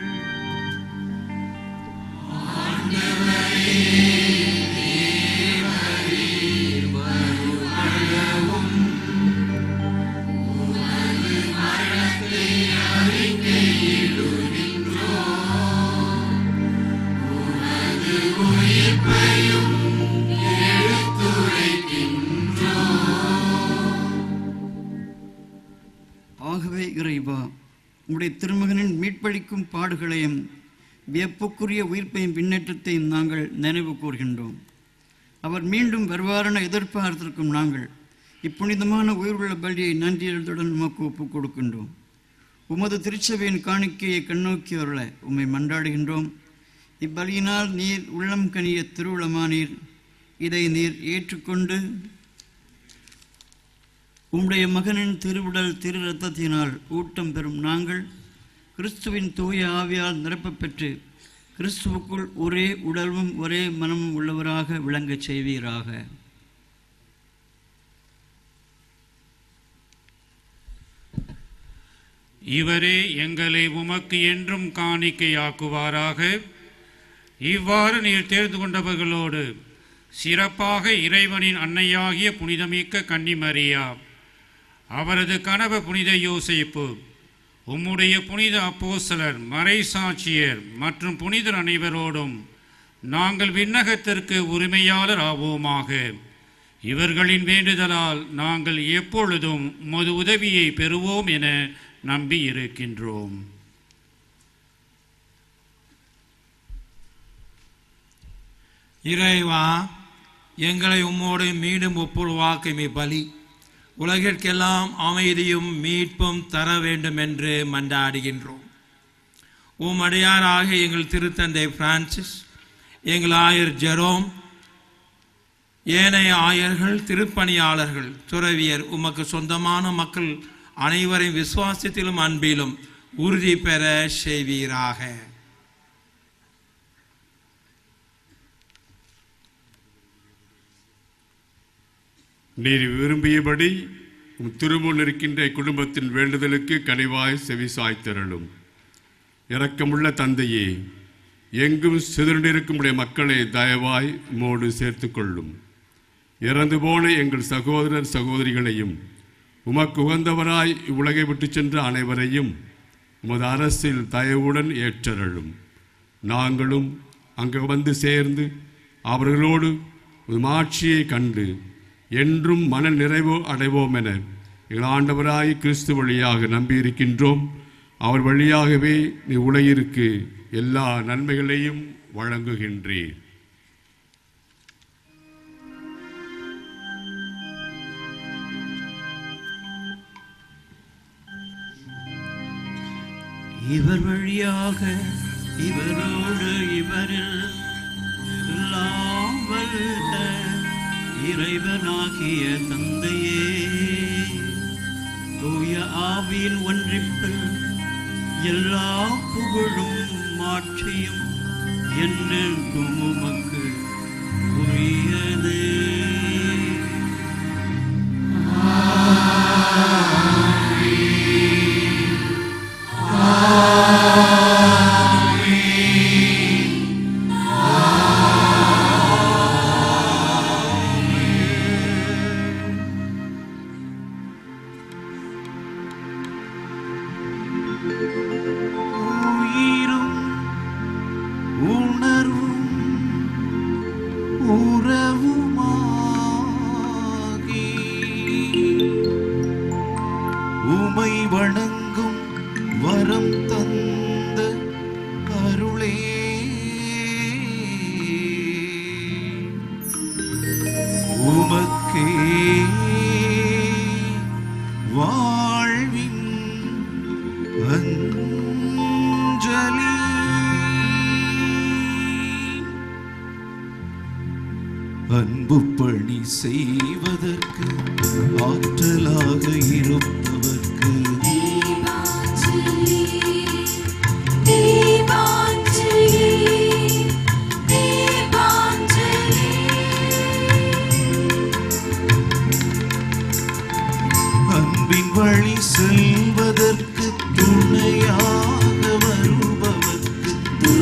ஆகவே இறைவா உம்முடைய திருமகனின் மீட்பளிக்கும் பாடுகளையும் வியப்புக்குரிய உயிர்ப்பையும் பின்னேற்றத்தையும் நாங்கள் நினைவு கூர்கின்றோம் அவர் மீண்டும் வருவாரென எதிர்பார்த்திருக்கும் நாங்கள் இப்புனிதமான உயிருள்ள பலியை நன்றியுடன் உமக்கு ஒப்புக் கொடுக்கின்றோம் உமது திருச்சபையின் காணிக்கையை கண்ணோக்கி வரல உம்மை மன்றாடுகின்றோம் இப்பலியினால் நீர் உள்ளம் கனிய திருவுளமானீர் இதை நீர் ஏற்றுக்கொண்டு உம்முடைய மகனின் திருவுடல் திரு ரத்தத்தினால் ஊட்டம் பெறும் நாங்கள் கிறிஸ்துவின் தூய ஆவியால் நிரப்பப் பெற்று கிறிஸ்துவுக்குள் ஒரே உடலும் ஒரே மனமும் உள்ளவராக விளங்கச் செய்வீராக இவரே எங்களை உமக்கு என்றும் காணிக்கையாக்குவாராக இவ்வாறு நீர் தேர்ந்து கொண்டவர்களோடு சிறப்பாக இறைவனின் அன்னையாகிய புனிதமிக்க கன்னிமரியா அவரது கணவர் புனித யோசேப்பு உம்முடைய புனித அப்போஸ்தலர் மறைசாட்சியர் மற்றும் புனிதர் அனைவரோடும் நாங்கள் விண்ணகத்திற்கு உரிமையாளர் ஆவோமாக இவர்களின் வேண்டுதலால் நாங்கள் எப்பொழுதும் உமது உதவியை பெறுவோம் என நம்பி இருக்கின்றோம் இறைவா எங்களை உம்மோடு மீண்டும் ஒப்புருவாக்குமே பலி உலகிற்கெல்லாம் அமைதியும் மீட்பும் தர வேண்டும் என்று மன்றாடுகின்றோம் உம் அடியாராக எங்கள் திருத்தந்தை பிரான்சிஸ் எங்கள் ஆயர் ஜெரோம் ஏனைய ஆயர்கள் திருப்பணியாளர்கள் துறவியர் உமக்கு சொந்தமான மக்கள் அனைவரையும் விசுவாசத்திலும் அன்பிலும் உறுதி பெற செய்வீராக நீர் விரும்பியபடி உம் திருமுன் இருக்கின்ற குடும்பத்தின் வேண்டுதலுக்கு கனிவாய் செவிசாய்த்தருளும் இரக்கமுள்ள தந்தையே எங்கும் சிதறிண்டிருக்கும் உடைய மக்களை தயவாய் மோடு சேர்த்துக் கொள்ளும் இறந்து போன எங்கள் சகோதரர் சகோதரிகளையும் உமக்கு உகந்தவராய் இவ்வுலகை விட்டுச் சென்ற அனைவரையும் உமது அரசில் தயவுடன் ஏற்றருளும் நாங்களும் அங்கு வந்து சேர்ந்து அவர்களோடு உம் ஆட்சியை கண்டு என்றும் மன நிறைவு அடைவோம் என எங்கள் ஆண்டவராய் கிறிஸ்து வழியாக நம்பியிருக்கின்றோம் அவர் வழியாகவே நீ உலகிற்கு எல்லா நன்மைகளையும் வழங்குகின்றீர் இவர் வழியாக இவரோடு இவரில் எல்லாம் வல்ல இறைவனாகிய தந்தையே தூய ஆவியின் ஒன்றிப்பில் எல்லா புகழும் மாட்சியும் என்றென்றும் உமக்கு உரியதே உயிரும் உணர்வும் உறவுமாகி உமை வணங்கும் வரம் தந்த உமக்கே வாழ்வின் அஞ்சலி அன்பு பணி செய்வதற்கு ஆற்றலாக இருப்பவர்க்கு அன்பின் வழி செல்வதற்கு துணையாக வருபவர்க்கு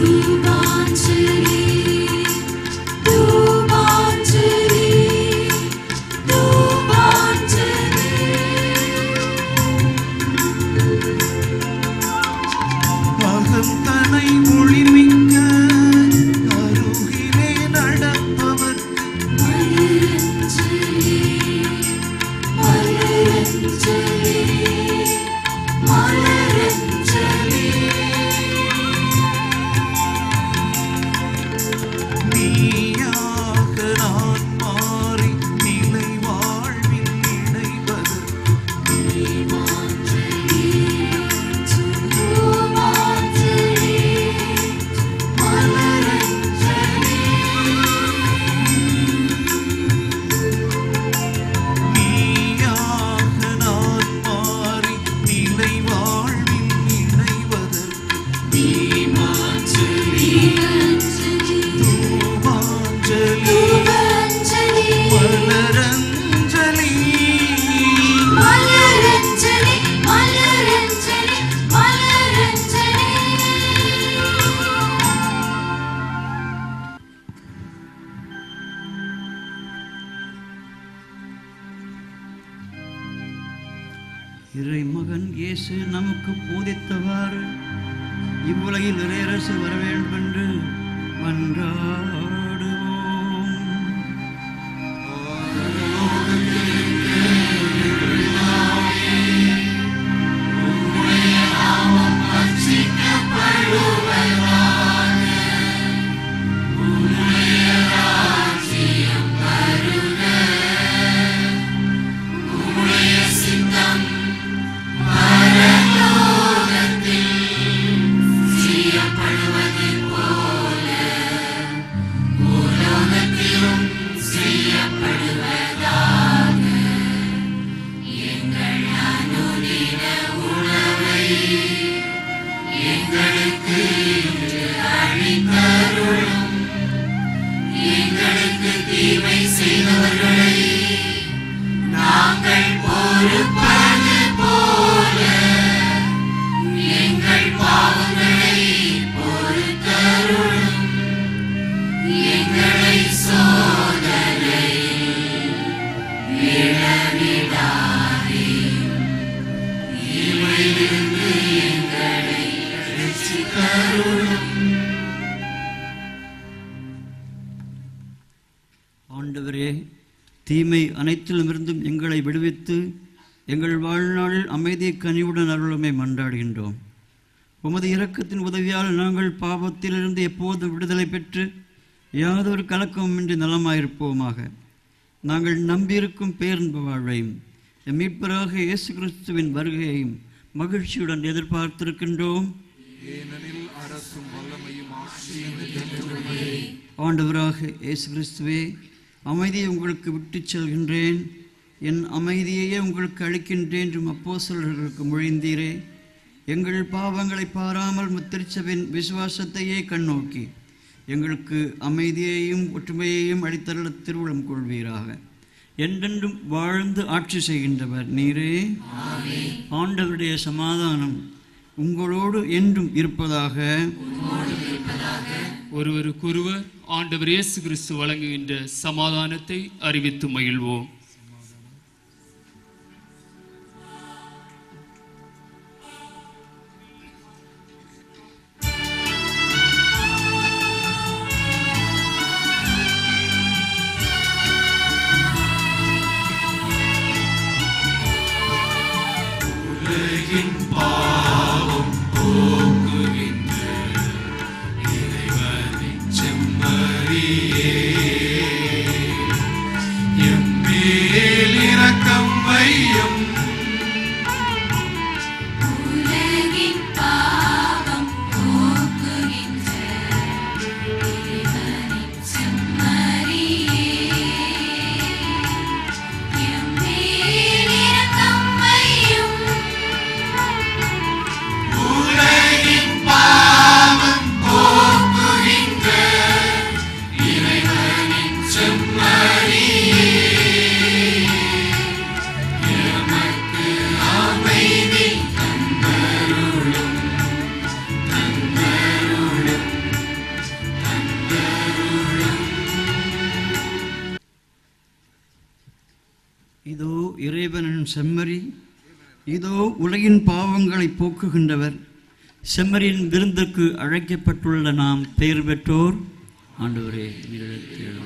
அகம் தனை ஒளிமிக்க அருகிலே நடப்பவர்க்கு நீயாக நான் மாறி நிலை வாழ்வில் இணைவதற்கு நீயாக நான் மாறி நிலை வாழ்வில் இணைவதற்கு தீபாஞ்சலி தூபாஞ்சலி மலரஞ்சலி இறைமகன் இயேசு நமக்கு போதித்தவாறு இவ்வுலகில் இறையரசு வர வேண்டும் என்று மன்றாடுவோம் சித்தம் பரலோகத்தில் செய்யப்படுவது போல உலகத்திலும் செய்யப்படுவதாக எங்கள் அனுதின உணவை எங்களுக்கு இன்று அளித்தருளும் எங்களுக்கு தீமை செய்தவர்களை நாங்கள் பொறுப்பது போல எங்கள் பாவங்களை பொறுத்தருளும் எங்களை சோதனையில் விழவிடாதேயும் தீமையிலிருந்து எங்களை ரட்சித்தருளும் ஆண்டவரே தீமை அனைத்திலுமிருந்தும் எங்களை விடுவித்து எங்கள் வாழ்நாளில் அமைதி கனிவுடன் அருளுமை மன்றாடுகின்றோம் உமது இரக்கத்தின் உதவியால் நாங்கள் பாவத்திலிருந்து எப்போதும் விடுதலை பெற்று யாதொரு கலக்கமின்றி நலமாயிருப்போமாக நாங்கள் நம்பியிருக்கும் பேரன்பு வாழ்வையும் எம் மீட்பராக இயேசு கிறிஸ்துவின் வருகையையும் மகிழ்ச்சியுடன் எதிர்பார்த்திருக்கின்றோம் ஏனெனில் அரசும் வல்லமையும் ஆட்சியும் ஆண்டவராக இயேசு கிறிஸ்துவே அமைதியை உங்களுக்கு விட்டுச் செல்கின்றேன் என் அமைதியையே உங்களுக்கு அளிக்கின்றேன் என்றும் அப்போஸ்தலர்களுக்கு மொழிந்தீரே எங்கள் பாவங்களை பாராமல் முத்திருச்சபின் விசுவாசத்தையே கண்ணோக்கி எங்களுக்கு அமைதியையும் ஒற்றுமையையும் அளித்தருள திருவுளம் கொள்வீராக என்றென்றும் வாழ்ந்து ஆட்சி செய்கின்றவர் நீரே ஆண்டவருடைய சமாதானம் உங்களோடு என்றும் இருப்பதாக ஒருவருக்கொருவர் ஆண்டவர் இயேசு கிறிஸ்து வழங்குகின்ற சமாதானத்தை அறிவித்து மகிழ்வோம் உலகின் பாவம் போக்குகின்ற இறைவனின் செம்மறியே செம்மறியே எமக்கு அமைதி தந்தருளும் தந்தருளும் இதோ இறைவனின் செம்மறி இதோ உலகின் பாவங்களை போக்குகின்றவர் செம்மறியின் விருந்துக்கு அழைக்கப்பட்டுள்ள நாம் பெயர் பெற்றோர் ஆண்டவரே நீர்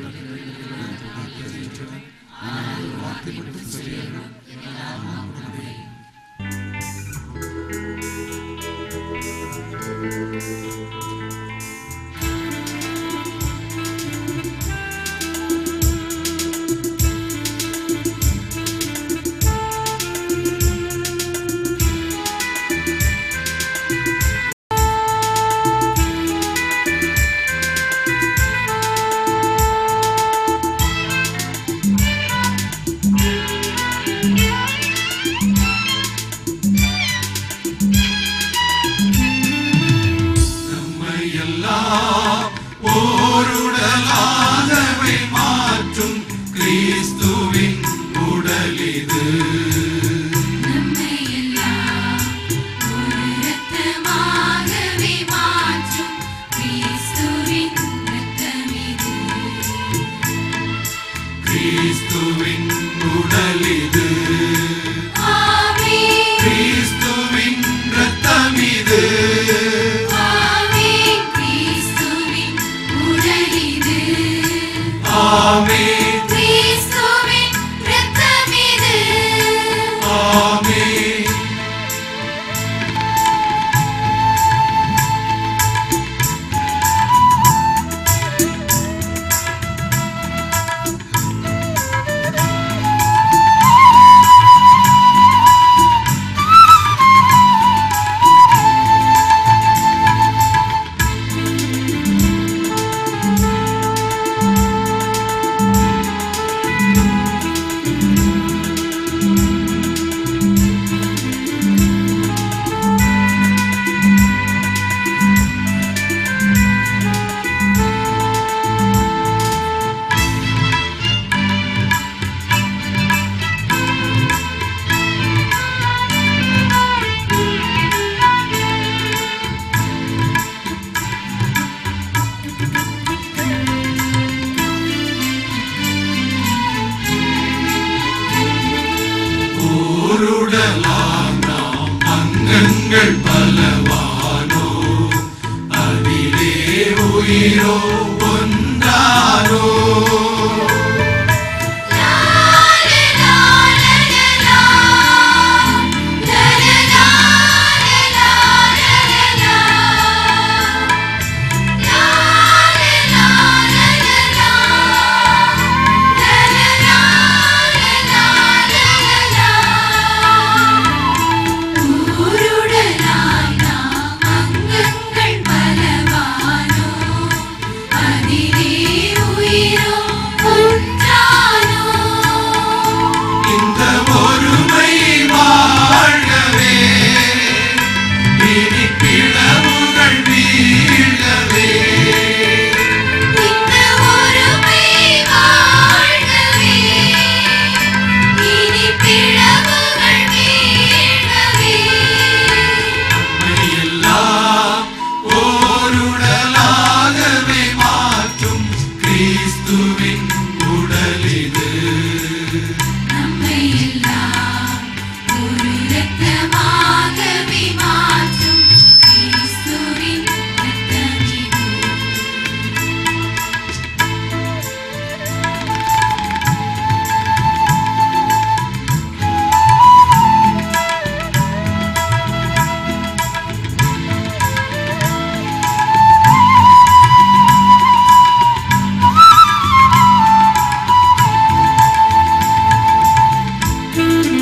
நம்மையெல்லாம் ஓருடலாகவே மாற்றும் கிறிஸ்துவின் உடல் இது இரத்தமாகவே மாற்றும் கிறிஸ்துவின் இரத்தமிது. கிறிஸ்துவின் உடல் இது ஆமென். கிறிஸ்துவின் இரத்தம் இது ஆமென். கிறிஸ்துவின் உடல் இது. ஆமென் கிறிஸ்துவின் இரத்தமிது. ஆமென் ஓருடலாம் நாம் அங்கங்கள் பலவானோ அதிலே உயிரோ ஒன்றாரோ ஊருடனாய் நாம் அங்கங்கள் பலவானோ அதிலே உயிரோ ஒன்றானோ இந்த ஒருமை வாழ்கவே இனி பிளவுகள் வீழ்கவே இந்த ஒருமை வாழ்கவே இனி பிளவுகள் வீழ்கவே எல்லாம் ஓருடலாகவே மாற்றும் கிறிஸ்துவின் உடல் இது நம்மை எல்லாம் ஒரு இரத்தமாகவே மாற்றும் கிறிஸ்துவின் இரத்தமிது. ஆமென்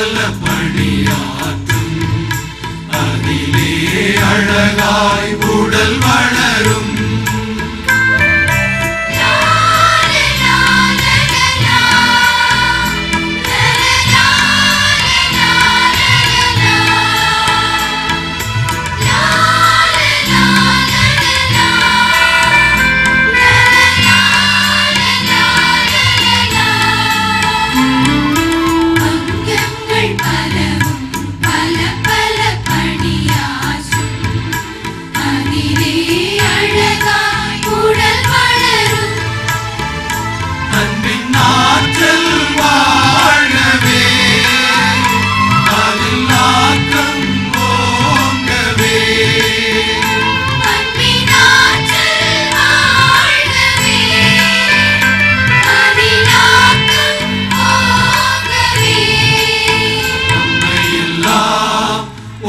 பல பணியாற்றும் அதிலே அழகாய் உடல் வளரும் அங்கங்கள் பலவும் பல பல பணியாற்றும் அதிலே அழகாய் உடல் வளரும் அன்பின் ஆற்றல் வாழவே அதில் ஆக்கம் ஓங்கவே அன்பின் ஆற்றல் வாழ்கவே அதில் ஆக்கம் ஓங்கவே எல்லாம்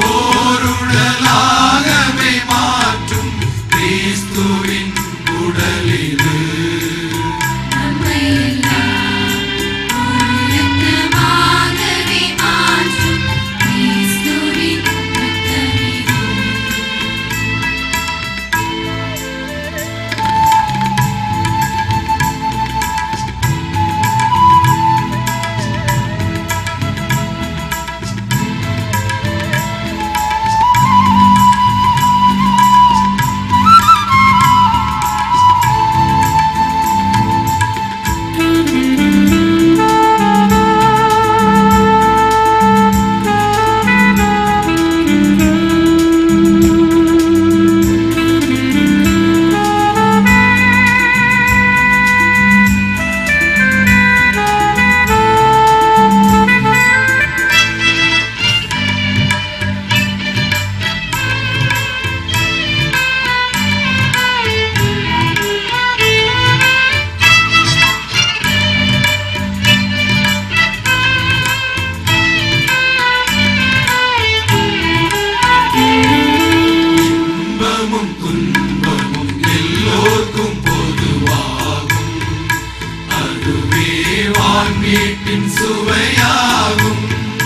ஓருடலாகவே மாற்றும் கிறிஸ்துவின் உடல் இது நம்மை எல்லாம் ஒரு இரத்தமாகவே மாற்றும் கிறிஸ்துவின் இரத்தமிது. இன்பமும் துன்பமும் எல்லோர்க்கும் பொதுவாகும் அதுவே வான்வீட்டின் சுவையாகும்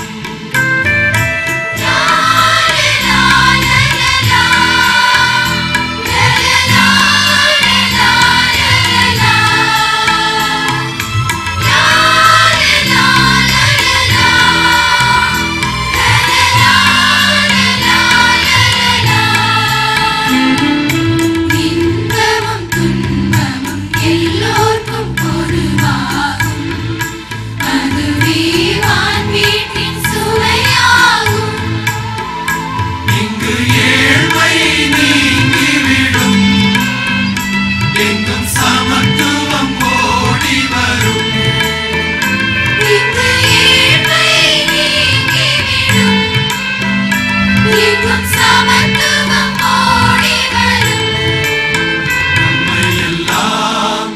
இன்பமும் துன்பமும் எல்லோர்க்கும் பொதுவாகும் அதுவே வான்வீட்டின் சுவையாகும் இங்கு ஏழ்மை நீங்கிவிடும் எங்கும் சமத்துவம் ஓடி வரும் இங்கு ஏழ்மை நீங்கிவிடும் எங்கும் சமத்துவம் ஓடி வரும் நம்மை எல்லாம்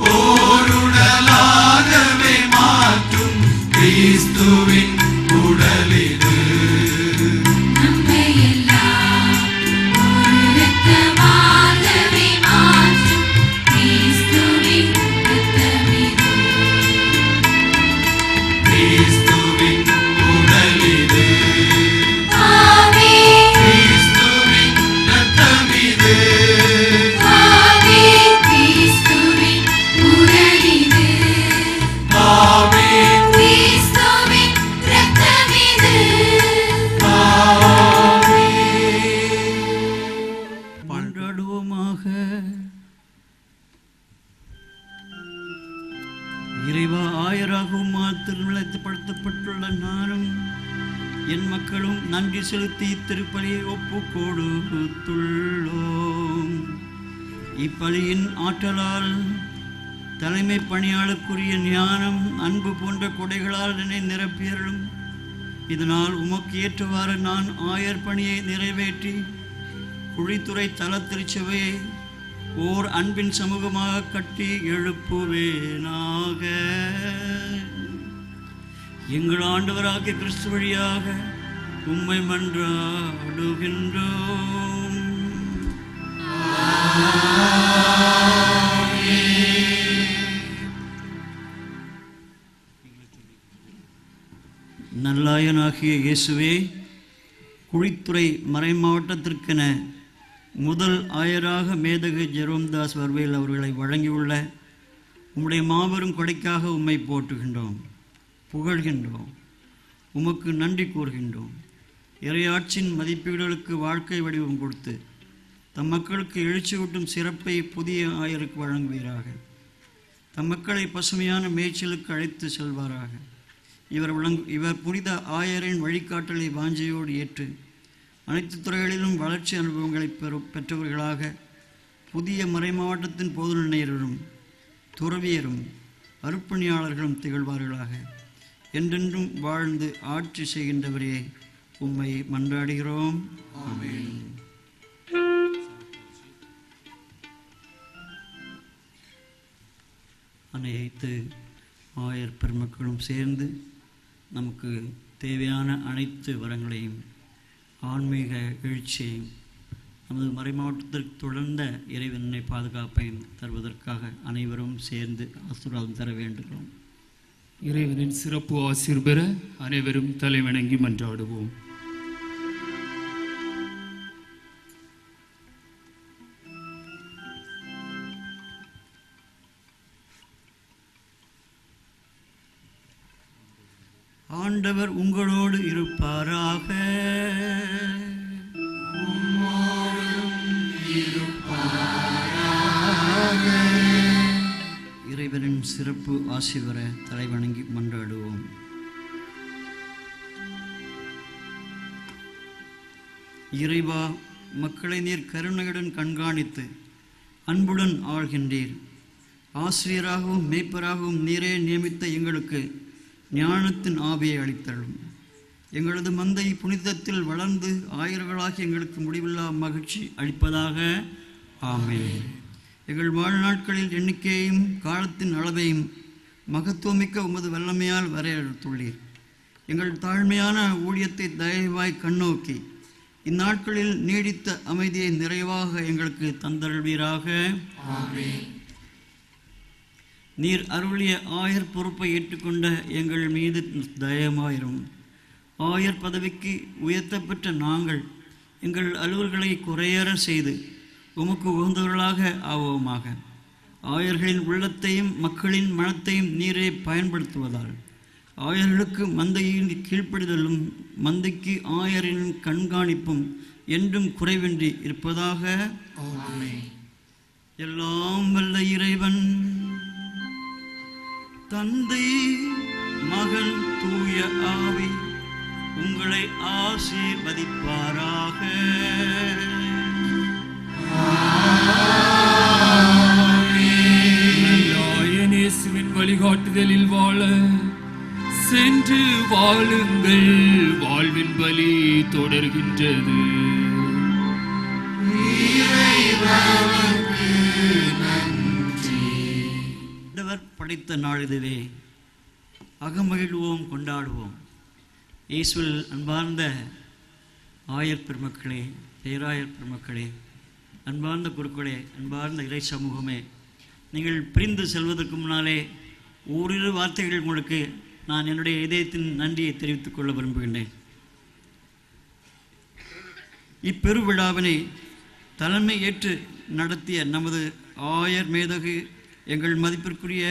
ஓருடலாகவே மாற்றும் கிறிஸ்துவின் உடல் இது நம்மை எல்லாம் ஒரு இரத்தமாகவே மாற்றும் கிறிஸ்துவின் இரத்தமிது. கிறிஸ்துவின் உடல் இது ஆமென். கிறிஸ்துவின் இரத்தம் இது ஆமென். கிறிஸ்துவின் உடல் இது. ஆமென் கிறிஸ்துவின் இரத்தம் இது. மன்றாடுவோமாக இறைவா ஆயராகவும் திருநிலைப்படுத்தப்பட்டுள்ள நானும் என் மக்களும் நன்றி செலுத்தி திருப்பலியை ஒப்பு கொடுத்துள்ளோம் இப்பலியின் ஆற்றலால் தலைமை பணியாளருக்குரிய ஞானம் அன்பு போன்ற கொடைகளால் என்னை நிரப்பியருளும் இதனால் உமக்கு ஏற்றவாறு நான் ஆயர் பணியை நிறைவேற்றி குழித்துறை தல திருச்சபையை ஓர் அன்பின் சமூகமாக கட்டி எழுப்புவேனாக எங்கள் ஆண்டவராகிய கிறிஸ்து வழியாக உம்மை மன்றாடுகின்றோம் நல்லாயனாகிய இயேசுவே குழித்துறை மறைமாவட்டத்திற்கென முதல் ஆயராக மேதகு ஜெரோம்தாஸ் வர்வேல் அவர்களை வழங்கியுள்ள உம்முடைய மாபெரும் கொடைக்காக உம்மை போற்றுகின்றோம் புகழ்கின்றோம் உமக்கு நன்றி கூறுகின்றோம் இறையாட்சியின் மதிப்பீடுகளுக்கு வாழ்க்கை வடிவம் கொடுத்து தம் மக்களுக்கு எழுச்சியூட்டும் சிறப்பை புதிய ஆயருக்கு வழங்குவீராக தம் மக்களை பசுமையான மேய்ச்சலுக்கு அழைத்து செல்வாராக இவர் விளங்கு இவர் புனித ஆயரின் வழிகாட்டலை வாஞ்சையோடு ஏற்று அனைத்து துறைகளிலும் வளர்ச்சி அனுபவங்களை பெறு பெற்றவர்களாக புதிய மறைமாவட்டத்தின் பொதுநிலையரும் துறவியரும் அருப்பணியாளர்களும் திகழ்வார்களாக என்றென்றும் வாழ்ந்து ஆட்சி செய்கின்றவரே உம்மை மன்றாடுகிறோம் ஆமென் அனைத்து ஆயர் பெருமக்களும் சேர்ந்து நமக்கு தேவையான அனைத்து வரங்களையும் ஆன்மீக எழுச்சியையும் நமது மறைமாவட்டத்திற்கு தொடர்ந்த இறைவனை பாதுகாப்பையும் தருவதற்காக அனைவரும் சேர்ந்து ஆசீர்வாதம் தர வேண்டுகிறோம் இறைவனின் சிறப்பு ஆசீர் பெற அனைவரும் தலைவணங்கி மன்றாடுவோம் ஆண்டவர் உங்களோடு இருப்பாராக இறைவனின் சிறப்பு ஆசி வர தலைவணங்கி மன்றாடுவோம் இறைவா மக்களை நீர் கருணையுடன் கண்காணித்து அன்புடன் ஆள்கின்றீர் ஆசிரியராகவும் மேய்ப்பராகவும் நீரே நியமித்த எங்களுக்கு ஞானத்தின் ஆவியை அளித்தள்ளும் எங்களது மந்தை புனிதத்தில் வளர்ந்து ஆயிரங்களாகி எங்களுக்கு முடிவில்லா மகிழ்ச்சி அளிப்பதாக ஆமென் எங்கள் வாழ்நாட்களில் எண்ணிக்கையையும் காலத்தின் அளவையும் மகத்துவமிக்க உமது வல்லமையால் வரையறுத்துள்ளீர் எங்கள் தாழ்மையான ஊழியத்தை தயவாய் கண்ணோக்கி இந்நாட்களில் நீடித்த அமைதியை நிறைவாக எங்களுக்கு தந்தருள்வீராக நீர் அருளிய ஆயர் பொறுப்பை ஏற்றுக்கொண்ட எங்கள் மீது தயமாயிரும் ஆயர் பதவிக்கு உயர்த்தப்பட்ட நாங்கள் எங்கள் அலுவல்களை குறையற செய்து உமக்கு உகந்தவர்களாக ஆவோமாக ஆயர்களின் உள்ளத்தையும் மக்களின் மனத்தையும் நீரே பயன்படுத்துவதால் ஆயர்களுக்கு மந்தையின் கீழ்ப்படிதலும் மந்தைக்கு ஆயரின் கண்காணிப்பும் என்றும் குறைவின்றி இருப்பதாக எல்லாம் வல்ல இறைவன் தந்தை மகன் தூய ஆவி உங்களை ஆசீர்வதிப்பாராக இயேசுவின் வழிகாட்டுதலில் வாழ சென்று வாழுங்கள் வாழ்வின் பலி தொடர்கின்றது ஆண்டவர் படைத்த நாள் இதுவே அகமகிழ்வோம் கொண்டாடுவோம் இயேசுவில் அன்பார்ந்த ஆயர் பெருமக்களே பேராயர் பெருமக்களே அன்பார்ந்த குருக்களே அன்பார்ந்த இறை சமூகமே நீங்கள் பிரிந்து செல்வதற்கு முன்னாலே ஓரிரு வார்த்தைகள் உங்களுக்கு நான் என்னுடைய இதயத்தின் நன்றியை தெரிவித்துக் கொள்ள விரும்புகின்றேன் இப்பெருவிழாவினை தலைமை ஏற்று நடத்திய நமது ஆயர் மேதகு எங்கள் மதிப்பிற்குரிய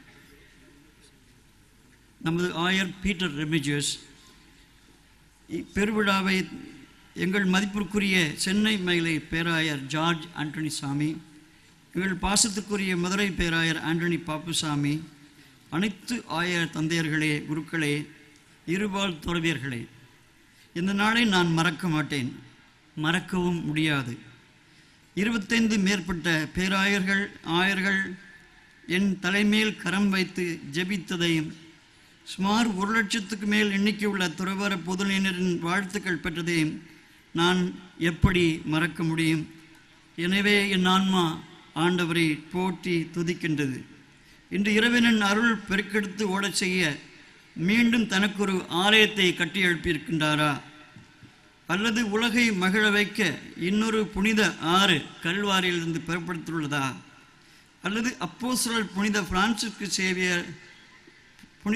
நமது ஆயர் பீட்டர் ரெமிஜியஸ் இப்பெருவிழாவை எங்கள் மதிப்பிற்குரிய சென்னை மயிலை பேராயர் ஜார்ஜ் ஆண்டனி சாமி எங்கள் பாசத்துக்குரிய மதுரை பேராயர் ஆண்டனி பாப்புசாமி அனைத்து ஆயர் தந்தையர்களே குருக்களே இருபால் துறவியர்களே இந்த நாளை நான் மறக்க மாட்டேன் மறக்கவும் முடியாது இருபத்தைந்து மேற்பட்ட பேராயர்கள் ஆயர்கள் என் தலைமேல் கரம் வைத்து ஜெபித்ததையும் சுமார் ஒரு லட்சத்துக்கு மேல் எண்ணிக்கையுள்ள துறவர பொதுநிலையினரின் வாழ்த்துக்கள் பெற்றதையும் நான் எப்படி மறக்க முடியும் எனவே என் ஆன்மா ஆண்டவரை போற்றி துதிக்கின்றது இன்று இரவினன் அருள் பெருக்கெடுத்து ஓடச் செய்ய மீண்டும் தனக்கொரு ஆலயத்தை கட்டி எழுப்பியிருக்கின்றாரா அல்லது உலகை மகிழ வைக்க இன்னொரு புனித ஆறு கல்வாரியிலிருந்து பெறப்படுத்தியுள்ளதா அல்லது அப்போஸ்தலர் புனித பிரான்சிஸ்கு சேவியர் புனித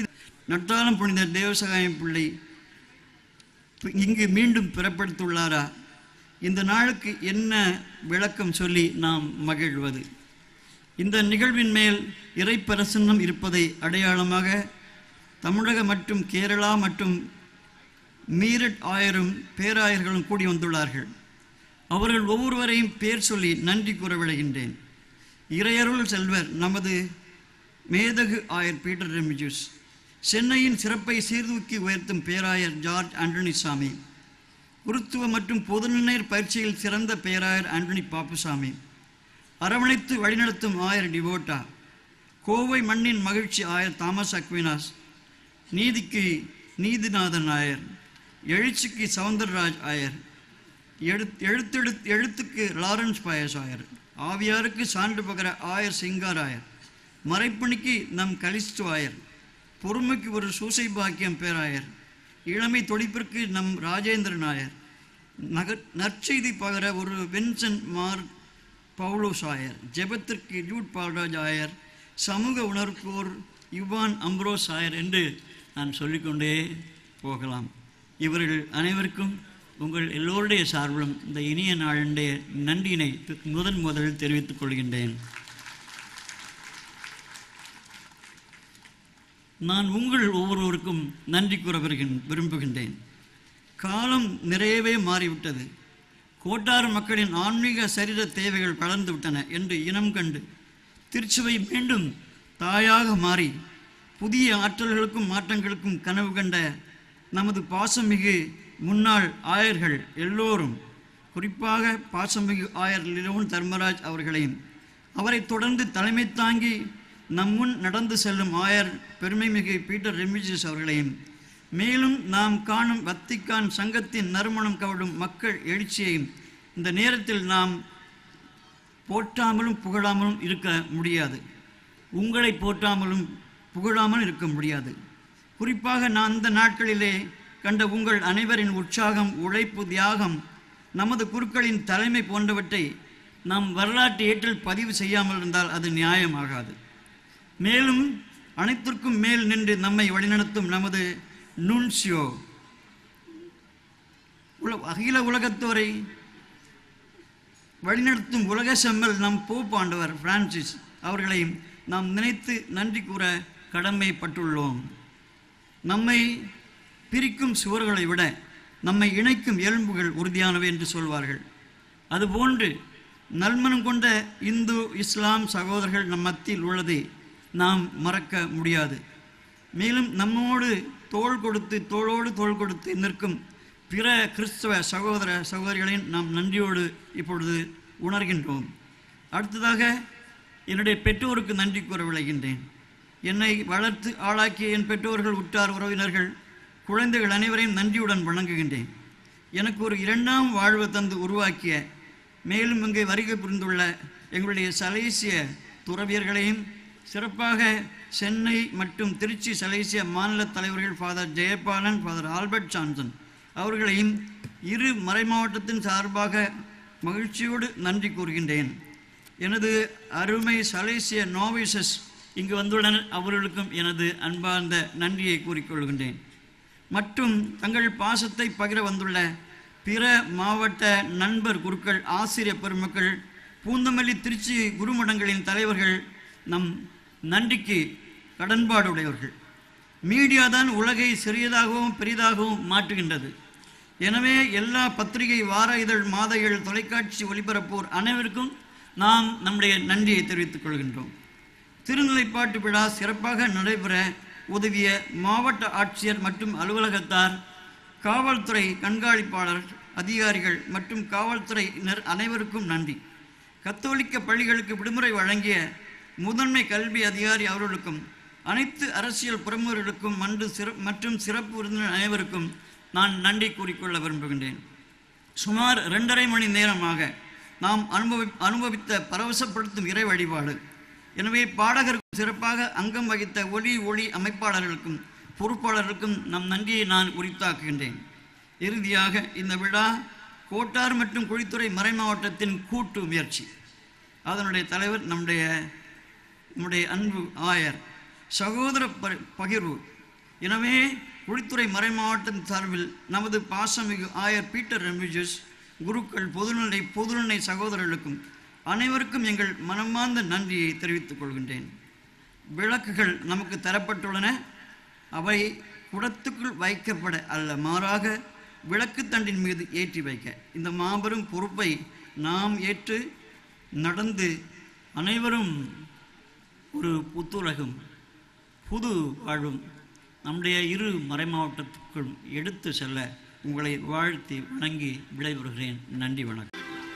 நட்டாளம் புனித தேவசகாயம் பிள்ளை இங்கு மீண்டும் பிறப்படுத்துள்ளாரா இந்த நாளுக்கு என்ன விளக்கம் சொல்லி நாம் மகிழ்வது இந்த நிகழ்வின் மேல் இறைப்பரசன்னம் இருப்பதை அடையாளமாக தமிழக மற்றும் கேரளா மற்றும் மீரட் ஆயரும் பேராயர்களும் கூடி வந்துள்ளார்கள் அவர்கள் ஒவ்வொருவரையும் பேர் சொல்லி நன்றி கூற விளைகின்றேன் இறையருள் செல்வர் நமது மேதகு ஆயர் பீட்டர் ரெமிஜூஸ் சென்னையின் சிறப்பை சீர்தூக்கி உயர்த்தும் பேராயர் ஜார்ஜ் ஆண்டனி சாமி குருத்துவ மற்றும் பொதுநிலையர் பயிற்சியில் சிறந்த பேராயர் ஆண்டனி பாப்புசாமி அரவணைத்து வழிநடத்தும் ஆயர் டிவோட்டா கோவை மண்ணின் மகிழ்ச்சி ஆயர் தாமஸ் அக்வினாஸ் நீதிக்கு நீதிநாதன் ஆயர் எழுச்சிக்கு சவுந்தரராஜ் ஆயர் எழுத் எழுத்தெழு எழுத்துக்கு லாரன்ஸ் பாயஸ் ஆயர் ஆவியாருக்கு சான்று பகர ஆயர் சிங்கார் ஆயர் மறைப்பணிக்கு நம் கலிஸ்து ஆயர் பொறுமைக்கு ஒரு சூசை பாக்கியம் பேராயர் இளமை தொழிப்பிற்கு நம் ராஜேந்திரன் ஆயர் நகர் நற்செய்தி பகர ஒரு வின்சென்ட் மார் பவுலோஸ் ஆயர் ஜெபத்திற்கு ஜூட் பால்ராஜ் ஆயர் சமூக உணர்வோர் யுவான் அம்ப்ரோஸ் ஆயர் என்று நான் சொல்லிக்கொண்டே போகலாம் இவர்கள் அனைவருக்கும் உங்கள் எல்லோருடைய சார்பிலும் இந்த இனிய நாளுடைய நன்றியினை முதன் முதலில் தெரிவித்துக் கொள்கின்றேன் நான் உங்கள் ஒவ்வொருவருக்கும் நன்றி கூற விருகின்- விரும்புகின்றேன் காலம் நிறையவே மாறிவிட்டது கோட்டார் மக்களின் ஆன்மீக சரீர தேவைகள் வளர்ந்து விட்டன என்று இனம் கண்டு திருச்சுவை மீண்டும் தாயாக மாறி புதிய ஆற்றல்களுக்கும் மாற்றங்களுக்கும் கனவு கண்ட நமது பாசமிகு முன்னாள் ஆயர்கள் எல்லோரும் குறிப்பாக பாசமிகு ஆயர் லிலோன் தர்மராஜ் அவர்களையும் அவரைத் தொடர்ந்து தலைமை தாங்கி நம் முன் நடந்து செல்லும் ஆயர் பெருமைமிகு பீட்டர் ரெமிஜிஸ் அவர்களையும் மேலும் நாம் காணும் வத்திக்கான் சங்கத்தின் நறுமணம் கவடும் மக்கள் எழுச்சியையும் இந்த நேரத்தில் நாம் போற்றாமலும் புகழாமலும் இருக்க முடியாது உங்களை போற்றாமலும் புகழாமல் இருக்க முடியாது குறிப்பாக நான் அந்த நாட்களிலே கண்ட உங்கள் அனைவரின் உற்சாகம் உழைப்பு தியாகம் நமது குருக்களின் தலைமை போன்றவற்றை நாம் வரலாற்று ஏற்றில் பதிவு செய்யாமல் இருந்தால் அது நியாயமாகாது மேலும் அனைத்திற்கும் மேல் நின்று நம்மை வழிநடத்தும் நமது நுன்சியோ உல அகில உலகத்தோரை வழிநடத்தும் உலக செம்மல் நம் போப்பாண்டவர் பிரான்சிஸ் அவர்களையும் நாம் நினைத்து நன்றி கூற கடமைப்பட்டுள்ளோம் நம்மை பிரிக்கும் சுவர்களை விட நம்மை இணைக்கும் எலும்புகள் உறுதியானவை என்று சொல்வார்கள் அதுபோன்று நல்மனம் கொண்ட இந்து இஸ்லாம் சகோதரர்கள் நம் மத்தியில் உள்ளதை நாம் மறக்க முடியாது மேலும் நம்மோடு தோள் கொடுத்து தோளோடு தோள் கொடுத்து நிற்கும் பிற கிறிஸ்தவ சகோதர சகோதரிகளையும் நாம் நன்றியோடு இப்பொழுது உணர்கின்றோம் அடுத்ததாக என்னுடைய பெற்றோருக்கு நன்றி கூற விளைகின்றேன் என்னை வளர்த்து ஆளாக்கிய என் பெற்றோர்கள் உற்றார் உறவினர்கள் குழந்தைகள் அனைவரையும் நன்றியுடன் வணங்குகின்றேன் எனக்கு ஒரு இரண்டாம் வாழ்வு தந்து உருவாக்கிய மேலும் இங்கே வருகை புரிந்துள்ள எங்களுடைய சலேசிய துறவியர்களையும் சிறப்பாக சென்னை மற்றும் திருச்சி சலேசிய மாநில தலைவர்கள் father Jeyabalan father Albert Samson அவர்களையும் இரு மறைமாவட்டத்தின் சார்பாக மகிழ்ச்சியோடு நன்றி கூறுகின்றேன் எனது அருமை சலேசிய நோவிசஸ் இங்கு வந்துள்ளனர் அவர்களுக்கும் எனது அன்பார்ந்த நன்றியை கூறிக்கொள்கின்றேன் மற்றும் தங்கள் பாசத்தை பகிர வந்துள்ள பிற மாவட்ட நண்பர் குருக்கள் ஆசிரியர் பெருமக்கள் பூந்தமல்லி திருச்சி குருமடங்களின் தலைவர்கள் நம் நன்றிக்கு கடன்பாடுடையவர்கள் மீடியா தான் உலகை சிறியதாகவும் பெரிதாகவும் மாற்றுகின்றது எனவே எல்லா பத்திரிகை வார இதழ் மாத இதழ் தொலைக்காட்சி ஒளிபரப்போர் அனைவருக்கும் நாம் நம்முடைய நன்றியை தெரிவித்துக் கொள்கின்றோம் திருநிலைப்பாட்டு விழா சிறப்பாக நடைபெற உதவிய மாவட்ட ஆட்சியர் மற்றும் அலுவலகத்தார் காவல்துறை கண்காணிப்பாளர் அதிகாரிகள் மற்றும் காவல்துறையினர் அனைவருக்கும் நன்றி கத்தோலிக்க பள்ளிகளுக்கு விடுமுறை வழங்கிய முதன்மை கல்வி அதிகாரி அவர்களுக்கும் அனைத்து அரசியல் பிரமுகர்களுக்கும் மன்று சிற மற்றும் சிறப்பு விருந்தினர் அனைவருக்கும் நான் நன்றி கூறிக்கொள்ள விரும்புகின்றேன் சுமார் ரெண்டரை மணி நேரமாக நாம் அனுபவி அனுபவித்த பரவசப்படுத்தும் இறை வழிபாடு எனவே பாடகருக்கு சிறப்பாக அங்கம் வகித்த ஒளி ஒளி அமைப்பாளர்களுக்கும் பொறுப்பாளர்களுக்கும் நம் நன்றியை நான் உரித்தாக்குகின்றேன் இறுதியாக இந்த விழா கோட்டார் மற்றும் குழித்துறை மறைமாவட்டத்தின் கூட்டு முயற்சி அதனுடைய தலைவர் நம்முடைய நம்முடைய அன்பு ஆயர் சகோதர ப- பகிர்வு எனவே குழித்துறை மறைமாவட்டத்தின் சார்பில் நமது பாசமிகு ஆயர் பீட்டர் ரெமிஜஸ் குருக்கள் பொதுநிலை பொதுநிலை சகோதரர்களுக்கும் அனைவருக்கும் எங்கள் மனமார்ந்த நன்றியை தெரிவித்துக் கொள்கின்றேன் விளக்குகள் நமக்கு தரப்பட்டுள்ளன அவை குடத்துக்குள் வைக்கப்பட அல்ல மாறாக விளக்குத்தண்டின் மீது ஏற்றி வைக்க இந்த மாபெரும் பொறுப்பை நாம் ஏற்று நடந்து அனைவரும் ஒரு புத்துலகும் புது வாழ்வும் நம்முடைய இரு மறைமாவட்டத்துக்குள் எடுத்து செல்ல உங்களை வாழ்த்தி வணங்கி விடைபெறுகிறேன் நன்றி வணக்கம்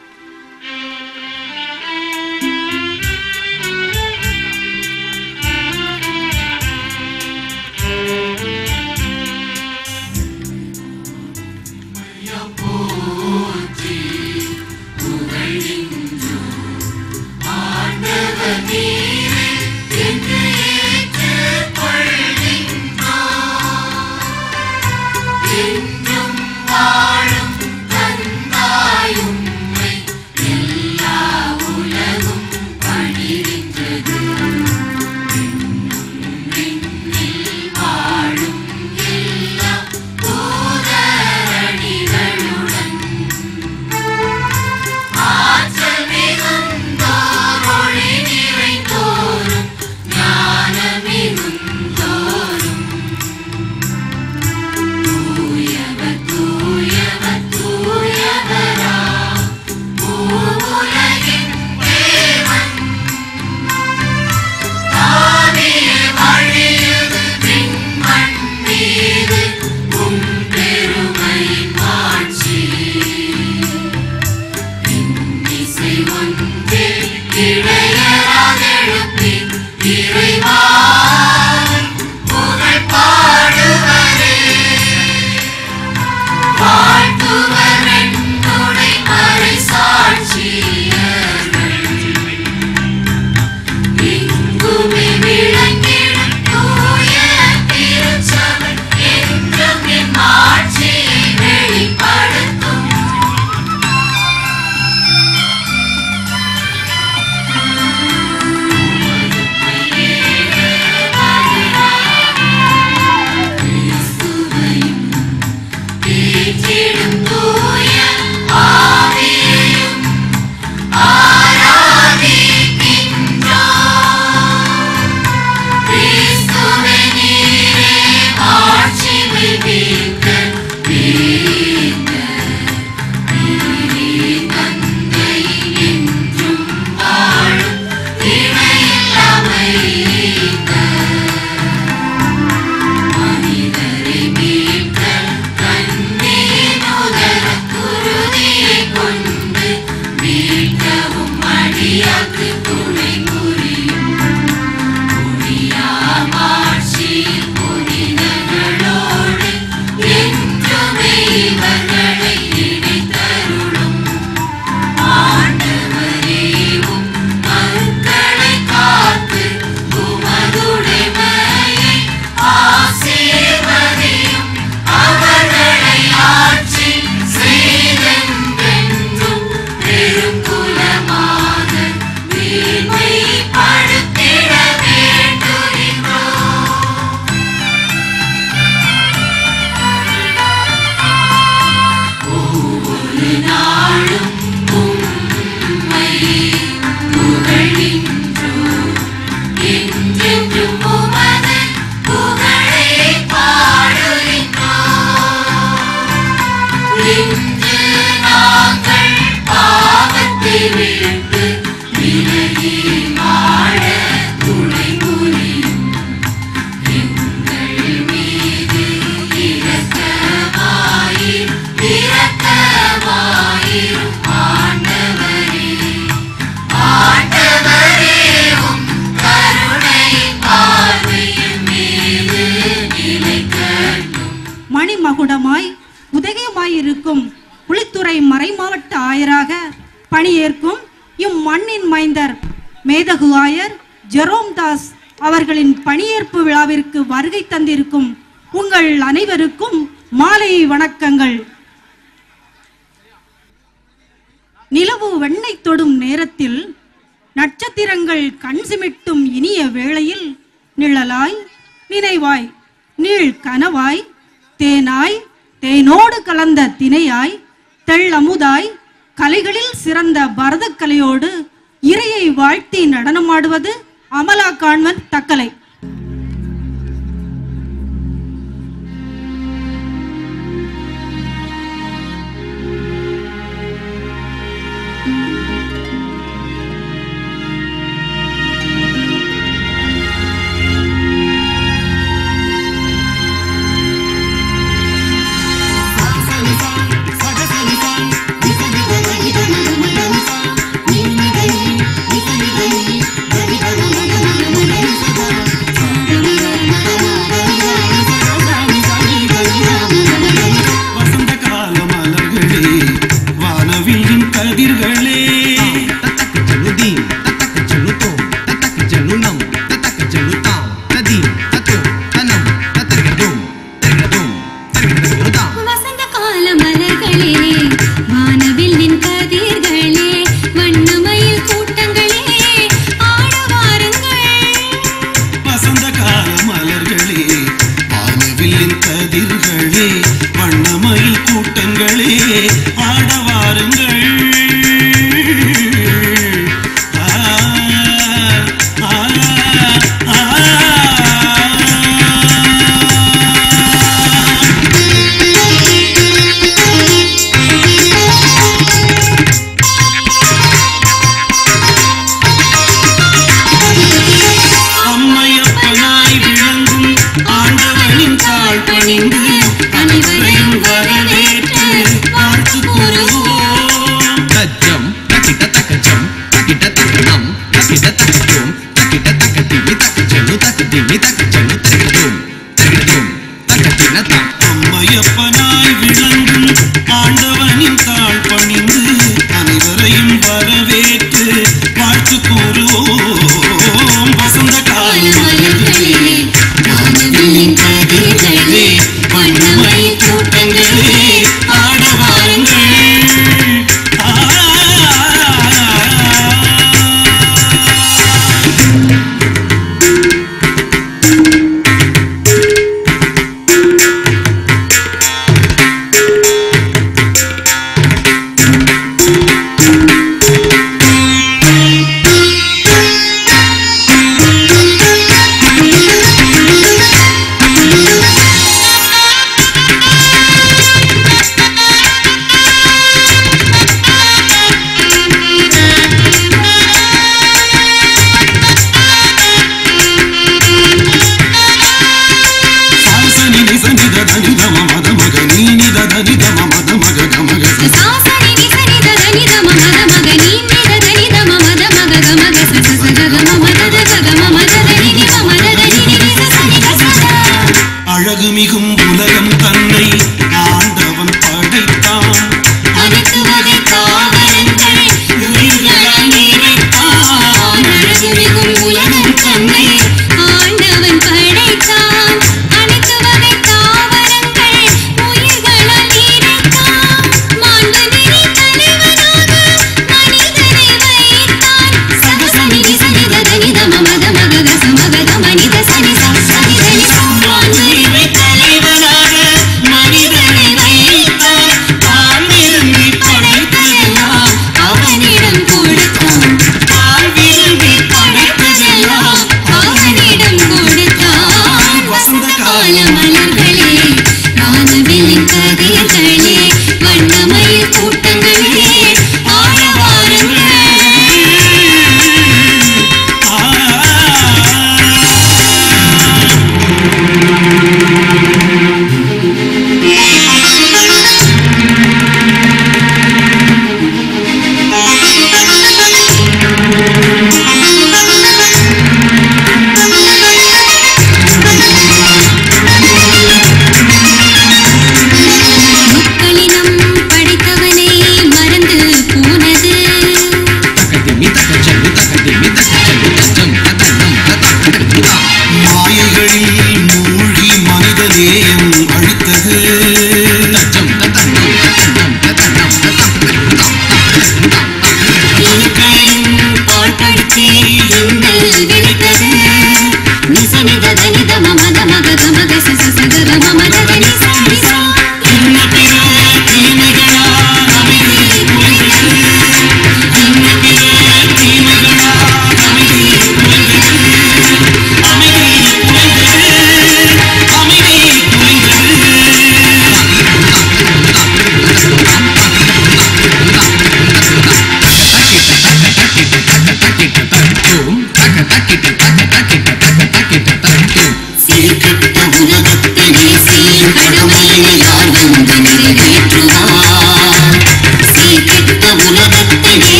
போற்றி புகழ்கின்றோம். ஆண்டவர் நீரே என்று ஏற்றுக்கொள்கின்றோம். என்றும் வாழும் தந்தாய் உம்மை எல்லா உலகும் பணிகின்றது. என்னும் விண்ணில் வாழும் எல்லா தூதரணிகளுடன் ஆற்றல் மிகுந்தோர் ஒளி நிறைந்தோரும் ஞானம் மிகுந்தோரும் தூயவர் தூயவர் தூயவராம் பூவுலகின் தேவன் தாவிய வழியது விண்மண் மீது உம் பெருமை மாட்சி இசை ஒன்றே இடையராதெழுப்பி இறைவா புகழ் பாடுவரே வாழ்த்துவர் என்னுடை மறை சாட்சியர்கள் இங்குமே விளங்கிடும் தூய திருச்சபை என்றும் என் மாட்சியை வெளிப்படுத்தும் ஏற்றிடும் தூய ஆவியையும் ஆராதிக்கின்றோம். கிறிஸ்துவே நீரே ஆட்சி மிக்க நீங்க. நீரே தந்தை என்றும் வாழும் இணையில்லாமைங்க. மனிதரை மீட்க கண்ணீர் முதல குருதியை கொண்டு மீட்கவும் அடியாக்கு துணை புரியும் புரியாமாட்சி புனிதர்களோடு என்றுமே இவர்களை இணைத்தருளும் ஆண்டவரேவும் மக்களை காத்து உமதுடைமையை ஆசீர்வதியும் அவர்களை ஆட்சி செய்தென்றென்றும் பெருங்குலமாக மேன்மைப்படுத்திட வேண்டுகின்றோம் ஒவ்வொரு நாளும் உம்மை புகழ்கின்றோம். என்றென்றும் உமது புகழை பாடுகின்றோம். இன்று நாங்கள் பாவத்தை விட்டு விலகி வாழ துணை புரியும். எங்கள் மீது இரக்கமாயிரும், இரக்கமாயிரும் ஆண்டவரே. ஆண்டவரே, உம் கருணை பார்வையின் மீது நிலைக்கட்டும். மணிமகுடமாய் உதயமாயிருக்கும் குளித்துறை மறைமாவட்ட ஆயராக பணியேற்கும் இம்மண்ணின் மைந்தர் மேதகு ஆயர் ஜெரோம் தாஸ் அவர்களின் பணியேற்பு விழாவிற்கு வருகை தந்திருக்கும் உங்கள் அனைவருக்கும் மாலை வணக்கங்கள் நிலவு வெண்ணை தொடும் நேரத்தில் நட்சத்திரங்கள் கண் சிமிட்டும் இனிய வேளையில் நிழலாய் நினைவாய் நீள் கனவாய் தேனாய் தேனோடு கலந்த தினையாய் தெள்ளமுதாய் கலைகளில் சிறந்த பரதக்கலையோடு இறையை வாழ்த்தி நடனமாடுவது Amala convent Thuckalay Thank you.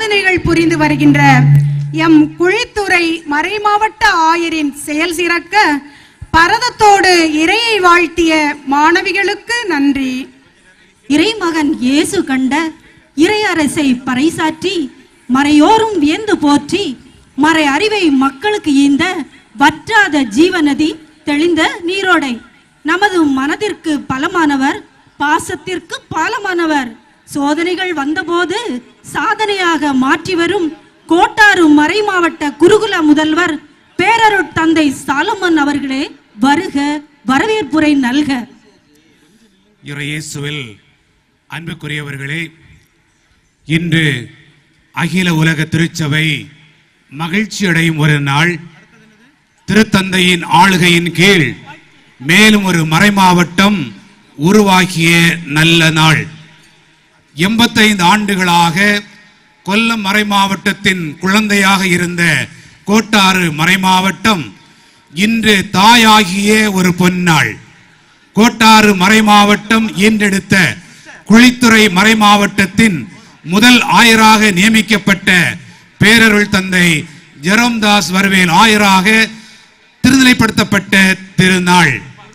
சாதனைகள் புரிந்து வருகின்ற எம் குழித்துறை மறைமாவட்ட ஆயரின் செயல் சிறக்க பரதத்தோடு இறையை வாழ்த்திய மாணவிகளுக்கு நன்றி இறைமகன் இயேசு கண்ட இறையரசை பறைசாற்றி மறையோரும் வியந்து போற்றி மறை அறிவை மக்களுக்கு ஈந்த வற்றாத ஜீவநதி தெளிந்த நீரோடை நமது மனதிற்கு பலமானவர் பாசத்திற்கு பாலமானவர் சோதனைகள் வந்தபோது சாதனையாக மாற்றி வரும் கோட்டாறு மறைமாவட்ட குருகுல முதல்வர் பேரருட் தந்தை சாலமன் அவர்களே வருக வரவேற்புரை நல்க இறையேசுவில் அன்புக்குரியவர்களே இன்று அகில உலக திருச்சபை மகிழ்ச்சி அடையும் ஒரு நாள் திருத்தந்தையின் ஆளுகையின் கீழ் மேலும் ஒரு மறைமாவட்டம் உருவாக்கிய நல்ல நாள் எண்பத்தைந்து ஆண்டுகளாக கொல்லம் மறைமாவட்டத்தின் குழந்தையாக இருந்த கோட்டாறு மறைமாவட்டம் இன்று தாயாகிய ஒரு பொன்னாள் கோட்டாறு மறைமாவட்டம் ஈன்றெடுத்த குழித்துறை மறைமாவட்டத்தின் முதல் ஆயராக நியமிக்கப்பட்ட பேரருள் தந்தை ஜெரோம்தாஸ் வரவேல் ஆயராக திருநிலைப்படுத்தப்பட்ட திருநாள்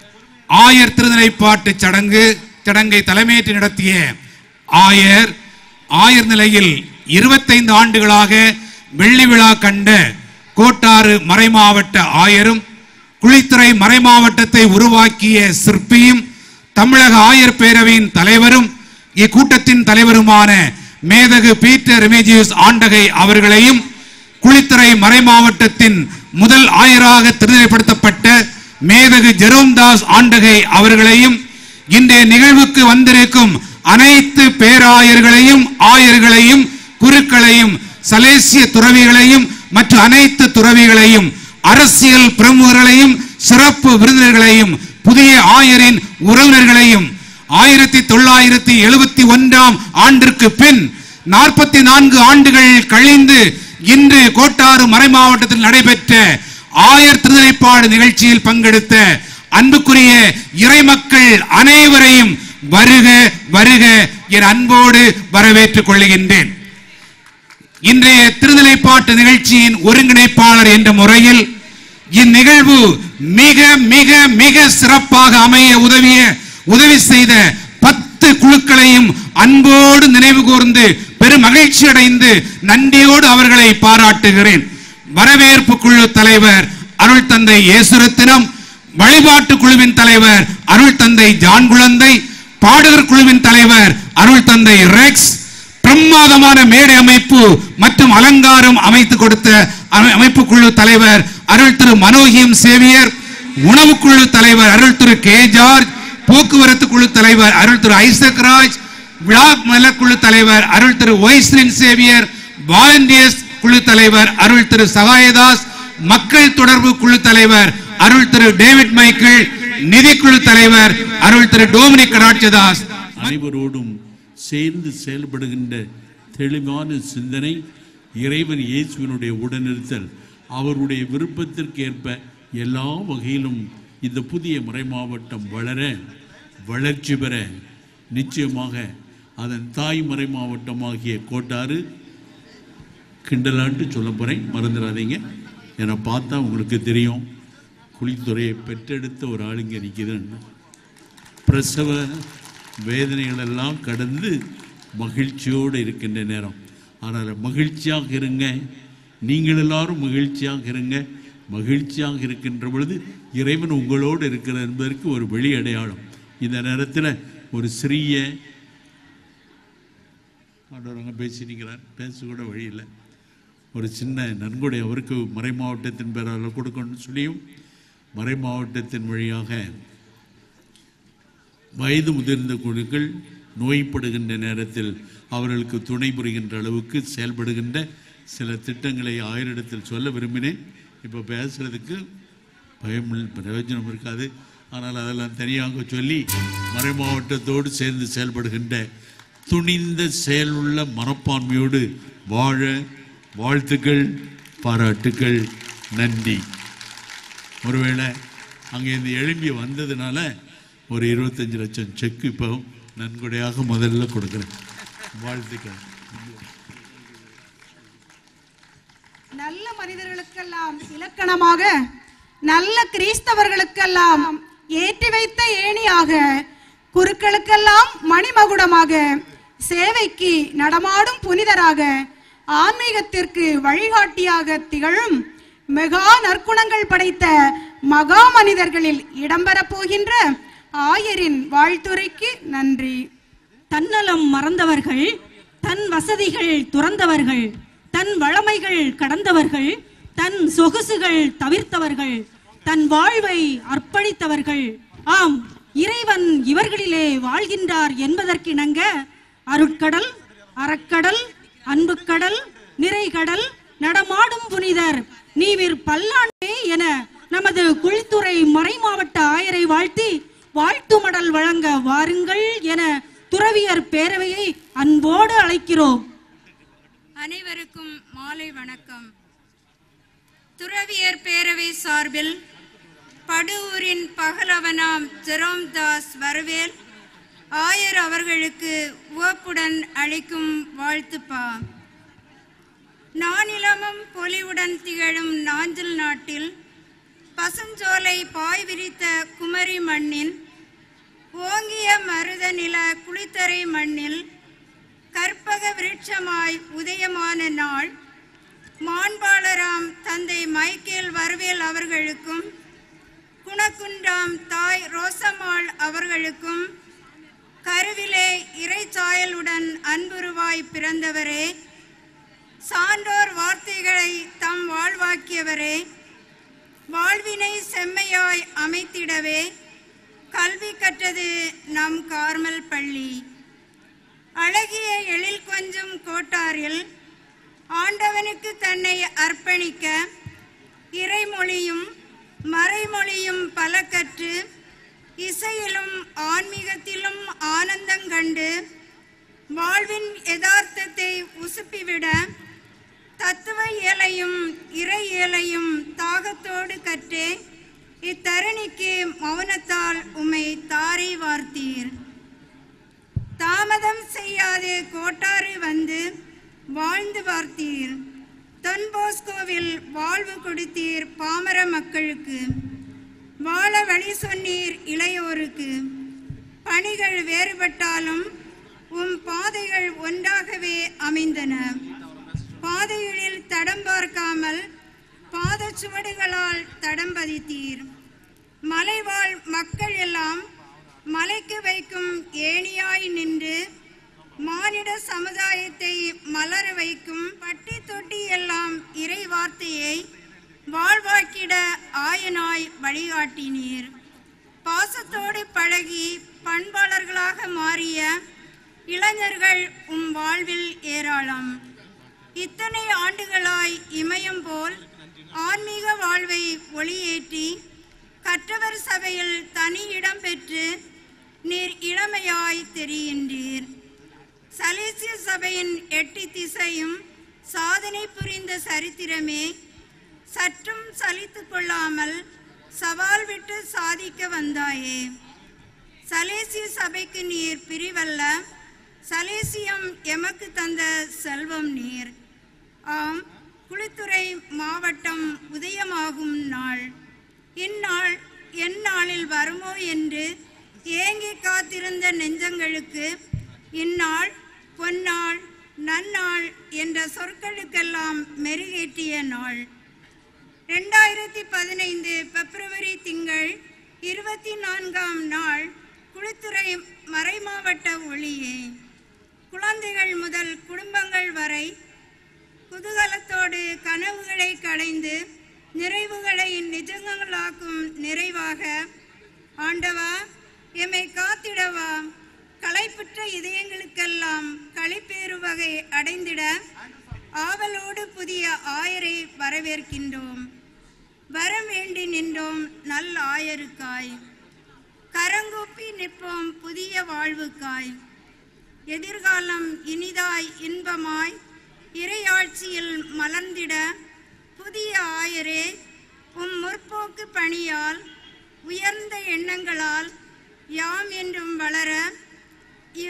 ஆயர் திருநிலைப்பாட்டு சடங்கு சடங்கை தலைமையேற்று நடத்திய ஆயர் ஆயர் நிலையில் இருபத்தைந்து ஆண்டுகளாக வெள்ளி விழா கண்ட கோட்டாறு மறைமாவட்ட ஆயரும் குளித்துறை மறைமாவட்டத்தை உருவாக்கிய சிற்பியும் தமிழக ஆயர் பேரவையின் தலைவரும் இக்கூட்டத்தின் தலைவருமான மேதகு பீட்டர் ரெமேஜியஸ் ஆண்டகை அவர்களையும் குளித்துறை மறைமாவட்டத்தின் முதல் ஆயராக திருநிலைப்படுத்தப்பட்ட மேதகு ஜெரோம்தாஸ் ஆண்டகை அவர்களையும் இன்றைய நிகழ்வுக்கு வந்திருக்கும் அனைத்து பேராயர்களையும் ஆயர்களையும் குருக்களையும் சலேசிய துறவிகளையும் மற்ற அனைத்து துறவிகளையும் அரசியல் பிரமுகர்களையும் சிறப்பு விருந்தினர்களையும் புதிய ஆயரின் உறவினர்களையும் ஆயிரத்தி தொள்ளாயிரத்தி எழுபத்தி ஒன்றாம் ஆண்டிற்கு பின் நாற்பத்தி நான்கு ஆண்டுகள் கழிந்து இன்று கோட்டாறு மறைமாவட்டத்தில் நடைபெற்ற ஆயர் திருநிலைப்பாடு நிகழ்ச்சியில் பங்கெடுத்த அன்புக்குரிய இறைமக்கள் அனைவரையும் வருக வருக என் அன்போடு வரவேற்றுக் கொள்கின்றேன் இன்றைய திருநிலைப்பாட்டு நிகழ்ச்சியின் ஒருங்கிணைப்பாளர் என்ற முறையில் இந்நிகழ்வு மிக மிக மிக சிறப்பாக அமைய உதவிய உதவி செய்த பத்து குழுக்களையும் அன்போடு நினைவு கூர்ந்து பெரும் மகிழ்ச்சி அடைந்து நன்றியோடு அவர்களை பாராட்டுகிறேன் வரவேற்பு குழு தலைவர் அருள் தந்தை இயேசுரத்தினம் வழிபாட்டு குழுவின் தலைவர் அருள் தந்தை ஜான் குழந்தை பாடகர் குழுவின் தலைவர் அருள் தந்தை ரெக்ஸ் பிரம்மாதமான மேடை அமைப்பு மற்றும் அலங்காரம் அமைத்து கொடுத்த அமை- அமைப்பு குழு தலைவர் அருள் திரு மனோகியம் சேவியர் உணவு குழு தலைவர் அருள் திரு கே ஜார்ஜ் போக்குவரத்து குழு தலைவர் அருள் திரு ஐசக் ராஜ் விழா மலர் குழு தலைவர் அருள் திரு ஒய்ஸ்லின் சேவியர் வாலண்டியர்ஸ் குழு தலைவர் அருள் திரு சகாயதாஸ் மக்கள் தொடர்பு குழு தலைவர் அருள் திரு டேவிட் மைக்கேல் நிதிக்குழு தலைவர் அருள் திரு டோமினிக் ராட்சதாஸ் அனைவரோடும் சேர்ந்து செயல்படுகின்ற தெளிவான சிந்தனை இறைவன் இயேசுவினுடைய உடனிருத்தல் அவருடைய விருப்பத்திற்கு ஏற்ப எல்லா வகையிலும் இந்த புதிய மறைமாவட்டம் வளர வளர்ச்சி பெற நிச்சயமாக அதன் தாய் மறைமாவட்டமாகிய கோட்டாறு கிண்டலான்ட்டு சொல்ல போகிறேன் மறந்துடாதீங்க என்னை பார்த்தா உங்களுக்கு தெரியும் குளித்துறையை பெற்றெடுத்த ஒரு ஆளுங்க நிற்கிதுன்னு பிரசவ வேதனைகள் எல்லாம் கடந்து மகிழ்ச்சியோடு இருக்கின்ற நேரம் ஆனால் மகிழ்ச்சியாக இருங்க நீங்கள் எல்லாரும் மகிழ்ச்சியாக இருங்க மகிழ்ச்சியாக இருக்கின்ற பொழுது இறைவன் உங்களோடு இருக்கிறார் என்பதற்கு ஒரு வெளி அடையாளம் இந்த நேரத்தில் ஒரு சிறிய ஆண்டவரங்க பேசியிருக்கிறார் பேச கூட வழி இல்லை ஒரு சின்ன நன்கொடை அவருக்கு மறை மாவட்டத்தின் பேரால் கொடுக்கணும்னு சொல்லியும் மறை மாவட்டத்தின் வழியாக வயது முதிர்ந்த குழுக்கள் நோய்படுகின்ற நேரத்தில் அவர்களுக்கு துணை புரிகின்ற அளவுக்கு செயல்படுகின்ற சில திட்டங்களை ஆயிரிடத்தில் சொல்ல விரும்பினேன் இப்போ பேசுறதுக்கு பயம் இல்ல- பிரயோஜனம் இருக்காது ஆனால் அதெல்லாம் தனியாக சொல்லி மறை மாவட்டத்தோடு சேர்ந்து செயல்படுகின்ற துணிந்த செயலுள்ள மனப்பான்மையோடு வாழ வாழ்த்துக்கள் பாராட்டுக்கள் நன்றி ஒருவேளை அங்கேருந்து எழும்பி வந்ததுனால ஒரு இருபத்தஞ்சு லட்சம் செக் இப்போ நன்கொடையாக முதல்ல கொடுக்குறேன் வாழ்த்துக்கள் நல்ல மனிதர்களுக்கெல்லாம் இலக்கணமாக நல்ல கிறிஸ்தவர்களுக்கெல்லாம் ஏற்றி வைத்த ஏணியாக குருக்களுக்கெல்லாம் மணிமகுடமாக சேவைக்கு நடமாடும் புனிதராக ஆன்மீகத்திற்கு வழிகாட்டியாக திகழும் மெகா நற்குணங்கள் படைத்த மகா மனிதர்களில் இடம்பெறப் போகின்ற ஆயரின் வாழ்த்துரைக்கு நன்றி தன்னலம் மறந்தவர்கள் தன் வசதிகள் துறந்தவர்கள் தன் வளமைகள் கடந்தவர்கள் தன் சொகுசுகள் தவிர்த்தவர்கள் தன் வாழ்வை அர்ப்பணித்தவர்கள் ஆம் இறைவன் இவர்களிலே வாழ்கின்றார் என்பதற்கிணங்க அருட்கடல் அறக்கடல் அன்புக்கடல் நிறைகடல் நடமாடும் புனிதர் நீவிர் பல்லாண்டே என நமது குழித்துறை மறைமாவட்ட ஆயரை வாழ்த்தி வாழ்த்து மடல் வழங்க வாருங்கள் என துறவியர் பேரவையை அன்போடு அழைக்கிறோம் அனைவருக்கும் மாலை வணக்கம் துறவியர் பேரவை சார்பில் படுவூரின் பகலவனாம் ஜெரோம் தாஸ் வரவேல் ஆயர் அவர்களுக்கு உவப்புடன் அளிக்கும் வாழ்த்துப்பா நானிலமும் பொலிவுடன் திகழும் நாஞ்சில் நாட்டில் பசுஞ்சோலை பாய் விரித்த குமரி மண்ணின் ஓங்கிய மருத நில குளித்தரை மண்ணில் கற்பக விருட்சமாய் உதயமான நாள் மாண்பாளராம் தந்தை மைக்கேல் வரவேல் அவர்களுக்கும் குணக்குன்றாம் தாய் ரோசம்மாள் அவர்களுக்கும் கருவிலே இறைச்சாயலுடன் அன்புருவாய் பிறந்தவரே சான்றோர் வார்த்தைகளை தம் வாழ்வாக்கியவரே வாழ்வினை செம்மையாய் அமைத்திடவே கல்வி கற்றது நம் கார்மல் பள்ளி அழகிய எழில் கொஞ்சம் கோட்டாரில் ஆண்டவனுக்கு தன்னை அர்ப்பணிக்க இறைமொழியும் மறைமொழியும் பல கற்று இசையிலும் ஆன்மீகத்திலும் ஆனந்தங்கண்டு வாழ்வின் யதார்த்தத்தை உசுப்பிவிட தத்துவ இயலையும் இறை இயலையும் தாகத்தோடு கற்றே இத்தரணிக்கு மௌனத்தால் உம்மை தாரை வார்த்தீர் தாமதம் செய்யாதே கோட்டாறு வந்து வாழ்ந்து பார்த்தீர் தொன் போஸ்கோவில் வாழ்வு கொடுத்தீர் பாமர மக்களுக்கு வாழ வழி சொன்னீர் இளையோருக்கு பணிகள் வேறுபட்டாலும் உம் பாதைகள் ஒன்றாகவே அமைந்தன பாதைகளில் தடம் பார்க்காமல் பாதச்சுவடுகளால் தடம் பதித்தீர் மலைவாழ் மக்கள் எல்லாம் மலைக்கு வைக்கும் ஏணியாய் நின்று மானிட சமுதாயத்தை மலர வைக்கும் பட்டி தொட்டி எல்லாம் இறை வார்த்தையை வாழ்வாக்கிட ஆயனாய் வழிகாட்டினீர் பாசத்தோடு பழகி பண்பாளர்களாக மாறிய இளைஞர்கள் உம் வாழ்வில் ஏராளம் இத்தனை ஆண்டுகளாய் இமயம் போல் ஆன்மீக வாழ்வை ஒளியேற்றி கற்றவர் சபையில் தனி இடம் பெற்று நீர் இளமையாய் தெரிகின்றீர் சலேசிய சபையின் எட்டு திசையும் சாதனை புரிந்த சரித்திரமே சற்றும் சலித்துக் கொள்ளாமல் சவால் விட்டு சாதிக்க வந்தாயே சலேசிய சபைக்கு நீர் பிரிவல்ல சலேசியம் எமக்கு தந்த செல்வம் நீர் ஆம் குளித்துறை மாவட்டம் உதயமாகும் நாள் இந்நாள் எந்நாளில் வருமோ என்று ஏங்கி காத்திருந்த நெஞ்சங்களுக்கு இந்நாள் பொன்னாள் நன்னாள் என்ற சொற்களுக்கெல்லாம் மெருகேற்றிய நாள் ரெண்டாயிரத்தி பதினைந்து பிப்ரவரி திங்கள் இருபத்தி நான்காம் நாள் குளித்துறை மறைமாவட்ட ஒளியே குழந்தைகள் முதல் குடும்பங்கள் வரை குதூகலத்தோடு கனவுகளை களைந்து நிறைவுகளை நிஜங்களாக்கும் நிறைவாக ஆண்டவா எம்மை காத்திடவா களைப்புற்ற இதயங்களுக்கெல்லாம் களிப்பேறு வகை அடைந்திட ஆவலோடு புதிய ஆயரை வரவேற்கின்றோம் வரம் வேண்டி நின்றோம் நல் ஆயருக்காய் கரங்கூப்பி நிற்போம் புதிய வாழ்வுக்காய் எதிர்காலம் இனிதாய் இன்பமாய் இறையாட்சியில் மலர்ந்திட புதிய ஆயரே உம் முற்போக்கு பணியால் உயர்ந்த எண்ணங்களால் யாம் என்றும் வளர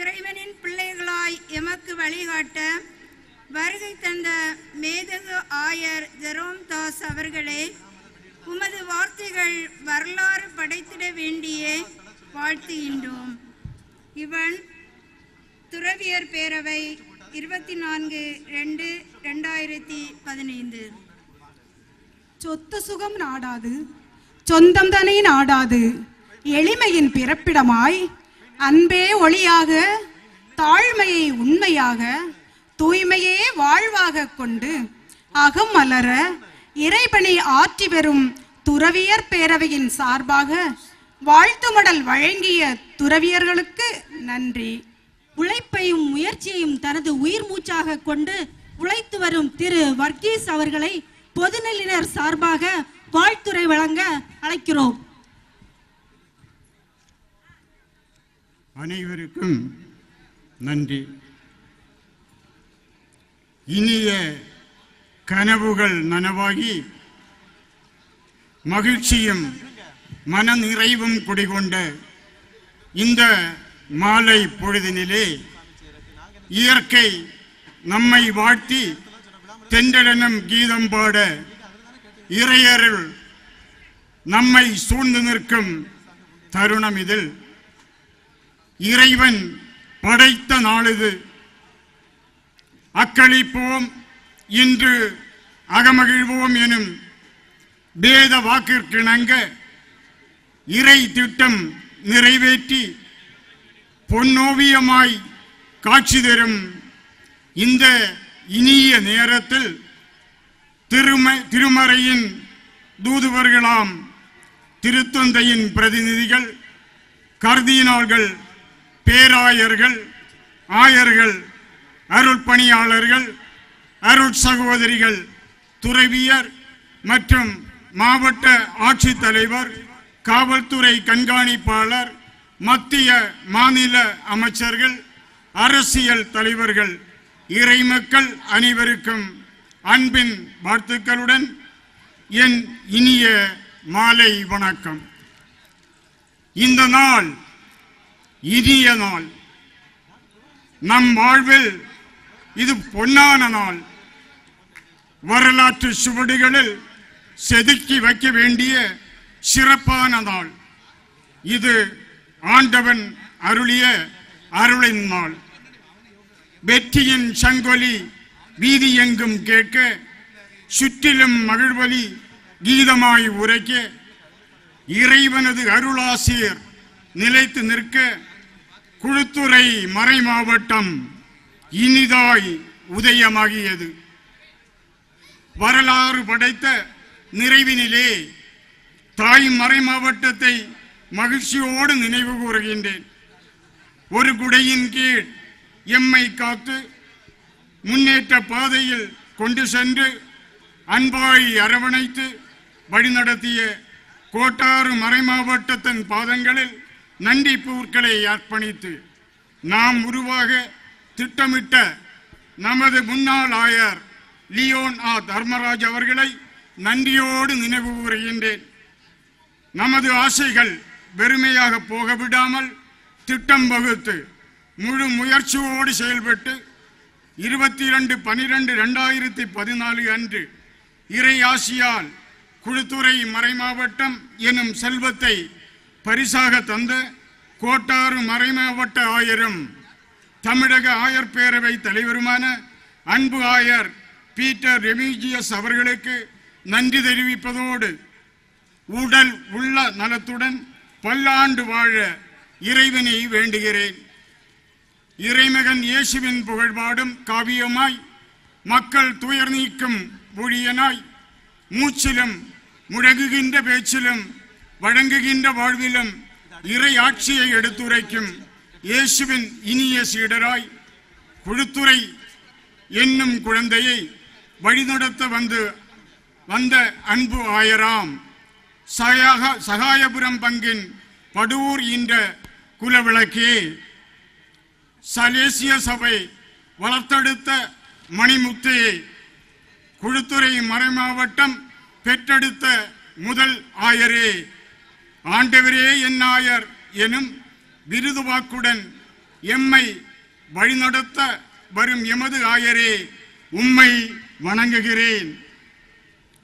இறைவனின் பிள்ளைகளாய் எமக்கு வழிகாட்ட வருகை தந்த மேதகு ஆய ஆயர் ஜெரோம் தாஸ் அவர்களே உமது வார்த்தைகள் வரலாறு படைத்திட வேண்டிய வாழ்த்துகின்றோம் இவன் துறவியர் பேரவை இருபத்தி நான்கு ரெண்டு ரெண்டாயிரத்தி பதினைந்து சொத்து சுகம் நாடாது சொந்தம் தனி நாடாது எளிமையின் பிறப்பிடமாய் அன்பே ஒளியாக தாழ்மையை உண்மையாக தூய்மையே வாழ்வாக கொண்டு அகம் மலர இறைபணி ஆற்றி வரும் துறவியர் பேரவையின் சார்பாக வாழ்த்துமடல் வழங்கிய துறவியர்களுக்கு நன்றி உழைப்பையும் முயற்சியையும் தனது உயிர் மூச்சாக கொண்டு உழைத்து வரும் திரு வர்கீஸ் அவர்களை பொதுநலினர் சார்பாக வாழ்த்துரை வழங்க அழைக்கிறோம் அனைவருக்கும் நன்றி இனிய கனவுகள் நனவாகி மகிழ்ச்சியும் மன நிறைவும் குடிகொண்ட இந்த மாலை பொழுதினிலே இயற்கை நம்மை வாழ்த்தி தென்றலனும் கீதம் பாட இறையருள் நம்மை சூழ்ந்து நிற்கும் தருணம் இதில் இறைவன் படைத்த நாளிது அக்களிப்போம் இன்று அகமகிழ்வோம் எனும் வேத வாக்கிற்கிணங்க இறை திட்டம் நிறைவேற்றி பொன்னோவியமாய் காட்சி தரும் இந்த இனிய நேரத்தில் திரும திருமறையின் தூதுவர்களாம் திருத்தந்தையின் பிரதிநிதிகள் கர்தீனாள்கள் பேராயர்கள் ஆயர்கள் அருட்பணியாளர்கள் அருட் சகோதரிகள் துறவியர் மற்றும் மாவட்ட ஆட்சித்தலைவர் காவல்துறை கண்காணிப்பாளர் மத்திய மாநில அமைச்சர்கள் அரசியல் தலைவர்கள் இறைமக்கள் அனைவருக்கும் அன்பின் வாழ்த்துக்களுடன் என் இனிய மாலை வணக்கம் இந்த நாள் இனிய நாள் நம் வாழ்வில் இது பொன்னான நாள் வரலாற்று சுவடுகளில் செதுக்கி வைக்க வேண்டிய சிறப்பான நாள் இது ஆண்டவன் அருளிய அருளின் நாள் வெற்றியின் சங்கொலி வீதி எங்கும் கேட்க சுற்றிலும் மகிழ்வலி கீதமாய் உரைக்க இறைவனது அருளாசிரியர் நிலைத்து நிற்க குழுத்துறை மறை மாவட்டம் இனிதாய் உதயமாகியது வரலாறு படைத்த நிறைவினிலே தாய் மறை மாவட்டத்தை மகிழ்ச்சியோடு நினைவு கூறுகின்றேன் ஒரு குடையின் கீழ் எம்மை காத்து முன்னேற்ற பாதையில் கொண்டு சென்று அன்பாய் அரவணைத்து வழிநடத்திய கோட்டாறு மறை மாவட்டத்தின் பாதங்களில் நன்றி பூக்களை அர்ப்பணித்து நாம் உருவாக திட்டமிட்ட நமது முன்னாள் ஆயர் லியோன் ஆ தர்மராஜ் அவர்களை நன்றியோடு நினைவு கூறுகின்றேன் நமது ஆசைகள் வெறுமையாக போக விடாமல் திட்டம் வகுத்து முழு முயற்சியோடு செயல்பட்டு இருபத்தி இரண்டு பனிரெண்டு ரெண்டாயிரத்தி பதினாலு அன்று இறை ஆசியால் குழுத்துறை மறைமாவட்டம் எனும் செல்வத்தை பரிசாக தந்த கோட்டாறு மறைமாவட்ட ஆயரும் தமிழக ஆயர் பேரவை தலைவருமான அன்பு ஆயர் பீட்டர் ரெமிஜியஸ் அவர்களுக்கு நன்றி தெரிவிப்பதோடு உடல் உள்ள நலத்துடன் பல்லாண்டு வாழ இறைவனை வேண்டுகிறேன் இறைமகன் இயேசுவின் புகழ்பாடும் காவியமாய் மக்கள் துயர் நீக்கும் ஊழியனாய் மூச்சிலும் முழங்குகின்ற பேச்சிலும் வழங்குகின்ற வாழ்விலும் இறை ஆட்சியை எடுத்துரைக்கும் இயேசுவின் இனிய சீடராய் குழுத்துறை என்னும் குழந்தையை வழிநடத்த வந்து வந்த அன்பு ஆயராம் சயாக சகாயபுரம் பங்கின் படூர் என்ற குலவிளக்கே சலேசிய சபை வளர்த்தெடுத்த மணிமுத்தையே குழுத்துறை மறைமாவட்டம் பெற்றெடுத்த முதல் ஆயரே ஆண்டவரே என் ஆயர் எனும் விருது வாக்குடன் எம்மை வழிநடத்த வரும் எமது ஆயரே உம்மை வணங்குகிறேன்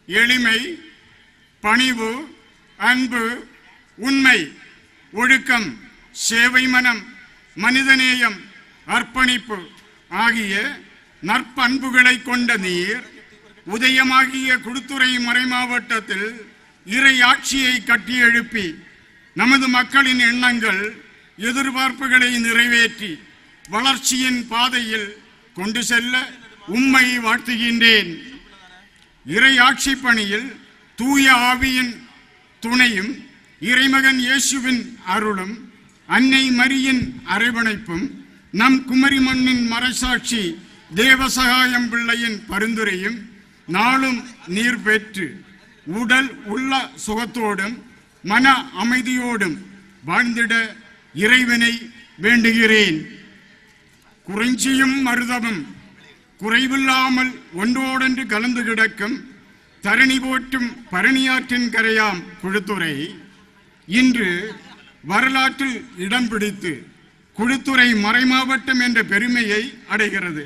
எளிமை பணிவு அன்பு உண்மை ஒழுக்கம் சேவை மனம் மனிதநேயம் அர்ப்பணிப்பு ஆகிய நற்பண்புகளை கொண்ட நீர் உதயமாகிய குடுத்துறை மறைமாவட்டத்தில் இறை ஆட்சியை கட்டியெழுப்பி நமது மக்களின் எண்ணங்கள் எதிர்பார்ப்புகளை நிறைவேற்றி வளர்ச்சியின் பாதையில் கொண்டு செல்ல உம்மை வாழ்த்துகின்றேன் இறை ஆட்சி பணியில் தூய ஆவியின் துணையும் இறைமகன் இயேசுவின் அருளும் அன்னை மரியின் அரவணைப்பும் நம் குமரி மண்ணின் மறைசாட்சி தேவசகாயம் பிள்ளையின் பரிந்துரையும் நாளும் நீர் பெற்று உடல் உள்ள சுகத்தோடும் மன அமைதியோடும் வாழ்ந்திட இறைவனை வேண்டுகிறேன் குறிஞ்சியும் மருதமும் குறைவில்லாமல் ஒன்றோடொன்று கலந்து கிடக்கும் தரணி போற்றும் பரணியாற்றின் கரையாம் குழுத்துறை இன்று வரலாற்றில் இடம் பிடித்து குழுத்துறை மறைமாவட்டம் என்ற பெருமையை அடைகிறது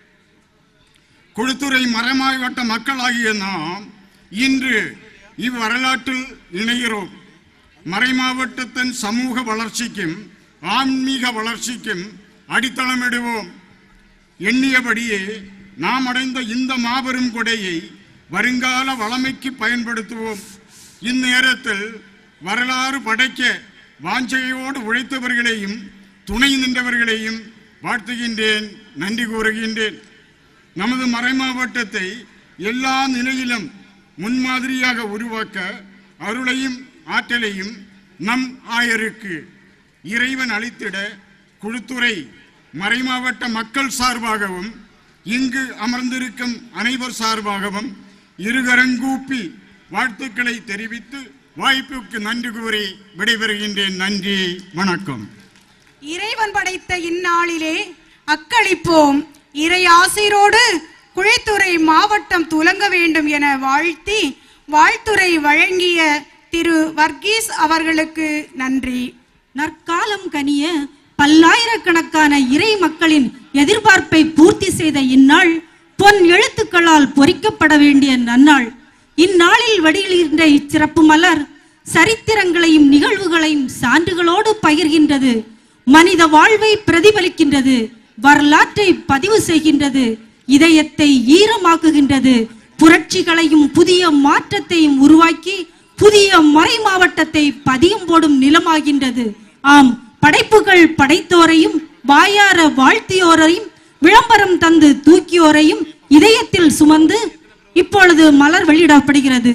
குழுத்துறை மறைமாவட்ட மக்களாகிய நாம் இன்று இவ்வரலாற்றில் இணைகிறோம் மறைமாவட்டத்தின் சமூக வளர்ச்சிக்கும் ஆன்மீக வளர்ச்சிக்கும் அடித்தளமிடுவோம் எண்ணியபடியே நாம் அடைந்த இந்த மாபெரும் கொடையை வருங்கால வளமைக்கு பயன்படுத்துவோம் இந்நேரத்தில் வரலாறு படைக்க வாஞ்சையோடு உழைத்தவர்களையும் துணை நின்றவர்களையும் வாழ்த்துகின்றேன் நன்றி கூறுகின்றேன் நமது மறைமாவட்டத்தை எல்லா நிலையிலும் முன்மாதிரியாக உருவாக்க அருளையும் ஆற்றலையும் நம் ஆயருக்கு இறைவன் அளித்திட குழுத்துறை மறைமாவட்ட மக்கள் சார்பாகவும் இங்கு அமர்ந்திருக்கும் அனைவர் சார்பாகவும் இருகரங்கூப்பி வாழ்த்துக்களை தெரிவித்து வாய்ப்புக்கு நன்றி கூறி விடைபெறுகின்றேன் நன்றி வணக்கம் இறைவன் படைத்த இந்நாளிலே அக்களிப்போம் இறை ஆசீரோடு குழித்துறை மாவட்டம் துலங்க வேண்டும் என வாழ்த்தி வாழ்த்துரை வழங்கிய திரு வர்கீஸ் அவர்களுக்கு நன்றி நற்காலம் கனிய பல்லாயிரக்கணக்கான இறை மக்களின் எதிர்பார்ப்பை பூர்த்தி செய்த இந்நாள் பொன் எழுத்துக்களால் பொறிக்கப்பட வேண்டிய நன்னாள் இந்நாளில் வடிகின்ற இச்சிறப்பு மலர் சரித்திரங்களையும் நிகழ்வுகளையும் சான்றுகளோடு பகிர்கின்றது மனித வாழ்வை பிரதிபலிக்கின்றது வரலாற்றை பதிவு செய்கின்றது இதயத்தை ஈரமாக்குகின்றது புரட்சிகளையும் புதிய மாற்றத்தையும் உருவாக்கி புதிய மறை மாவட்டத்தை பதியம் போடும் நிலமாகின்றது ஆம் படைப்புகள் படைத்தோரையும் வாயார வாழ்த்தியோரையும் விளம்பரம் தந்து தூக்கியோரையும் இதயத்தில் சுமந்து இப்பொழுது மலர் வெளியிடப்படுகிறது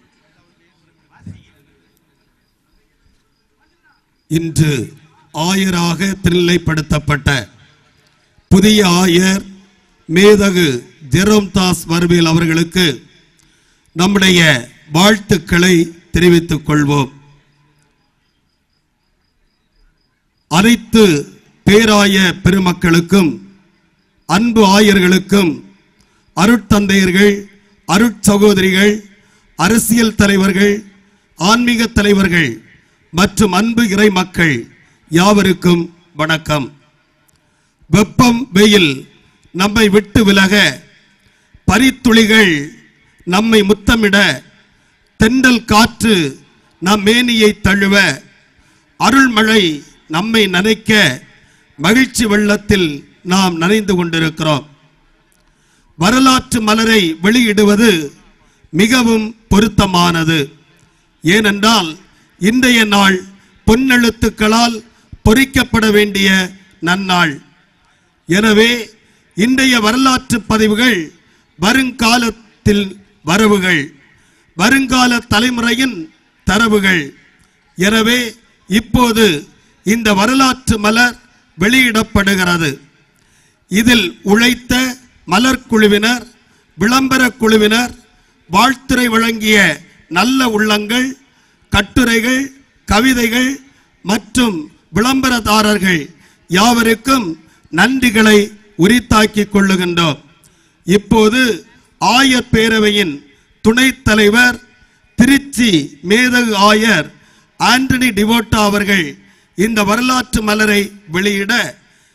இன்று ஆயராக திருநிலைப்படுத்தப்பட்ட புதிய ஆயர் மேதகு ஜெரோம் தாஸ் வர்வேல் அவர்களுக்கு நம்முடைய வாழ்த்துக்களை தெரிவித்துக் கொள்வோம் அனைத்து பேராய பெருமக்களுக்கும் அன்பு ஆயர்களுக்கும் அருட்தந்தையர்கள் அருட்சகோதரிகள் அரசியல் தலைவர்கள் ஆன்மீக தலைவர்கள் மற்றும் அன்பு இறை மக்கள் யாவருக்கும் வணக்கம் வெப்பம் வெயில் நம்மை விட்டு விலக பரித்துளிகள் நம்மை முத்தமிட தென்றல் காற்று நம் மேனியை தழுவ அருள்மழை நம்மை நனைக்க மகிழ்ச்சி வெள்ளத்தில் நாம் நனைந்து கொண்டிருக்கிறோம் வரலாற்று மலரை வெளியிடுவது மிகவும் பொருத்தமானது ஏனென்றால் இன்றைய நாள் பொன்னெழுத்துக்களால் பொறிக்கப்பட வேண்டிய நன்னாள் எனவே இன்றைய வரலாற்று பதிவுகள் வருங்காலத்தில் வரவுகள் வருங்கால தலைமுறையின் தரவுகள் எனவே இப்போது இந்த வரலாற்று மலர் வெளியிடப்படுகிறது இதில் உழைத்த மலர் குழுவினர் விளம்பர குழுவினர் வாழ்த்துரை வழங்கிய நல்ல உள்ளங்கள் கட்டுரைகள் கவிதைகள் மற்றும் விளம்பரதாரர்கள் யாவருக்கும் நன்றிகளை உரித்தாக்கிக் கொள்ளுகின்றோம் இப்போது ஆயர் பேரவையின் துணைத் தலைவர் திருச்சி மேதகு ஆயர் ஆண்டனி டிவோட்டா அவர்கள் இந்த வரலாற்று மலரை வெளியிட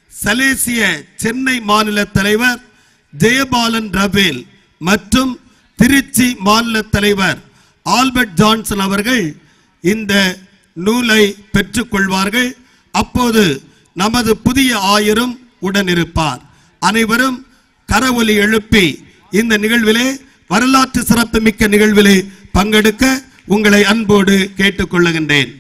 சலேசிய சென்னை மாநில தலைவர் ஜெயபாலன் ரபேல் மற்றும் திருச்சி மாநில தலைவர் ஆல்பர்ட் ஜான்சன் அவர்கள் இந்த நூலை பெற்றுக்கொள்வார்கள் அப்போது நமது புதிய ஆயரும் உடனிருப்பார் அனைவரும் கரவொலி எழுப்பி இந்த நிகழ்விலே வரலாற்று சிறப்புமிக்க நிகழ்விலே பங்கெடுக்க உங்களை அன்போடு கேட்டுக்கொள்ளுகின்றேன்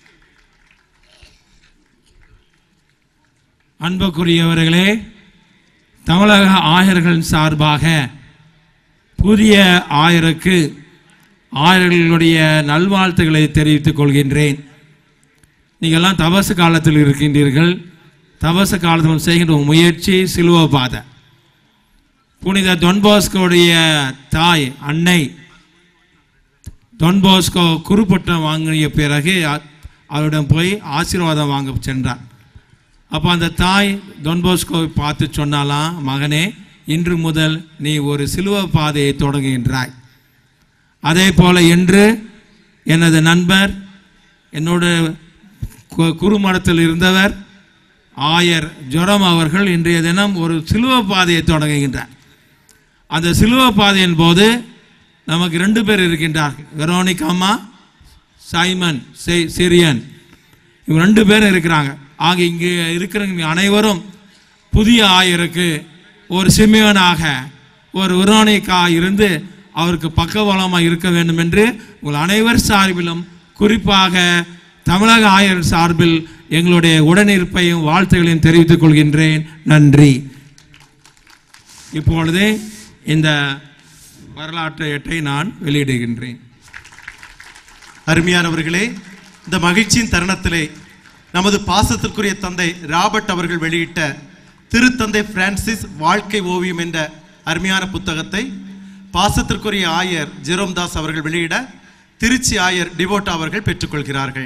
அன்புக்குரியவர்களே தமிழக ஆயர்கள் சார்பாக புதிய ஆயருக்கு ஆயர்களுடைய நல்வாழ்த்துக்களை தெரிவித்துக் கொள்கின்றேன் நீங்கள்லாம் தபசு காலத்தில் இருக்கின்றீர்கள் தபசு காலத்தில் செய்கின்ற ஒரு முயற்சி சிலுவ பாதை புனித டொன்போஸ்கோடைய தாய் அன்னை டொன்போஸ்கோ குருப்பட்டம் வாங்கிய பிறகு அ- அவரிடம் போய் ஆசீர்வாதம் வாங்க சென்றார் அப்போ அந்த தாய் டொன்போஸ்கோவை பார்த்து சொன்னாலாம் மகனே இன்று முதல் நீ ஒரு சிலுவ பாதையை தொடங்குகின்றாய் அதே போல இன்று எனது நண்பர் என்னோட கு- குறுமடத்தில் இருந்தவர் ஆயர் ஜொரம் அவர்கள் இன்றைய தினம் ஒரு சிலுவ பாதையை தொடங்குகின்றார் அந்த சிலுவ பாதையின் போது நமக்கு ரெண்டு பேர் இருக்கின்றார்கள் வெரோனிக் அம்மா சைமன் செ- சிரியன் இவங்க ரெண்டு பேரும் இருக்கிறாங்க ஆக இங்கே இருக்கிறவங்க அனைவரும் புதிய ஆயருக்கு ஒரு சிமியனாக ஒரு வெரோனிக்கா இருந்து அவருக்கு பக்கபலமாக இருக்க வேண்டும் என்று உங்கள் அனைவர் சார்பிலும் குறிப்பாக தமிழக ஆயர் சார்பில் எங்களுடைய உடனிருப்பையும் வாழ்த்துகளையும் தெரிவித்துக் கொள்கின்றேன் நன்றி இப்பொழுது இந்த வரலாற்று ஏட்டை நான் வெளியிடுகின்றேன் அருமையானவர்களே இந்த மகிழ்ச்சியின் தருணத்திலே நமது பாசத்திற்குரிய தந்தை ராபர்ட் அவர்கள் வெளியிட்ட திருத்தந்தை பிரான்சிஸ் வாழ்க்கை ஓவியம் என்ற அருமையான புத்தகத்தை பாசத்திற்குரிய ஆயர் ஜெரோம் தாஸ் அவர்கள் வெளியிட திருச்சி ஆயர் டிவோட்டா அவர்கள் பெற்றுக்கொள்கிறார்கள்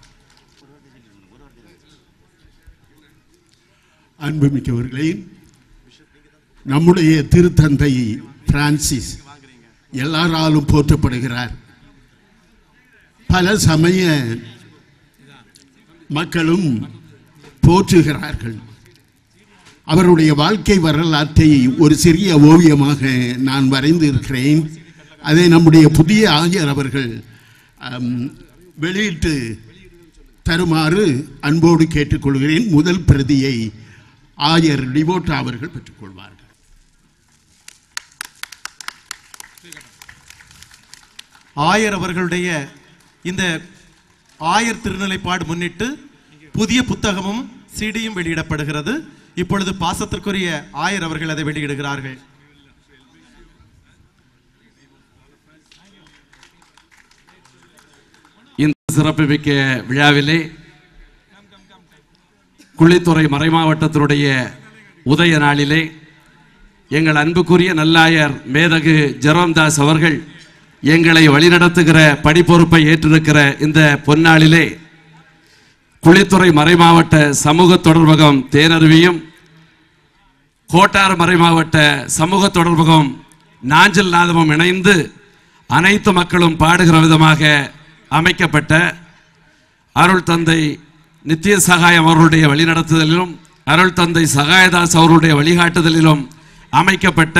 அன்புமிக்கவர்களே நம்முடைய திருத்தந்தை பிரான்சிஸ் எல்லாராலும் போற்றப்படுகிறார் பல சமய மக்களும் போற்றுகிறார்கள் அவருடைய வாழ்க்கை வரலாற்றை ஒரு சிறிய ஓவியமாக நான் வரைந்து இருக்கிறேன் அதை நம்முடைய புதிய ஆயர் அவர்கள் அம், வெளியிட்டு தருமாறு அன்போடு கேட்டுக்கொள்கிறேன் முதல் பிரதியை ஆயர் டிவோட்டா அவர்கள் பெற்றுக்கொள்வார்கள் ஆயர் அவர்களுடைய இந்த ஆயர் திருநிலைப்பாடு முன்னிட்டு புதிய புத்தகமும் சிடியும் வெளியிடப்படுகிறது இப்பொழுது பாசத்திற்குரிய ஆயர் அவர்கள் அதை வெளியிடுகிறார்கள் இந்த சிறப்புமிக்க விழாவிலே குளித்துறை மறைமாவட்டத்தினுடைய உதய நாளிலே எங்கள் அன்புக்குரிய நல்லாயர் மேதகு ஜெரோம்தாஸ் அவர்கள் எங்களை வழிநடத்துகிற படிப்பொறுப்பை ஏற்றிருக்கிற இந்த பொன்னாளிலே குளித்துறை மறைமாவட்ட சமூக தொடர்பகம் தேனருவியும் கோட்டார் மறைமாவட்ட சமூக தொடர்பகம் நாஞ்சல் நாதமும் இணைந்து அனைத்து மக்களும் பாடுகிற விதமாக அமைக்கப்பட்ட அருள் தந்தை நித்திய சகாயம் அவர்களுடைய வழிநடத்துதலிலும் அருள் தந்தை சகாயதாஸ் அவர்களுடைய வழிகாட்டுதலிலும் அமைக்கப்பட்ட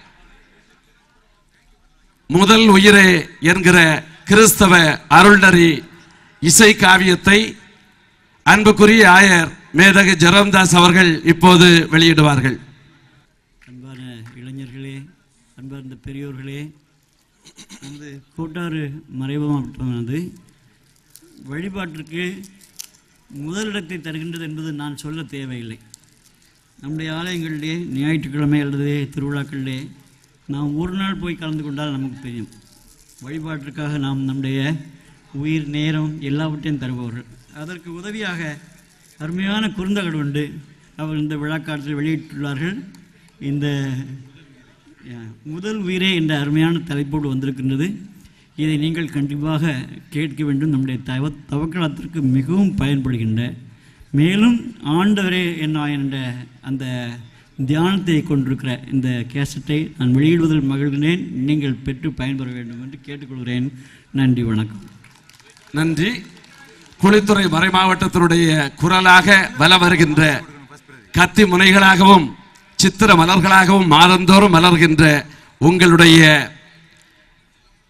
முதல் உயிரே என்கிற கிறிஸ்தவ அருள்நறி இசை காவியத்தை அன்புக்குரிய ஆயர் மேதகு ஜெரம்தாஸ் அவர்கள் இப்போது வெளியிடுவார்கள் அன்பான இளைஞர்களே அன்பார்ந்த பெரியோர்களே நமது கோட்டாறு மறைவு மாவட்டமானது வழிபாட்டிற்கு முதலிடத்தை தருகின்றது என்பது நான் சொல்ல தேவையில்லை நம்முடைய ஆலயங்களிலே ஞாயிற்றுக்கிழமை அல்லது திருவிழாக்களிலே நாம் ஒரு நாள் போய் கலந்து கொண்டால் நமக்கு தெரியும் வழிபாட்டிற்காக நாம் நம்முடைய உயிர் நேரம் எல்லாவற்றையும் தருபவர்கள் அதற்கு உதவியாக அருமையான குறுந்தகடு உண்டு அவர் இந்த விழாக்காலத்தில் வெளியிட்டுள்ளார்கள் இந்த அஹ், முதல் உயிரே என்ற அருமையான தலைப்போடு வந்திருக்கின்றது இதை நீங்கள் கண்டிப்பாக கேட்க வேண்டும் நம்முடைய தவ தவக்கலத்திற்கு மிகவும் பயன்படுகின்ற மேலும் ஆண்டவரே என்ன என்ற அந்த தியானத்தை கொண்டிருக்கிற இந்த கேசட்டை நான் வெளியிடுவதில் மகிழ்கிறேன் நீங்கள் பெற்று பயன்பெற வேண்டும் என்று கேட்டுக்கொள்கிறேன் நன்றி வணக்கம் நன்றி குளித்துறை மறைமாவட்டத்தினுடைய குரலாக வல வருகின்ற கத்தி முனைகளாகவும் சித்திர மலர்களாகவும் மாதந்தோறும் மலர்கின்ற உங்களுடைய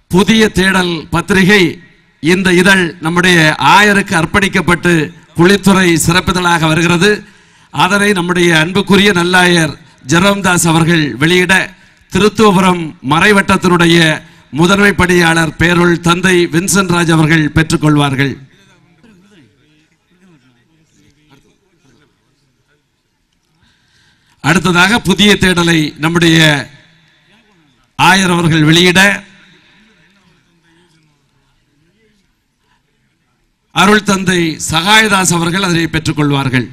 புதிய தேடல் பத்திரிகை இந்த இதழ் நம்முடைய ஆயருக்கு அர்ப்பணிக்கப்பட்டு குளித்துறை சிறப்பிதழாக வருகிறது அதனை நம்முடைய அன்புக்குரிய நல்லாயர் ஜெரோம்தாஸ் அவர்கள் வெளியிட திருத்துவபுரம் மறைவட்டத்தினுடைய முதன்மை பணியாளர் பேருள் தந்தை வின்சென்ட் ராஜ் அவர்கள் பெற்றுக்கொள்வார்கள் அடுத்ததாக புதிய தேடலை நம்முடைய ஆயர் அவர்கள் வெளியிட அருள் தந்தை சகாயதாஸ் அவர்கள் அதனை பெற்றுக்கொள்வார்கள்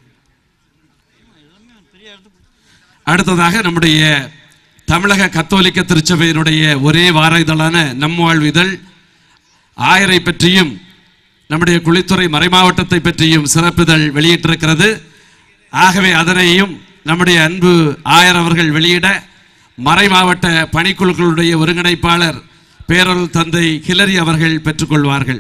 அடுத்ததாக நம்முடைய தமிழக கத்தோலிக்க திருச்சபையினுடைய ஒரே வார இதழான நம்மாழ்வு இதழ் ஆயரை பற்றியும் நம்முடைய குளித்துறை மறைமாவட்டத்தை பற்றியும் சிறப்பிதழ் வெளியிட்டிருக்கிறது ஆகவே அதனையும் நம்முடைய அன்பு ஆயர் அவர்கள் வெளியிட மறைமாவட்ட பணிக்குழுக்களுடைய ஒருங்கிணைப்பாளர் பேரல் தந்தை ஹிலரி அவர்கள் பெற்றுக்கொள்வார்கள்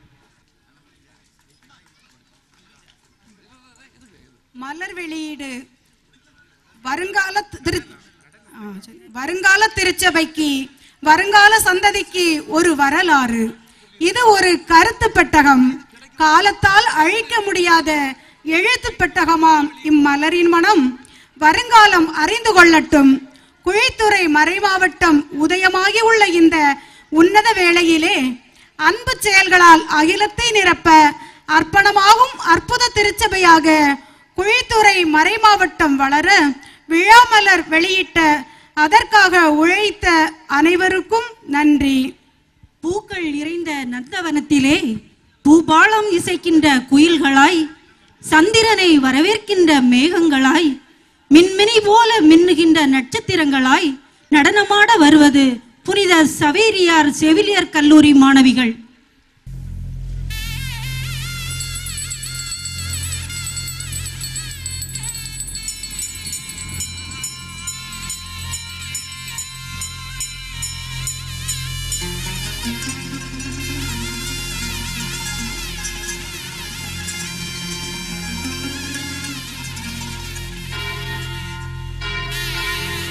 மலர் வெளியீடு வருங்கால திரு ஆ, சரி. வருங்கால திருச்சபைக்கு வருங்கால சந்ததிக்கு ஒரு வரலாறு இது ஒரு கருத்து பெட்டகம் காலத்தால் அழிக்க முடியாத எழுத்து பெட்டகமாம் இம்மலரின் மனம் வருங்காலம் அறிந்து கொள்ளட்டும் குழித்துறை மறைமாவட்டம் உதயமாகி உள்ள இந்த உன்னத வேளையிலே அன்பு செயல்களால் அகிலத்தை நிரப்ப அர்ப்பணமாகும் அற்புத திருச்சபையாக குழித்துறை மறைமாவட்டம் வளர விழாமலர் வெளியிட்ட அதற்காக உழைத்த அனைவருக்கும் நன்றி பூக்கள் இறைந்த நந்தவனத்திலே பூபாலம் இசைக்கின்ற குயில்களாய் சந்திரனை வரவேற்கின்ற மேகங்களாய் மின்மினி போல மின்னுகின்ற நட்சத்திரங்களாய் நடனமாட வருவது புனித சவேரியார் செவிலியர் கல்லூரி மாணவிகள்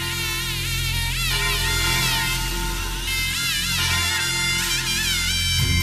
ஆ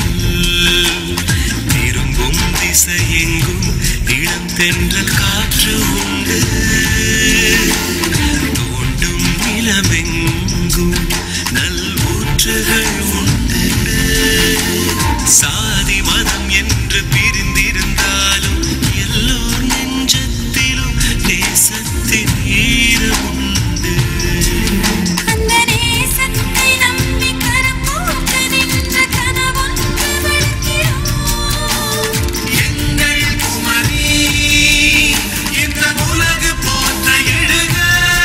திரும்பும் திசையெங்கும் இளம் தென்றல் காற்று உண்டு தோண்டும் நிலமெங்கும் நல் ஊற்றுகள் உண்டு சாதி மதம் என்று பிரிந்திருந்தாலும் எல்லோர் நெஞ்சத்திலும் தேசத்தின் ஈரம் உண்டு அந்த நேசத்தை நம்பி கரப்போக்கு நின்ற கனவொன்று வளர்க்கிறோம் எங்கள் குமரி இந்த உலகு போற்ற எழுக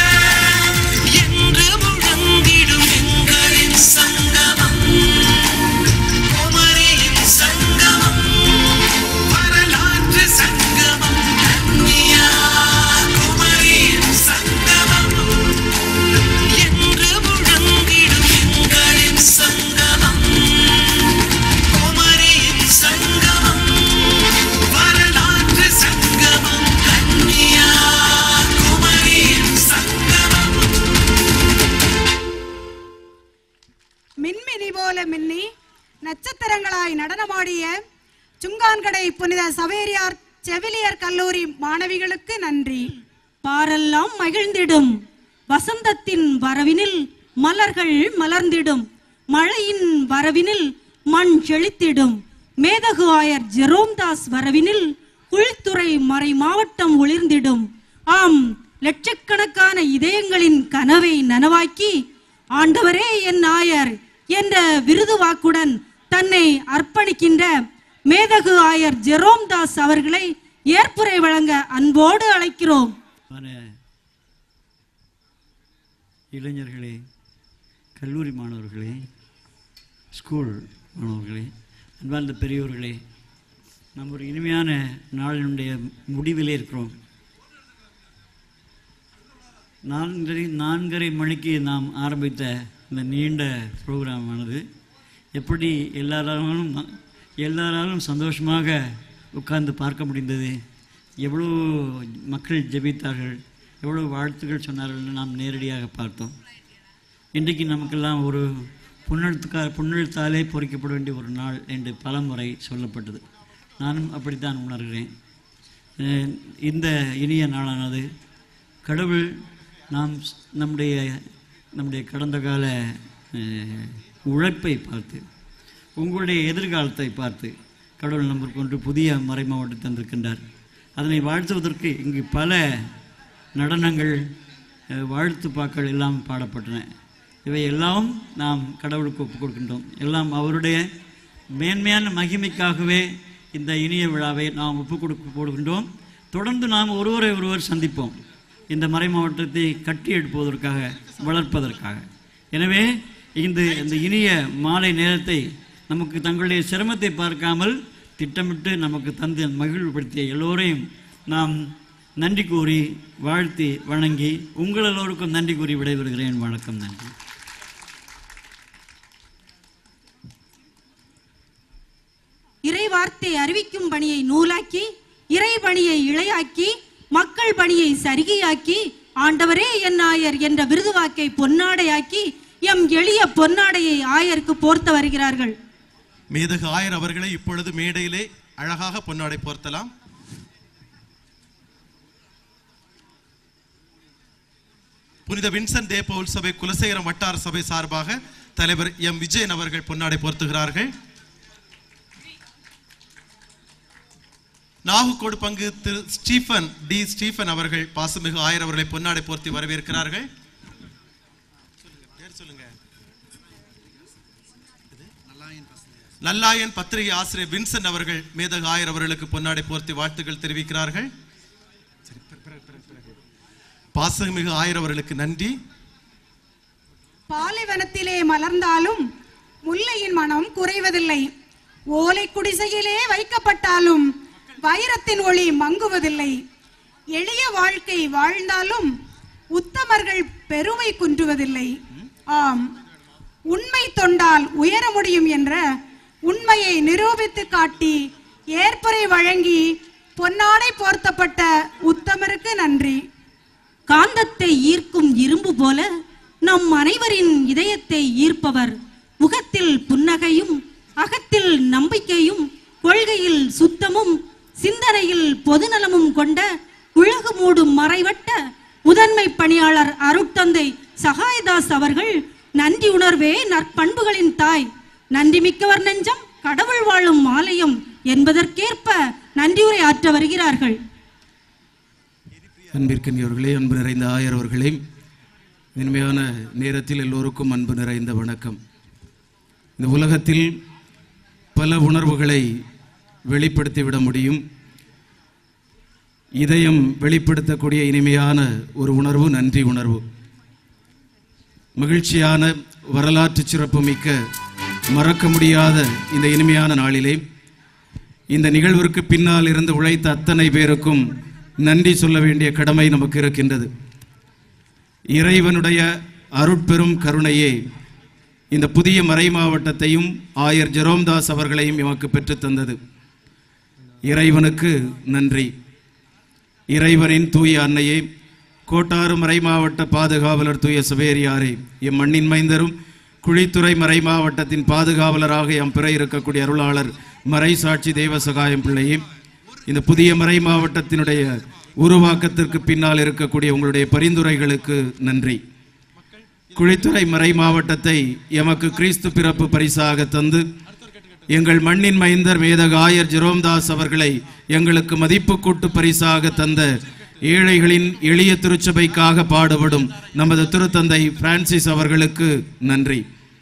என்று முழங்கிடும் எங்களின் சங்கமம் குமரியின் சங்கமம் வரலாற்று சங்கமம் கன்னியா குமரியின் சங்கமம் என்று முழங்கிடும் எங்களின் சங்கமம் குமரியின் சங்கமம் வரலாற்று சங்கமம் கன்னியா குமரியின் சங்கமம் மின்மினி போல மின்னி நட்சத்திரங்களாய் நடனமாடிய சுங்கான்கடை புனித சவேரியார் செவிலியர் கல்லூரி மாணவிகளுக்கு நன்றி பாரெல்லாம் மகிழ்ந்திடும் வசந்தத்தின் வரவினில் மலர்கள் மலர்ந்திடும் மழையின் வரவினில் மண் செழித்திடும் மேதகு ஆயர் ஜெரோம்தாஸ் வரவினில் உள்துறை மறை மாவட்டம் ஒளிர்ந்திடும் ஆம் லட்சக்கணக்கான இதயங்களின் கனவை நனவாக்கி ஆண்டவரே என் ஆயர் என்ற விருது வாக்குடன் தன்னை அர்ப்பணிக்கின்ற மேதகு ஆயர் ஜெரோம்தாஸ் அவர்களை ஏற்புரை வழங்க அன்போடு அழைக்கிறோம் பல இளைஞர்களே கல்லூரி மாணவர்களே ஸ்கூல் மாணவர்களே அன்பார்ந்த பெரியோர்களே நம்ம ஒரு இனிமையான நாளினுடைய முடிவிலே இருக்கிறோம் நான்கரை நான்கரை மணிக்கு நாம் ஆரம்பித்த இந்த நீண்ட ப்ரோக்ராமானது எப்படி எல்லாராலும் எல்லாராலும் சந்தோஷமாக உட்கார்ந்து பார்க்க முடிந்தது எவ்வளோ மக்கள் ஜெபித்தார்கள் எவ்வளோ வாழ்த்துக்கள் சொன்னார்கள் நாம் நேரடியாக பார்த்தோம் இன்றைக்கு நமக்கெல்லாம் ஒரு புண்ணெழுத்துக்கா புண்ணெழுத்தாலே பொறிக்கப்பட வேண்டிய ஒரு நாள் என்று பலமுறை சொல்லப்பட்டது நானும் அப்படித்தான் உணர்கிறேன் அஹ் இந்த இனிய நாளானது கடவுள் நாம் ஸ்- நம்முடைய நம்முடைய கடந்த கால அஹ், உழைப்பை பார்த்து உங்களுடைய எதிர்காலத்தை பார்த்து கடவுள் நம்மளுக்கு ஒன்று புதிய மறை மாவட்டம் தந்திருக்கின்றார் அதனை வாழ்த்துவதற்கு இங்கு பல நடனங்கள் அஹ், வாழ்த்துப்பாக்கள் எல்லாம் பாடப்பட்டன இவை எல்லாம் நாம் கடவுளுக்கு ஒப்புக் கொடுக்கின்றோம் எல்லாம் அவருடைய மேன்மையான மகிமைக்காகவே இந்த இனிய விழாவை நாம் ஒப்புக் கொடுக்க போடுகின்றோம் தொடர்ந்து நாம் ஒருவரை ஒருவர் சந்திப்போம் இந்த மறை மாவட்டத்தை கட்டி எழுப்புவதற்காக வளர்ப்பதற்காக எனவே இந்த இந்த இனிய மாலை நேரத்தை நமக்கு தங்களுடைய சிரமத்தை பார்க்காமல் திட்டமிட்டு நமக்கு தந்து மகிழ்வுபடுத்திய எல்லோரையும் நாம் நன்றி கூறி வாழ்த்தி வணங்கி உங்கள் எல்லோருக்கும் நன்றி கூறி விடைபெறுகிறேன் வணக்கம் நன்றி இறை வார்த்தை அறிவிக்கும் பணியை நூலாக்கி இறை பணியை இழையாக்கி மக்கள் பணியை சரிகையாக்கி ஆண்டவரே என் ஆயர் என்ற விருது வாக்கை பொன்னாடையாக்கி எம் எளிய பொன்னாடையை ஆயருக்கு போர்த்த வருகிறார்கள் மேதகு ஆயர் அவர்களை இப்பொழுது மேடையிலே அழகாக பொன்னாடை போர்த்தலாம் புனித வின்சென்ட் தே பவுல் சபை குலசேகரம் வட்டார சபை சார்பாக தலைவர் எம் விஜயன் அவர்கள் பொன்னாடை போர்த்துகிறார்கள் நாகுக்கோடு பங்கு திரு ஸ்டீஃபன் டி ஸ்டீஃபன் அவர்கள் பாசமிகு ஆயர் அவர்களை பொன்னாடை போர்த்தி வரவேற்கிறார்கள் பேர் சொல்லுங்க நல்லாயன் பத்திரிகை ஆசிரியர் வின்சென்ட் அவர்கள் மேதகு ஆயர் அவர்களுக்கு பொன்னாடை போர்த்தி வாழ்த்துக்கள் தெரிவிக்கிறார்கள் பாசமிகு ஆயர் அவர்களுக்கு நன்றி பாலைவனத்திலே மலர்ந்தாலும் முல்லையின் மனம் குறைவதில்லை ஓலை குடிசையிலே வைக்கப்பட்டாலும் வைரத்தின் ஒளி மங்குவதில்லை எளிய வாழ்க்கை வாழ்ந்தாலும் உத்தமர்கள் பெருமை குன்றுவதில்லை ஆம் உண்மை தொண்டால் உயர முடியும் என்ற உண்மையை நிரூபித்து காட்டி ஏற்புரை வழங்கி பொன்னாடை போர்த்தப்பட்ட உத்தமருக்கு நன்றி காந்தத்தை ஈர்க்கும் இரும்பு போல நம் அனைவரின் இதயத்தை ஈர்ப்பவர் முகத்தில் புன்னகையும் அகத்தில் நம்பிக்கையும் கொள்கையில் சுத்தமும் சிந்தனையில் பொதுநலமும் கொண்ட உலகு மூடும் மறைவட்ட முதன்மை பணியாளர் அருட்தந்தை சகாயதாஸ் அவர்கள் நன்றி உணர்வே நற்பண்புகளின் தாய் நன்றி மிக்கவர் நெஞ்சம் கடவுள் வாழும் ஆலயம் என்பதற்கேற்ப நன்றியுரை ஆற்ற வருகிறார்கள் அன்பிற்கினியவர்களே அன்பு நிறைந்த ஆயர் அவர்களே இனிமையான நேரத்தில் எல்லோருக்கும் அன்பு நிறைந்த வணக்கம் இந்த உலகத்தில் பல உணர்வுகளை வெளிப்படுத்திவிட முடியும் இதயம் வெளிப்படுத்தக்கூடிய இனிமையான ஒரு உணர்வு நன்றி உணர்வு மகிழ்ச்சியான வரலாற்று சிறப்புமிக்க மறக்க முடியாத இந்த இனிமையான நாளிலே இந்த நிகழ்விற்கு பின்னால் இருந்து உழைத்த அத்தனை பேருக்கும் நன்றி சொல்ல வேண்டிய கடமை நமக்கு இருக்கின்றது இறைவனுடைய அருட்பெரும் கருணையே இந்த புதிய மறை மாவட்டத்தையும் ஆயர் ஜெரோம்தாஸ் அவர்களையும் எமக்கு பெற்றுத் தந்தது இறைவனுக்கு நன்றி இறைவனின் தூய அன்னையே கோட்டாறு மறை மாவட்ட பாதுகாவலர் தூய சவேரியாரே எம் மண்ணின் மைந்தரும் குழித்துறை மறை மாவட்டத்தின் பாதுகாவலராக எம் பிற இருக்கக்கூடிய அருளாளர் மறை சாட்சி தெய்வ சகாயம் பிள்ளையே இந்த புதிய மறை மாவட்டத்தினுடைய உருவாக்கத்திற்கு பின்னால் இருக்கக்கூடிய உங்களுடைய பரிந்துரைகளுக்கு நன்றி குழித்துறை மறை மாவட்டத்தை எமக்கு கிறிஸ்து பிறப்பு பரிசாக தந்து எங்கள் மண்ணின் மைந்தர் மேதக ஆயர் ஜெரோம்தாஸ் அவர்களை எங்களுக்கு மதிப்பு கூட்டு பரிசாக தந்த ஏழைகளின் எளிய திருச்சபைக்காக பாடுபடும் நமது திருத்தந்தை பிரான்சிஸ் அவர்களுக்கு நன்றி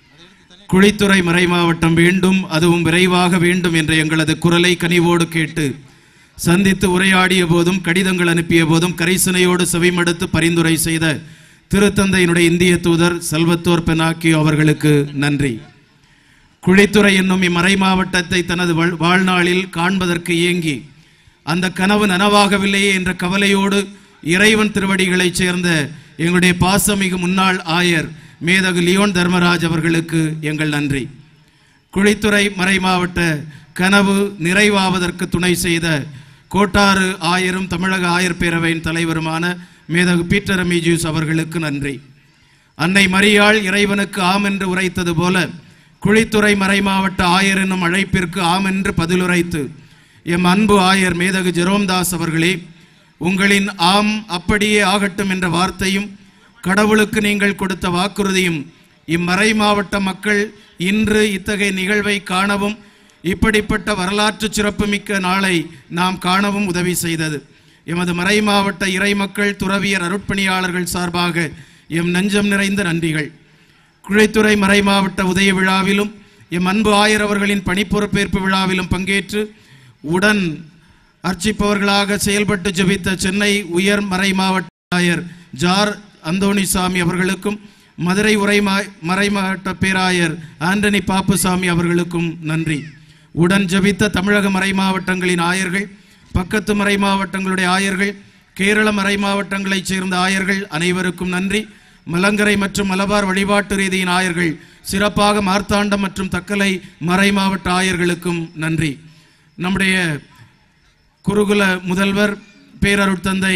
குழித்துறை மறை மாவட்டம் வேண்டும் அதுவும் விரைவாக வேண்டும் என்ற எங்களது குரலை கனிவோடு கேட்டு சந்தித்து உரையாடிய போதும் கடிதங்கள் அனுப்பிய போதும் கரிசனையோடு செவிமடுத்து பரிந்துரை செய்த திருத்தந்தையினுடைய இந்திய தூதர் செல்வத்தோர் பெனாக்கியோ அவர்களுக்கு நன்றி குழித்துறை என்னும் இம்மறை மாவட்டத்தை தனது வாழ்- வாழ்நாளில் காண்பதற்கு ஏங்கி அந்த கனவு நனவாகவில்லையே என்ற கவலையோடு இறைவன் திருவடிகளைச் சேர்ந்த எங்களுடைய பாசமிகு முன்னாள் ஆயர் மேதகு லியோன் தர்மராஜ் அவர்களுக்கு எங்கள் நன்றி குழித்துறை மறை மாவட்ட கனவு நிறைவாவதற்கு துணை செய்த கோட்டாறு ஆயரும் தமிழக ஆயர் பேரவையின் தலைவருமான மேதகு பீட்டர் அமீஜியூஸ் அவர்களுக்கு நன்றி அன்னை மரியாள் இறைவனுக்கு ஆம் என்று உரைத்தது போல குழித்துறை மறை மாவட்ட ஆயர் என்னும் அழைப்பிற்கு ஆம் என்று பதிலுரைத்து எம் அன்பு ஆயர் மேதகு ஜெரோம்தாஸ் அவர்களே உங்களின் ஆம் அப்படியே ஆகட்டும் என்ற வார்த்தையும் கடவுளுக்கு நீங்கள் கொடுத்த வாக்குறுதியும் இம்மறை மாவட்ட மக்கள் இன்று இத்தகைய நிகழ்வை காணவும் இப்படிப்பட்ட வரலாற்று சிறப்புமிக்க நாளை நாம் காணவும் உதவி செய்தது எமது மறை மாவட்ட இறை மக்கள் துறவியர் அருட்பணியாளர்கள் சார்பாக எம் நெஞ்சம் நிறைந்த நன்றிகள் குழைத்துறை மறை மாவட்ட உதய விழாவிலும் எம் அன்பு ஆயர் அவர்களின் பணிப்பொறுப்பேற்பு விழாவிலும் பங்கேற்று உடன் அர்ச்சிப்பவர்களாக செயல்பட்டு ஜெபித்த சென்னை உயர் மறை மாவட்ட ஆயர் ஜார் அந்தோணிசாமி அவர்களுக்கும் மதுரை உரை மா- மறை மாவட்ட பேராயர் ஆண்டனி பாப்புசாமி அவர்களுக்கும் நன்றி உடன் ஜெபித்த தமிழக மறை மாவட்டங்களின் ஆயர்கள் பக்கத்து மறை மாவட்டங்களுடைய ஆயர்கள் கேரள மறை மாவட்டங்களைச் சேர்ந்த ஆயர்கள் அனைவருக்கும் நன்றி மலங்கரை மற்றும் மலபார் வழிபாட்டு ரீதியின் ஆயர்கள் சிறப்பாக மார்த்தாண்டம் மற்றும் தக்கலை மறை மாவட்ட ஆயர்களுக்கும் நன்றி நம்முடைய குருகுல முதல்வர் பேரருட்தந்தை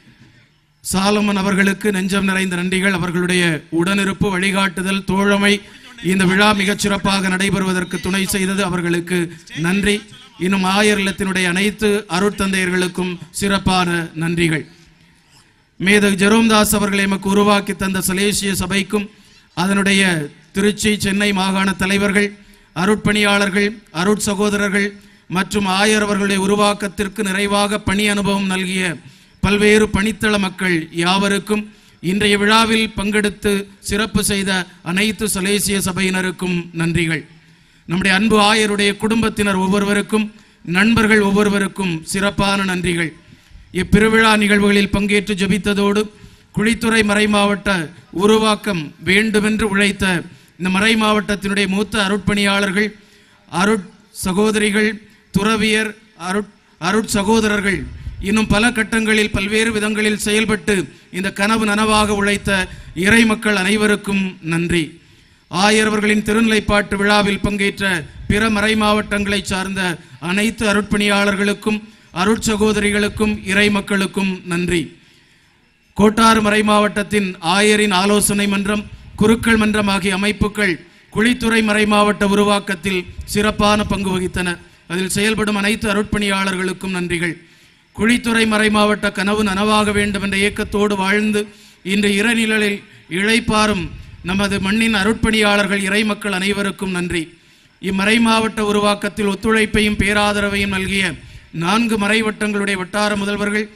சாலமன் அவர்களுக்கு நெஞ்சம் நிறைந்த நன்றிகள் அவர்களுடைய உடனிருப்பு வழிகாட்டுதல் தோழமை இந்த விழா மிகச் சிறப்பாக நடைபெறுவதற்கு துணை செய்தது அவர்களுக்கு நன்றி இன்னும் ஆயர் இல்லத்தினுடைய அனைத்து அருட்தந்தையர்களுக்கும் சிறப்பான நன்றிகள் மேதகு ஜெரோம்தாஸ் அவர்கள் எமக்கு உருவாக்கி தந்த சலேசிய சபைக்கும் அதனுடைய திருச்சி சென்னை மாகாண தலைவர்கள் அருட்பணியாளர்கள் அருட் சகோதரர்கள் மற்றும் ஆயர் அவர்களுடைய உருவாக்கத்திற்கு நிறைவாக பணி அனுபவம் நல்கிய பல்வேறு பணித்தள மக்கள் யாவருக்கும் இன்றைய விழாவில் பங்கெடுத்து சிறப்பு செய்த அனைத்து சலேசிய சபையினருக்கும் நன்றிகள் நம்முடைய அன்பு ஆயருடைய குடும்பத்தினர் ஒவ்வொருவருக்கும் நண்பர்கள் ஒவ்வொருவருக்கும் சிறப்பான நன்றிகள் இப்பிருவிழா நிகழ்வுகளில் பங்கேற்று ஜெபித்ததோடு குழித்துறை மறை மாவட்ட உருவாக்கம் வேண்டுமென்று உழைத்த இந்த மறை மாவட்டத்தினுடைய மூத்த அருட்பணியாளர்கள் அருட் சகோதரிகள் துறவியர் அருட் அருட் சகோதரர்கள் இன்னும் பல கட்டங்களில் பல்வேறு விதங்களில் செயல்பட்டு இந்த கனவு நனவாக உழைத்த இறை மக்கள் அனைவருக்கும் நன்றி ஆயரவர்களின் திருநிலைப்பாட்டு விழாவில் பங்கேற்ற பிற மறை மாவட்டங்களைச் சார்ந்த அனைத்து அருட்பணியாளர்களுக்கும் அருட்சகோதரிகளுக்கும் இறை மக்களுக்கும் நன்றி கோட்டாறு மறை மாவட்டத்தின் ஆயரின் ஆலோசனை மன்றம் குருக்கள் மன்றம் ஆகிய அமைப்புகள் குழித்துறை மறைமாவட்ட உருவாக்கத்தில் சிறப்பான பங்கு வகித்தனர் அதில் செயல்படும் அனைத்து அருட்பணியாளர்களுக்கும் நன்றிகள் குழித்துறை மறைமாவட்ட கனவு நனவாக வேண்டும் என்ற இயக்கத்தோடு வாழ்ந்து இன்று இறைநிழலில் இழைப்பாரும் நமது மண்ணின் அருட்பணியாளர்கள் இறைமக்கள் அனைவருக்கும் நன்றி இம்மறை மாவட்ட உருவாக்கத்தில் ஒத்துழைப்பையும் பேராதரவையும் நல்கிய நான்கு மறைவட்டங்களுடைய வட்டார முதல்வர்கள்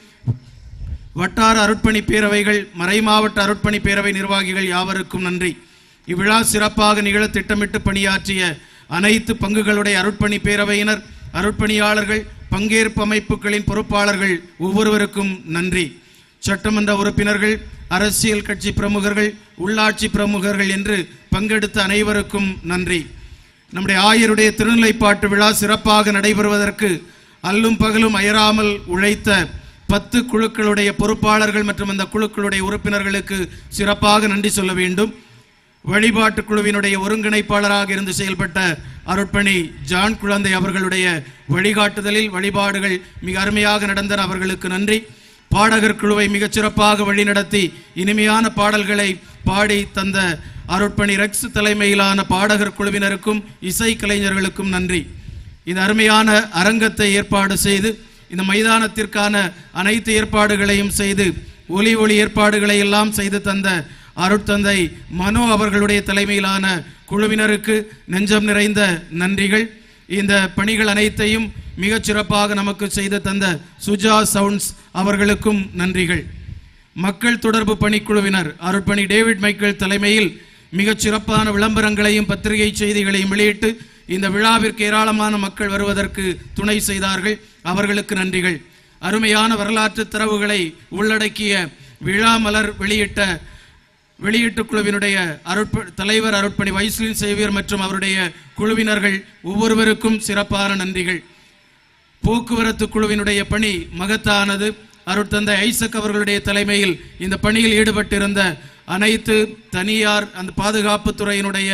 வட்டார அருட்பணி பேரவைகள் மறைமாவட்ட அருட்பணி பேரவை நிர்வாகிகள் யாவருக்கும் நன்றி இவ்விழா சிறப்பாக நிகழ திட்டமிட்டு பணியாற்றிய அனைத்து பங்குகளுடைய அருட்பணி பேரவையினர் அருட்பணியாளர்கள் பங்கேற்பு அமைப்புகளின் பொறுப்பாளர்கள் ஒவ்வொருவருக்கும் நன்றி சட்டமன்ற உறுப்பினர்கள் அரசியல் கட்சி பிரமுகர்கள் உள்ளாட்சி பிரமுகர்கள் என்று பங்கெடுத்த அனைவருக்கும் நன்றி நம்முடைய ஆயருடைய திருநிலைப்பாட்டு விழா சிறப்பாக நடைபெறுவதற்கு அல்லும் பகலும் அயராமல் உழைத்த பத்து குழுக்களுடைய பொறுப்பாளர்கள் மற்றும் அந்த குழுக்களுடைய உறுப்பினர்களுக்கு சிறப்பாக நன்றி சொல்ல வேண்டும் வழிபாட்டு குழுவினுடைய ஒருங்கிணைப்பாளராக இருந்து செயல்பட்ட அருட்பணி ஜான் குழந்தை அவர்களுடைய வழிகாட்டுதலில் வழிபாடுகள் மிக அருமையாக நடந்தன அவர்களுக்கு நன்றி பாடகர் குழுவை மிகச் சிறப்பாக வழிநடத்தி இனிமையான பாடல்களை பாடி தந்த அருட்பணி ரெக்ஸ் தலைமையிலான பாடகர் குழுவினருக்கும் இசை கலைஞர்களுக்கும் நன்றி இந்த அருமையான அரங்கத்தை ஏற்பாடு செய்து இந்த மைதானத்திற்கான அனைத்து ஏற்பாடுகளையும் செய்து ஒலி ஒளி ஏற்பாடுகளை எல்லாம் செய்து தந்த அருட்தந்தை மனோ அவர்களுடைய தலைமையிலான குழுவினருக்கு நெஞ்சம் நிறைந்த நன்றிகள் இந்த பணிகள் அனைத்தையும் மிகச் சிறப்பாக நமக்கு செய்து தந்த சுஜா சவுண்ட்ஸ் அவர்களுக்கும் நன்றிகள் மக்கள் தொடர்பு பணிக்குழுவினர் அருட்பணி டேவிட் மைக்கேல் தலைமையில் மிகச் சிறப்பான விளம்பரங்களையும் பத்திரிகை செய்திகளையும் வெளியிட்டு இந்த விழாவிற்கு ஏராளமான மக்கள் வருவதற்கு துணை செய்தார்கள் அவர்களுக்கு நன்றிகள் அருமையான வரலாற்று தரவுகளை உள்ளடக்கிய விழா மலர் வெளியிட்ட வெளியீட்டு குழுவினுடைய அருட்ப தலைவர் அருட்பணி வைஸ்லின் சேவியர் மற்றும் அவருடைய குழுவினர்கள் ஒவ்வொருவருக்கும் சிறப்பான நன்றிகள் போக்குவரத்து குழுவினுடைய பணி மகத்தானது அருட்தந்தை ஐசக் அவர்களுடைய தலைமையில் இந்த பணியில் ஈடுபட்டிருந்த அனைத்து தனியார் அந்த பாதுகாப்பு துறையினுடைய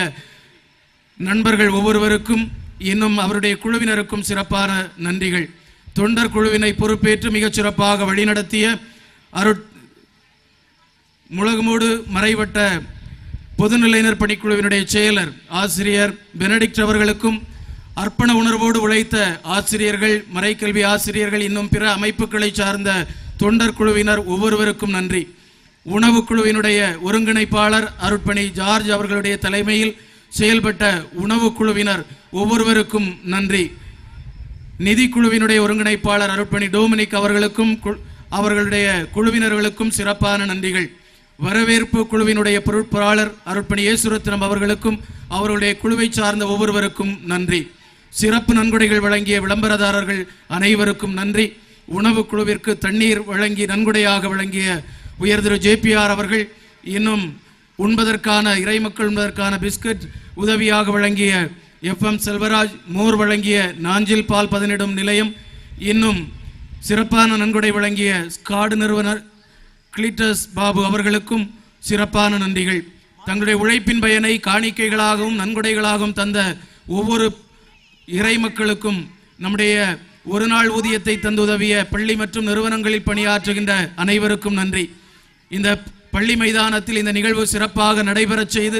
நண்பர்கள் ஒவ்வொருவருக்கும் இன்னும் அவருடைய குழுவினருக்கும் சிறப்பான நன்றிகள் தொண்டர் குழுவினை பொறுப்பேற்று மிகச் சிறப்பாக வழிநடத்திய அருட் முழகுமூடு மறைவட்ட பொதுநிலையினர் பணிக்குழுவினுடைய செயலர் ஆசிரியர் பெனடிக்ட் அவர்களுக்கும் அர்ப்பண உணர்வோடு உழைத்த ஆசிரியர்கள் மறைக்கல்வி ஆசிரியர்கள் இன்னும் பிற அமைப்புகளை சார்ந்த தொண்டர் குழுவினர் ஒவ்வொருவருக்கும் நன்றி உணவு குழுவினுடைய ஒருங்கிணைப்பாளர் அருட்பணி ஜார்ஜ் அவர்களுடைய தலைமையில் செயல்பட்ட உணவு குழுவினர் ஒவ்வொருவருக்கும் நன்றி நிதி குழுவினுடைய ஒருங்கிணைப்பாளர் அருட்பணி டோமினிக் அவர்களுக்கும் கு- அவர்களுடைய குழுவினர்களுக்கும் சிறப்பான நன்றிகள் வரவேற்பு குழுவினுடைய பொருட்பொருளாளர் அருட்பணி இயேசுரத்தினம் அவர்களுக்கும் அவர்களுடைய குழுவை சார்ந்த ஒவ்வொருவருக்கும் நன்றி சிறப்பு நன்கொடைகள் வழங்கிய விளம்பரதாரர்கள் அனைவருக்கும் நன்றி உணவு குழுவிற்கு தண்ணீர் வழங்கி நன்கொடையாக வழங்கிய உயர் திரு ஜேபிஆர் அவர்கள் இன்னும் உண்பதற்கான இறைமக்கள் உண்பதற்கான பிஸ்கட் உதவியாக வழங்கிய எஃப்எம் செல்வராஜ் மோர் வழங்கிய நாஞ்சில் பால் பதனிடும் நிலையம் இன்னும் சிறப்பான நன்கொடை வழங்கிய ஸ்காடு நிறுவனர் கிளிட்டஸ் பாபு அவர்களுக்கும் சிறப்பான நன்றிகள் தங்களுடைய உழைப்பின் பயனை காணிக்கைகளாகவும் நன்கொடைகளாகவும் தந்த ஒவ்வொரு இறை மக்களுக்கும் நம்முடைய ஒரு நாள் ஊதியத்தை தந்துதவிய பள்ளி மற்றும் நிறுவனங்களில் பணியாற்றுகின்ற அனைவருக்கும் நன்றி இந்த பள்ளி மைதானத்தில் இந்த நிகழ்வு சிறப்பாக நடைபெறச் செய்து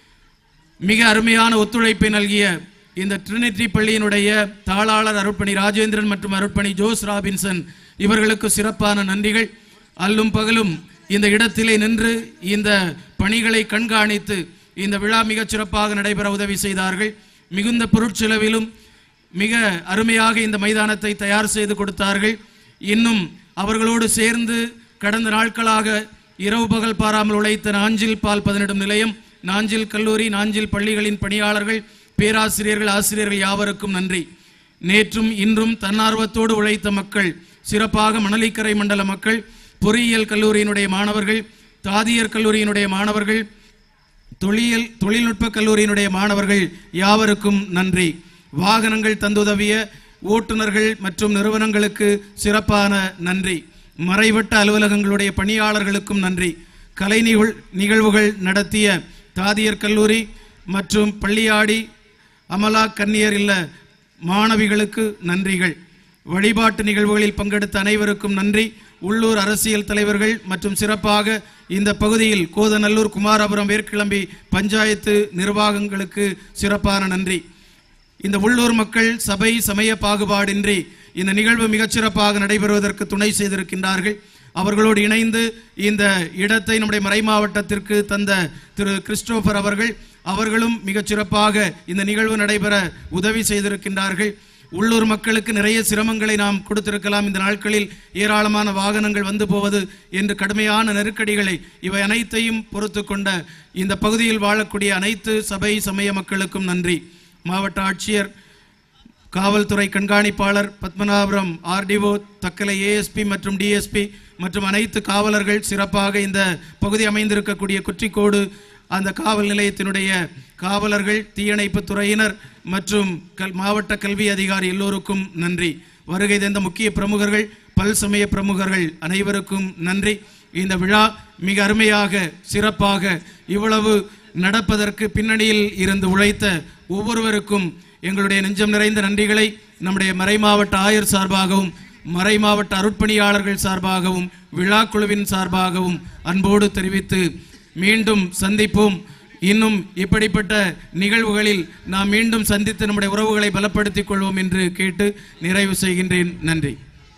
மிக அருமையான ஒத்துழைப்பை நல்கிய இந்த ட்ரினிட்டி பள்ளியினுடைய தாளாளர் அருட்பணி ராஜேந்திரன் மற்றும் அருட்பணி ஜோஸ் ராபின்சன் இவர்களுக்கு சிறப்பான நன்றிகள் அல்லும் பகலும் இந்த இடத்திலே நின்று இந்த பணிகளை கண்காணித்து இந்த விழா மிகச் சிறப்பாக நடைபெற உதவி செய்தார்கள் மிகுந்த பொருட்செலவிலும் மிக அருமையாக இந்த மைதானத்தை தயார் செய்து கொடுத்தார்கள் இன்னும் அவர்களோடு சேர்ந்து கடந்த நாட்களாக இரவு பகல் பாராமல் உழைத்த நாஞ்சில் பால் பதனிடும் நிலையம் நாஞ்சில் கல்லூரி நாஞ்சில் பள்ளிகளின் பணியாளர்கள் பேராசிரியர்கள் ஆசிரியர்கள் யாவருக்கும் நன்றி நேற்றும் இன்றும் தன்னார்வத்தோடு உழைத்த மக்கள் சிறப்பாக மணலிக்கரை மண்டல மக்கள் பொறியியல் கல்லூரியினுடைய மாணவர்கள் தாதியர் கல்லூரியினுடைய மாணவர்கள் தொழில் தொழில்நுட்ப கல்லூரியினுடைய மாணவர்கள் யாவருக்கும் நன்றி வாகனங்கள் தந்துதவிய ஓட்டுநர்கள் மற்றும் நிறுவனங்களுக்கு சிறப்பான நன்றி மறைவட்ட அலுவலகங்களுடைய பணியாளர்களுக்கும் நன்றி கலை நிகழ் நிகழ்வுகள் நடத்திய தாதியர் கல்லூரி மற்றும் பள்ளியாடி அமலா கன்னியர் இல்ல மாணவிகளுக்கு நன்றிகள் வழிபாட்டு நிகழ்வுகளில் பங்கெடுத்த அனைவருக்கும் நன்றி உள்ளூர் அரசியல் தலைவர்கள் மற்றும் சிறப்பாக இந்த பகுதியில் கோதநல்லூர் குமாரபுரம் வேர்க்கிளம்பி பஞ்சாயத்து நிர்வாகங்களுக்கு சிறப்பான நன்றி இந்த உள்ளூர் மக்கள் சபை சமய பாகுபாடின்றி இந்த நிகழ்வு மிகச்சிறப்பாக நடைபெறுவதற்கு துணை செய்திருக்கின்றார்கள் அவர்களோடு இணைந்து இந்த இடத்தை நம்முடைய மறை மாவட்டத்திற்கு தந்த திரு கிறிஸ்டோபர் அவர்கள் அவர்களும் மிகச்சிறப்பாக இந்த நிகழ்வு நடைபெற உதவி செய்திருக்கின்றார்கள் உள்ளூர் மக்களுக்கு நிறைய சிரமங்களை நாம் கொடுத்திருக்கலாம் இந்த நாட்களில் ஏராளமான வாகனங்கள் வந்து போவது என்று கடுமையான நெருக்கடிகளை இவை அனைத்தையும் பொறுத்து கொண்ட இந்த பகுதியில் வாழக்கூடிய அனைத்து சபை சமய மக்களுக்கும் நன்றி மாவட்ட ஆட்சியர் காவல்துறை கண்காணிப்பாளர் பத்மநாபுரம் ஆர்டிஓ தக்கலை ஏஎஸ்பி மற்றும் டிஎஸ்பி மற்றும் அனைத்து காவலர்கள் சிறப்பாக இந்த பகுதி அமைந்திருக்கக்கூடிய குற்றிக்கோடு அந்த காவல் நிலையத்தினுடைய காவலர்கள் தீயணைப்பு துறையினர் மற்றும் கல் மாவட்ட கல்வி அதிகாரி எல்லோருக்கும் நன்றி வருகை தந்த முக்கிய பிரமுகர்கள் பல் சமய பிரமுகர்கள் அனைவருக்கும் நன்றி இந்த விழா மிக அருமையாக சிறப்பாக இவ்வளவு நடப்பதற்கு பின்னணியில் இருந்து உழைத்த ஒவ்வொருவருக்கும் எங்களுடைய நெஞ்சம் நிறைந்த நன்றிகளை நம்முடைய மறை மாவட்ட ஆயர் சார்பாகவும் மறை மாவட்ட அருட்பணியாளர்கள் சார்பாகவும் விழா குழுவின் சார்பாகவும் அன்போடு தெரிவித்து மீண்டும் சந்திப்போம் இன்னும் இப்படிப்பட்ட நிகழ்வுகளில் நாம் மீண்டும் சந்தித்து நம்முடைய உறவுகளை பலப்படுத்திக் கொள்வோம் என்று கேட்டு நிறைவு செய்கின்றேன் நன்றி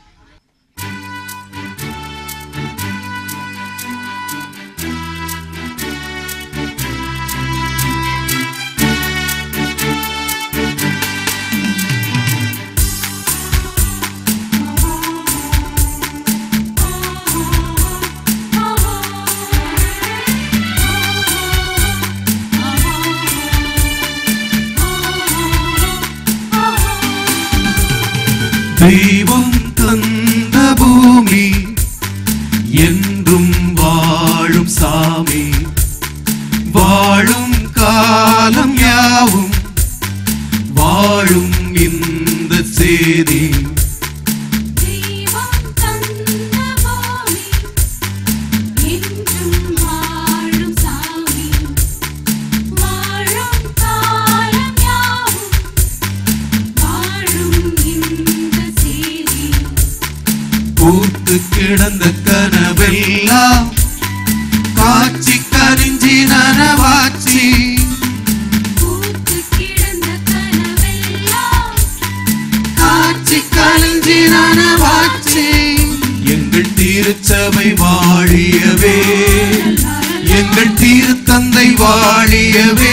தெய்வம் தந்த பூமி என்றும் வாழும் சாமி வாழும் காலம் யாவும் வாழும் இந்த சேதி தெய்வம் தந்த பூமி என்றும் வாழும் சாமி வாழும் காலம் யாவும் வாழும் இந்த சேதி பூத்து கிடந்த கனவெல்லாம் காட்சி கரிஞ்சி நனவாச்சி பூத்து கிடந்த கனவெல்லாம் காட்சி கரிஞ்சி நனவாச்சி எங்கள் திருச்சபை வாழியவே எங்கள் திருத்தந்தை வாழியவே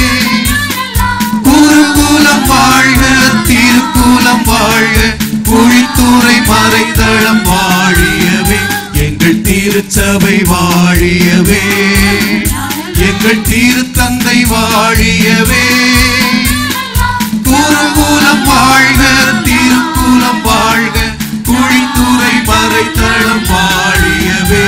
குருகுலம் வாழ்க திருக்குலம் வாழ்க குழித்துறை மறைதளம் வாழியவே எங்கள் திருச்சபை வாழியவே எங்கள் திருத்தந்தை வாழியவே குருகுலம் வாழ்க திருக்குலம் வாழ்க குழித்துறை மறைதளம் வாழியவே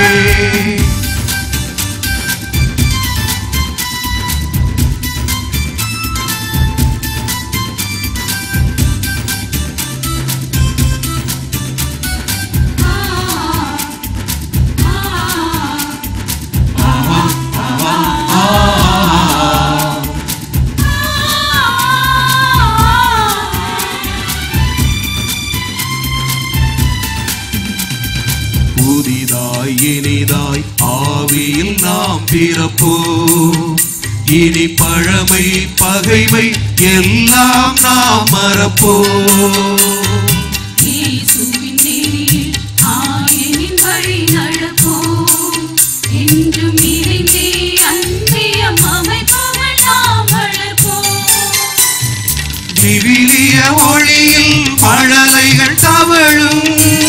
புதிதாய் இனிதாய் ஆவியில் நாம் பிறப்போம் இனி பழமை பகைமை எல்லாம் நாம் மறப்போம் இயேசுவின் நெறியில் ஆயனின் வழி நடப்போம் என்றும் இணைந்தே அன்பியம் அமைப்பவள் நாம் வளர்ப்போம் விவிலிய ஒளியில் மழலைகள் தவழும்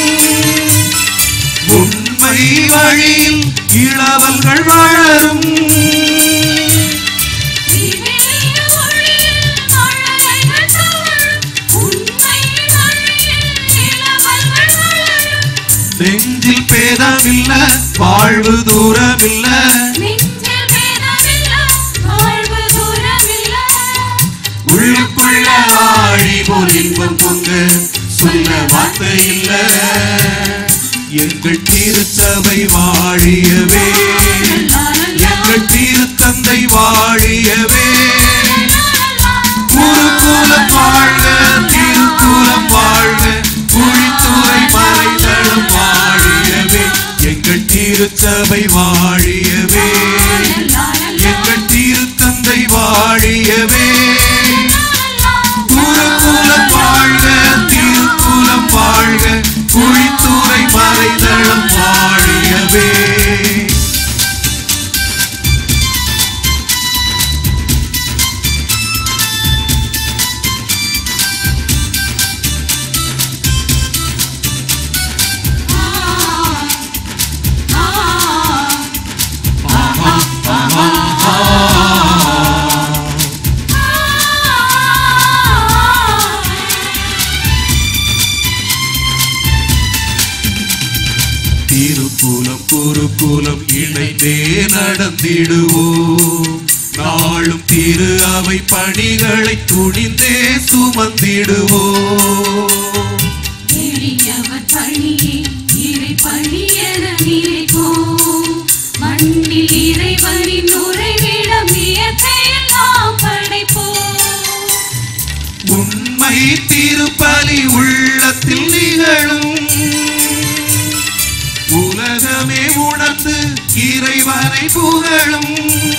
உண்மை வழியில் இளவல்கள் வளரும் விவிலிய ஒளியில் மழலைகள் தவழும் உண்மை வழியில் இளவல்கள் வளரும் நெஞ்சில் பேதமில்ல வாழ்வு தூரமில்ல நெஞ்சில் வேதமில்ல வாழ்வு தூரமில்ல உள்ளுக்குள்ள ஆழி போல் இன்பம் பொங்க சொல்ல வார்த்தை இல்ல எங்கள் திருச்சபை வாழியவே எங்கள் திருத்தந்தை வாழியவே குருகுலம் வாழ்க திருக்குலம் வாழ்க குழித்துறை மறைதளம் வாழியவே திருச்சபை வாழியவே எங்கள் திருத்தந்தை வாழியவே குருகுலம் வாழ்க திருக்குலம் வாழ்க குழித்துறை மறைதளம் வாழியவே திருக்குலம் குருகுலம் இணைந்தே நடந்திடுவோம் நாளும் திரு அவை பணிகளை துணிந்தே சுமந்திடுவோம் எளியவர் பணியே இறை பணியென நினைப்போம் மண்ணில் இறைவனின் உறைவிடம் இயற்கையெல்லாம் படைப்போம் உண்மை திருப்பலி உள்ளத்தில் நிகழும் உலகமே உணர்ந்து இறைவனை புகழும்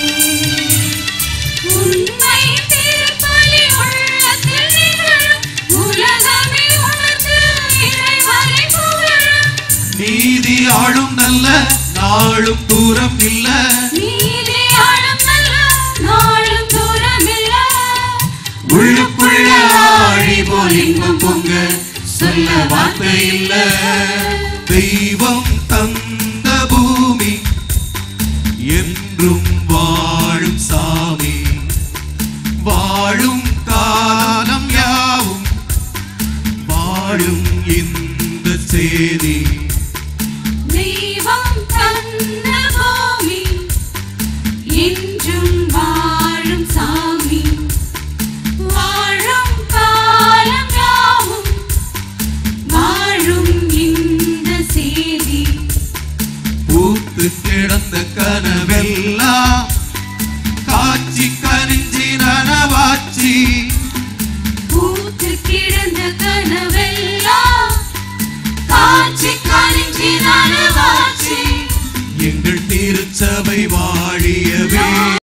உண்மை திருப்பலி உள்ளத்தில் நிகழும் உலகமே உணர்ந்து இறைவனை புகழும் நீதி ஆளும் நல்ல நாளும் தூரம் இல்ல நீதி ஆளும் நல்ல நாளும் தூரமில்ல உள்ளுக்குள்ள ஆழி போல் இன்பம் பொங்க சொல்ல வார்த்தை இல்ல தெய்வம் தந்த பூமி என்றும் வாழும் சாமி வாழும் காலம் யாவும் வாழும் இந்த செய்தி தெய்வம் தந்த பூமி என்றும் வாழும் சாமி வாழும் காலம் யாவும் வாழும் இந்த செய்தி பூத்து கிடந்த கனவெல்லாம் காட்சி கனிஞ்சி நனவாச்சி பூத்து கிடந்த கனவெல்லாம் காட்சி கணிஞ்சி நனவாச்சி எங்கள் திருச்சபை வா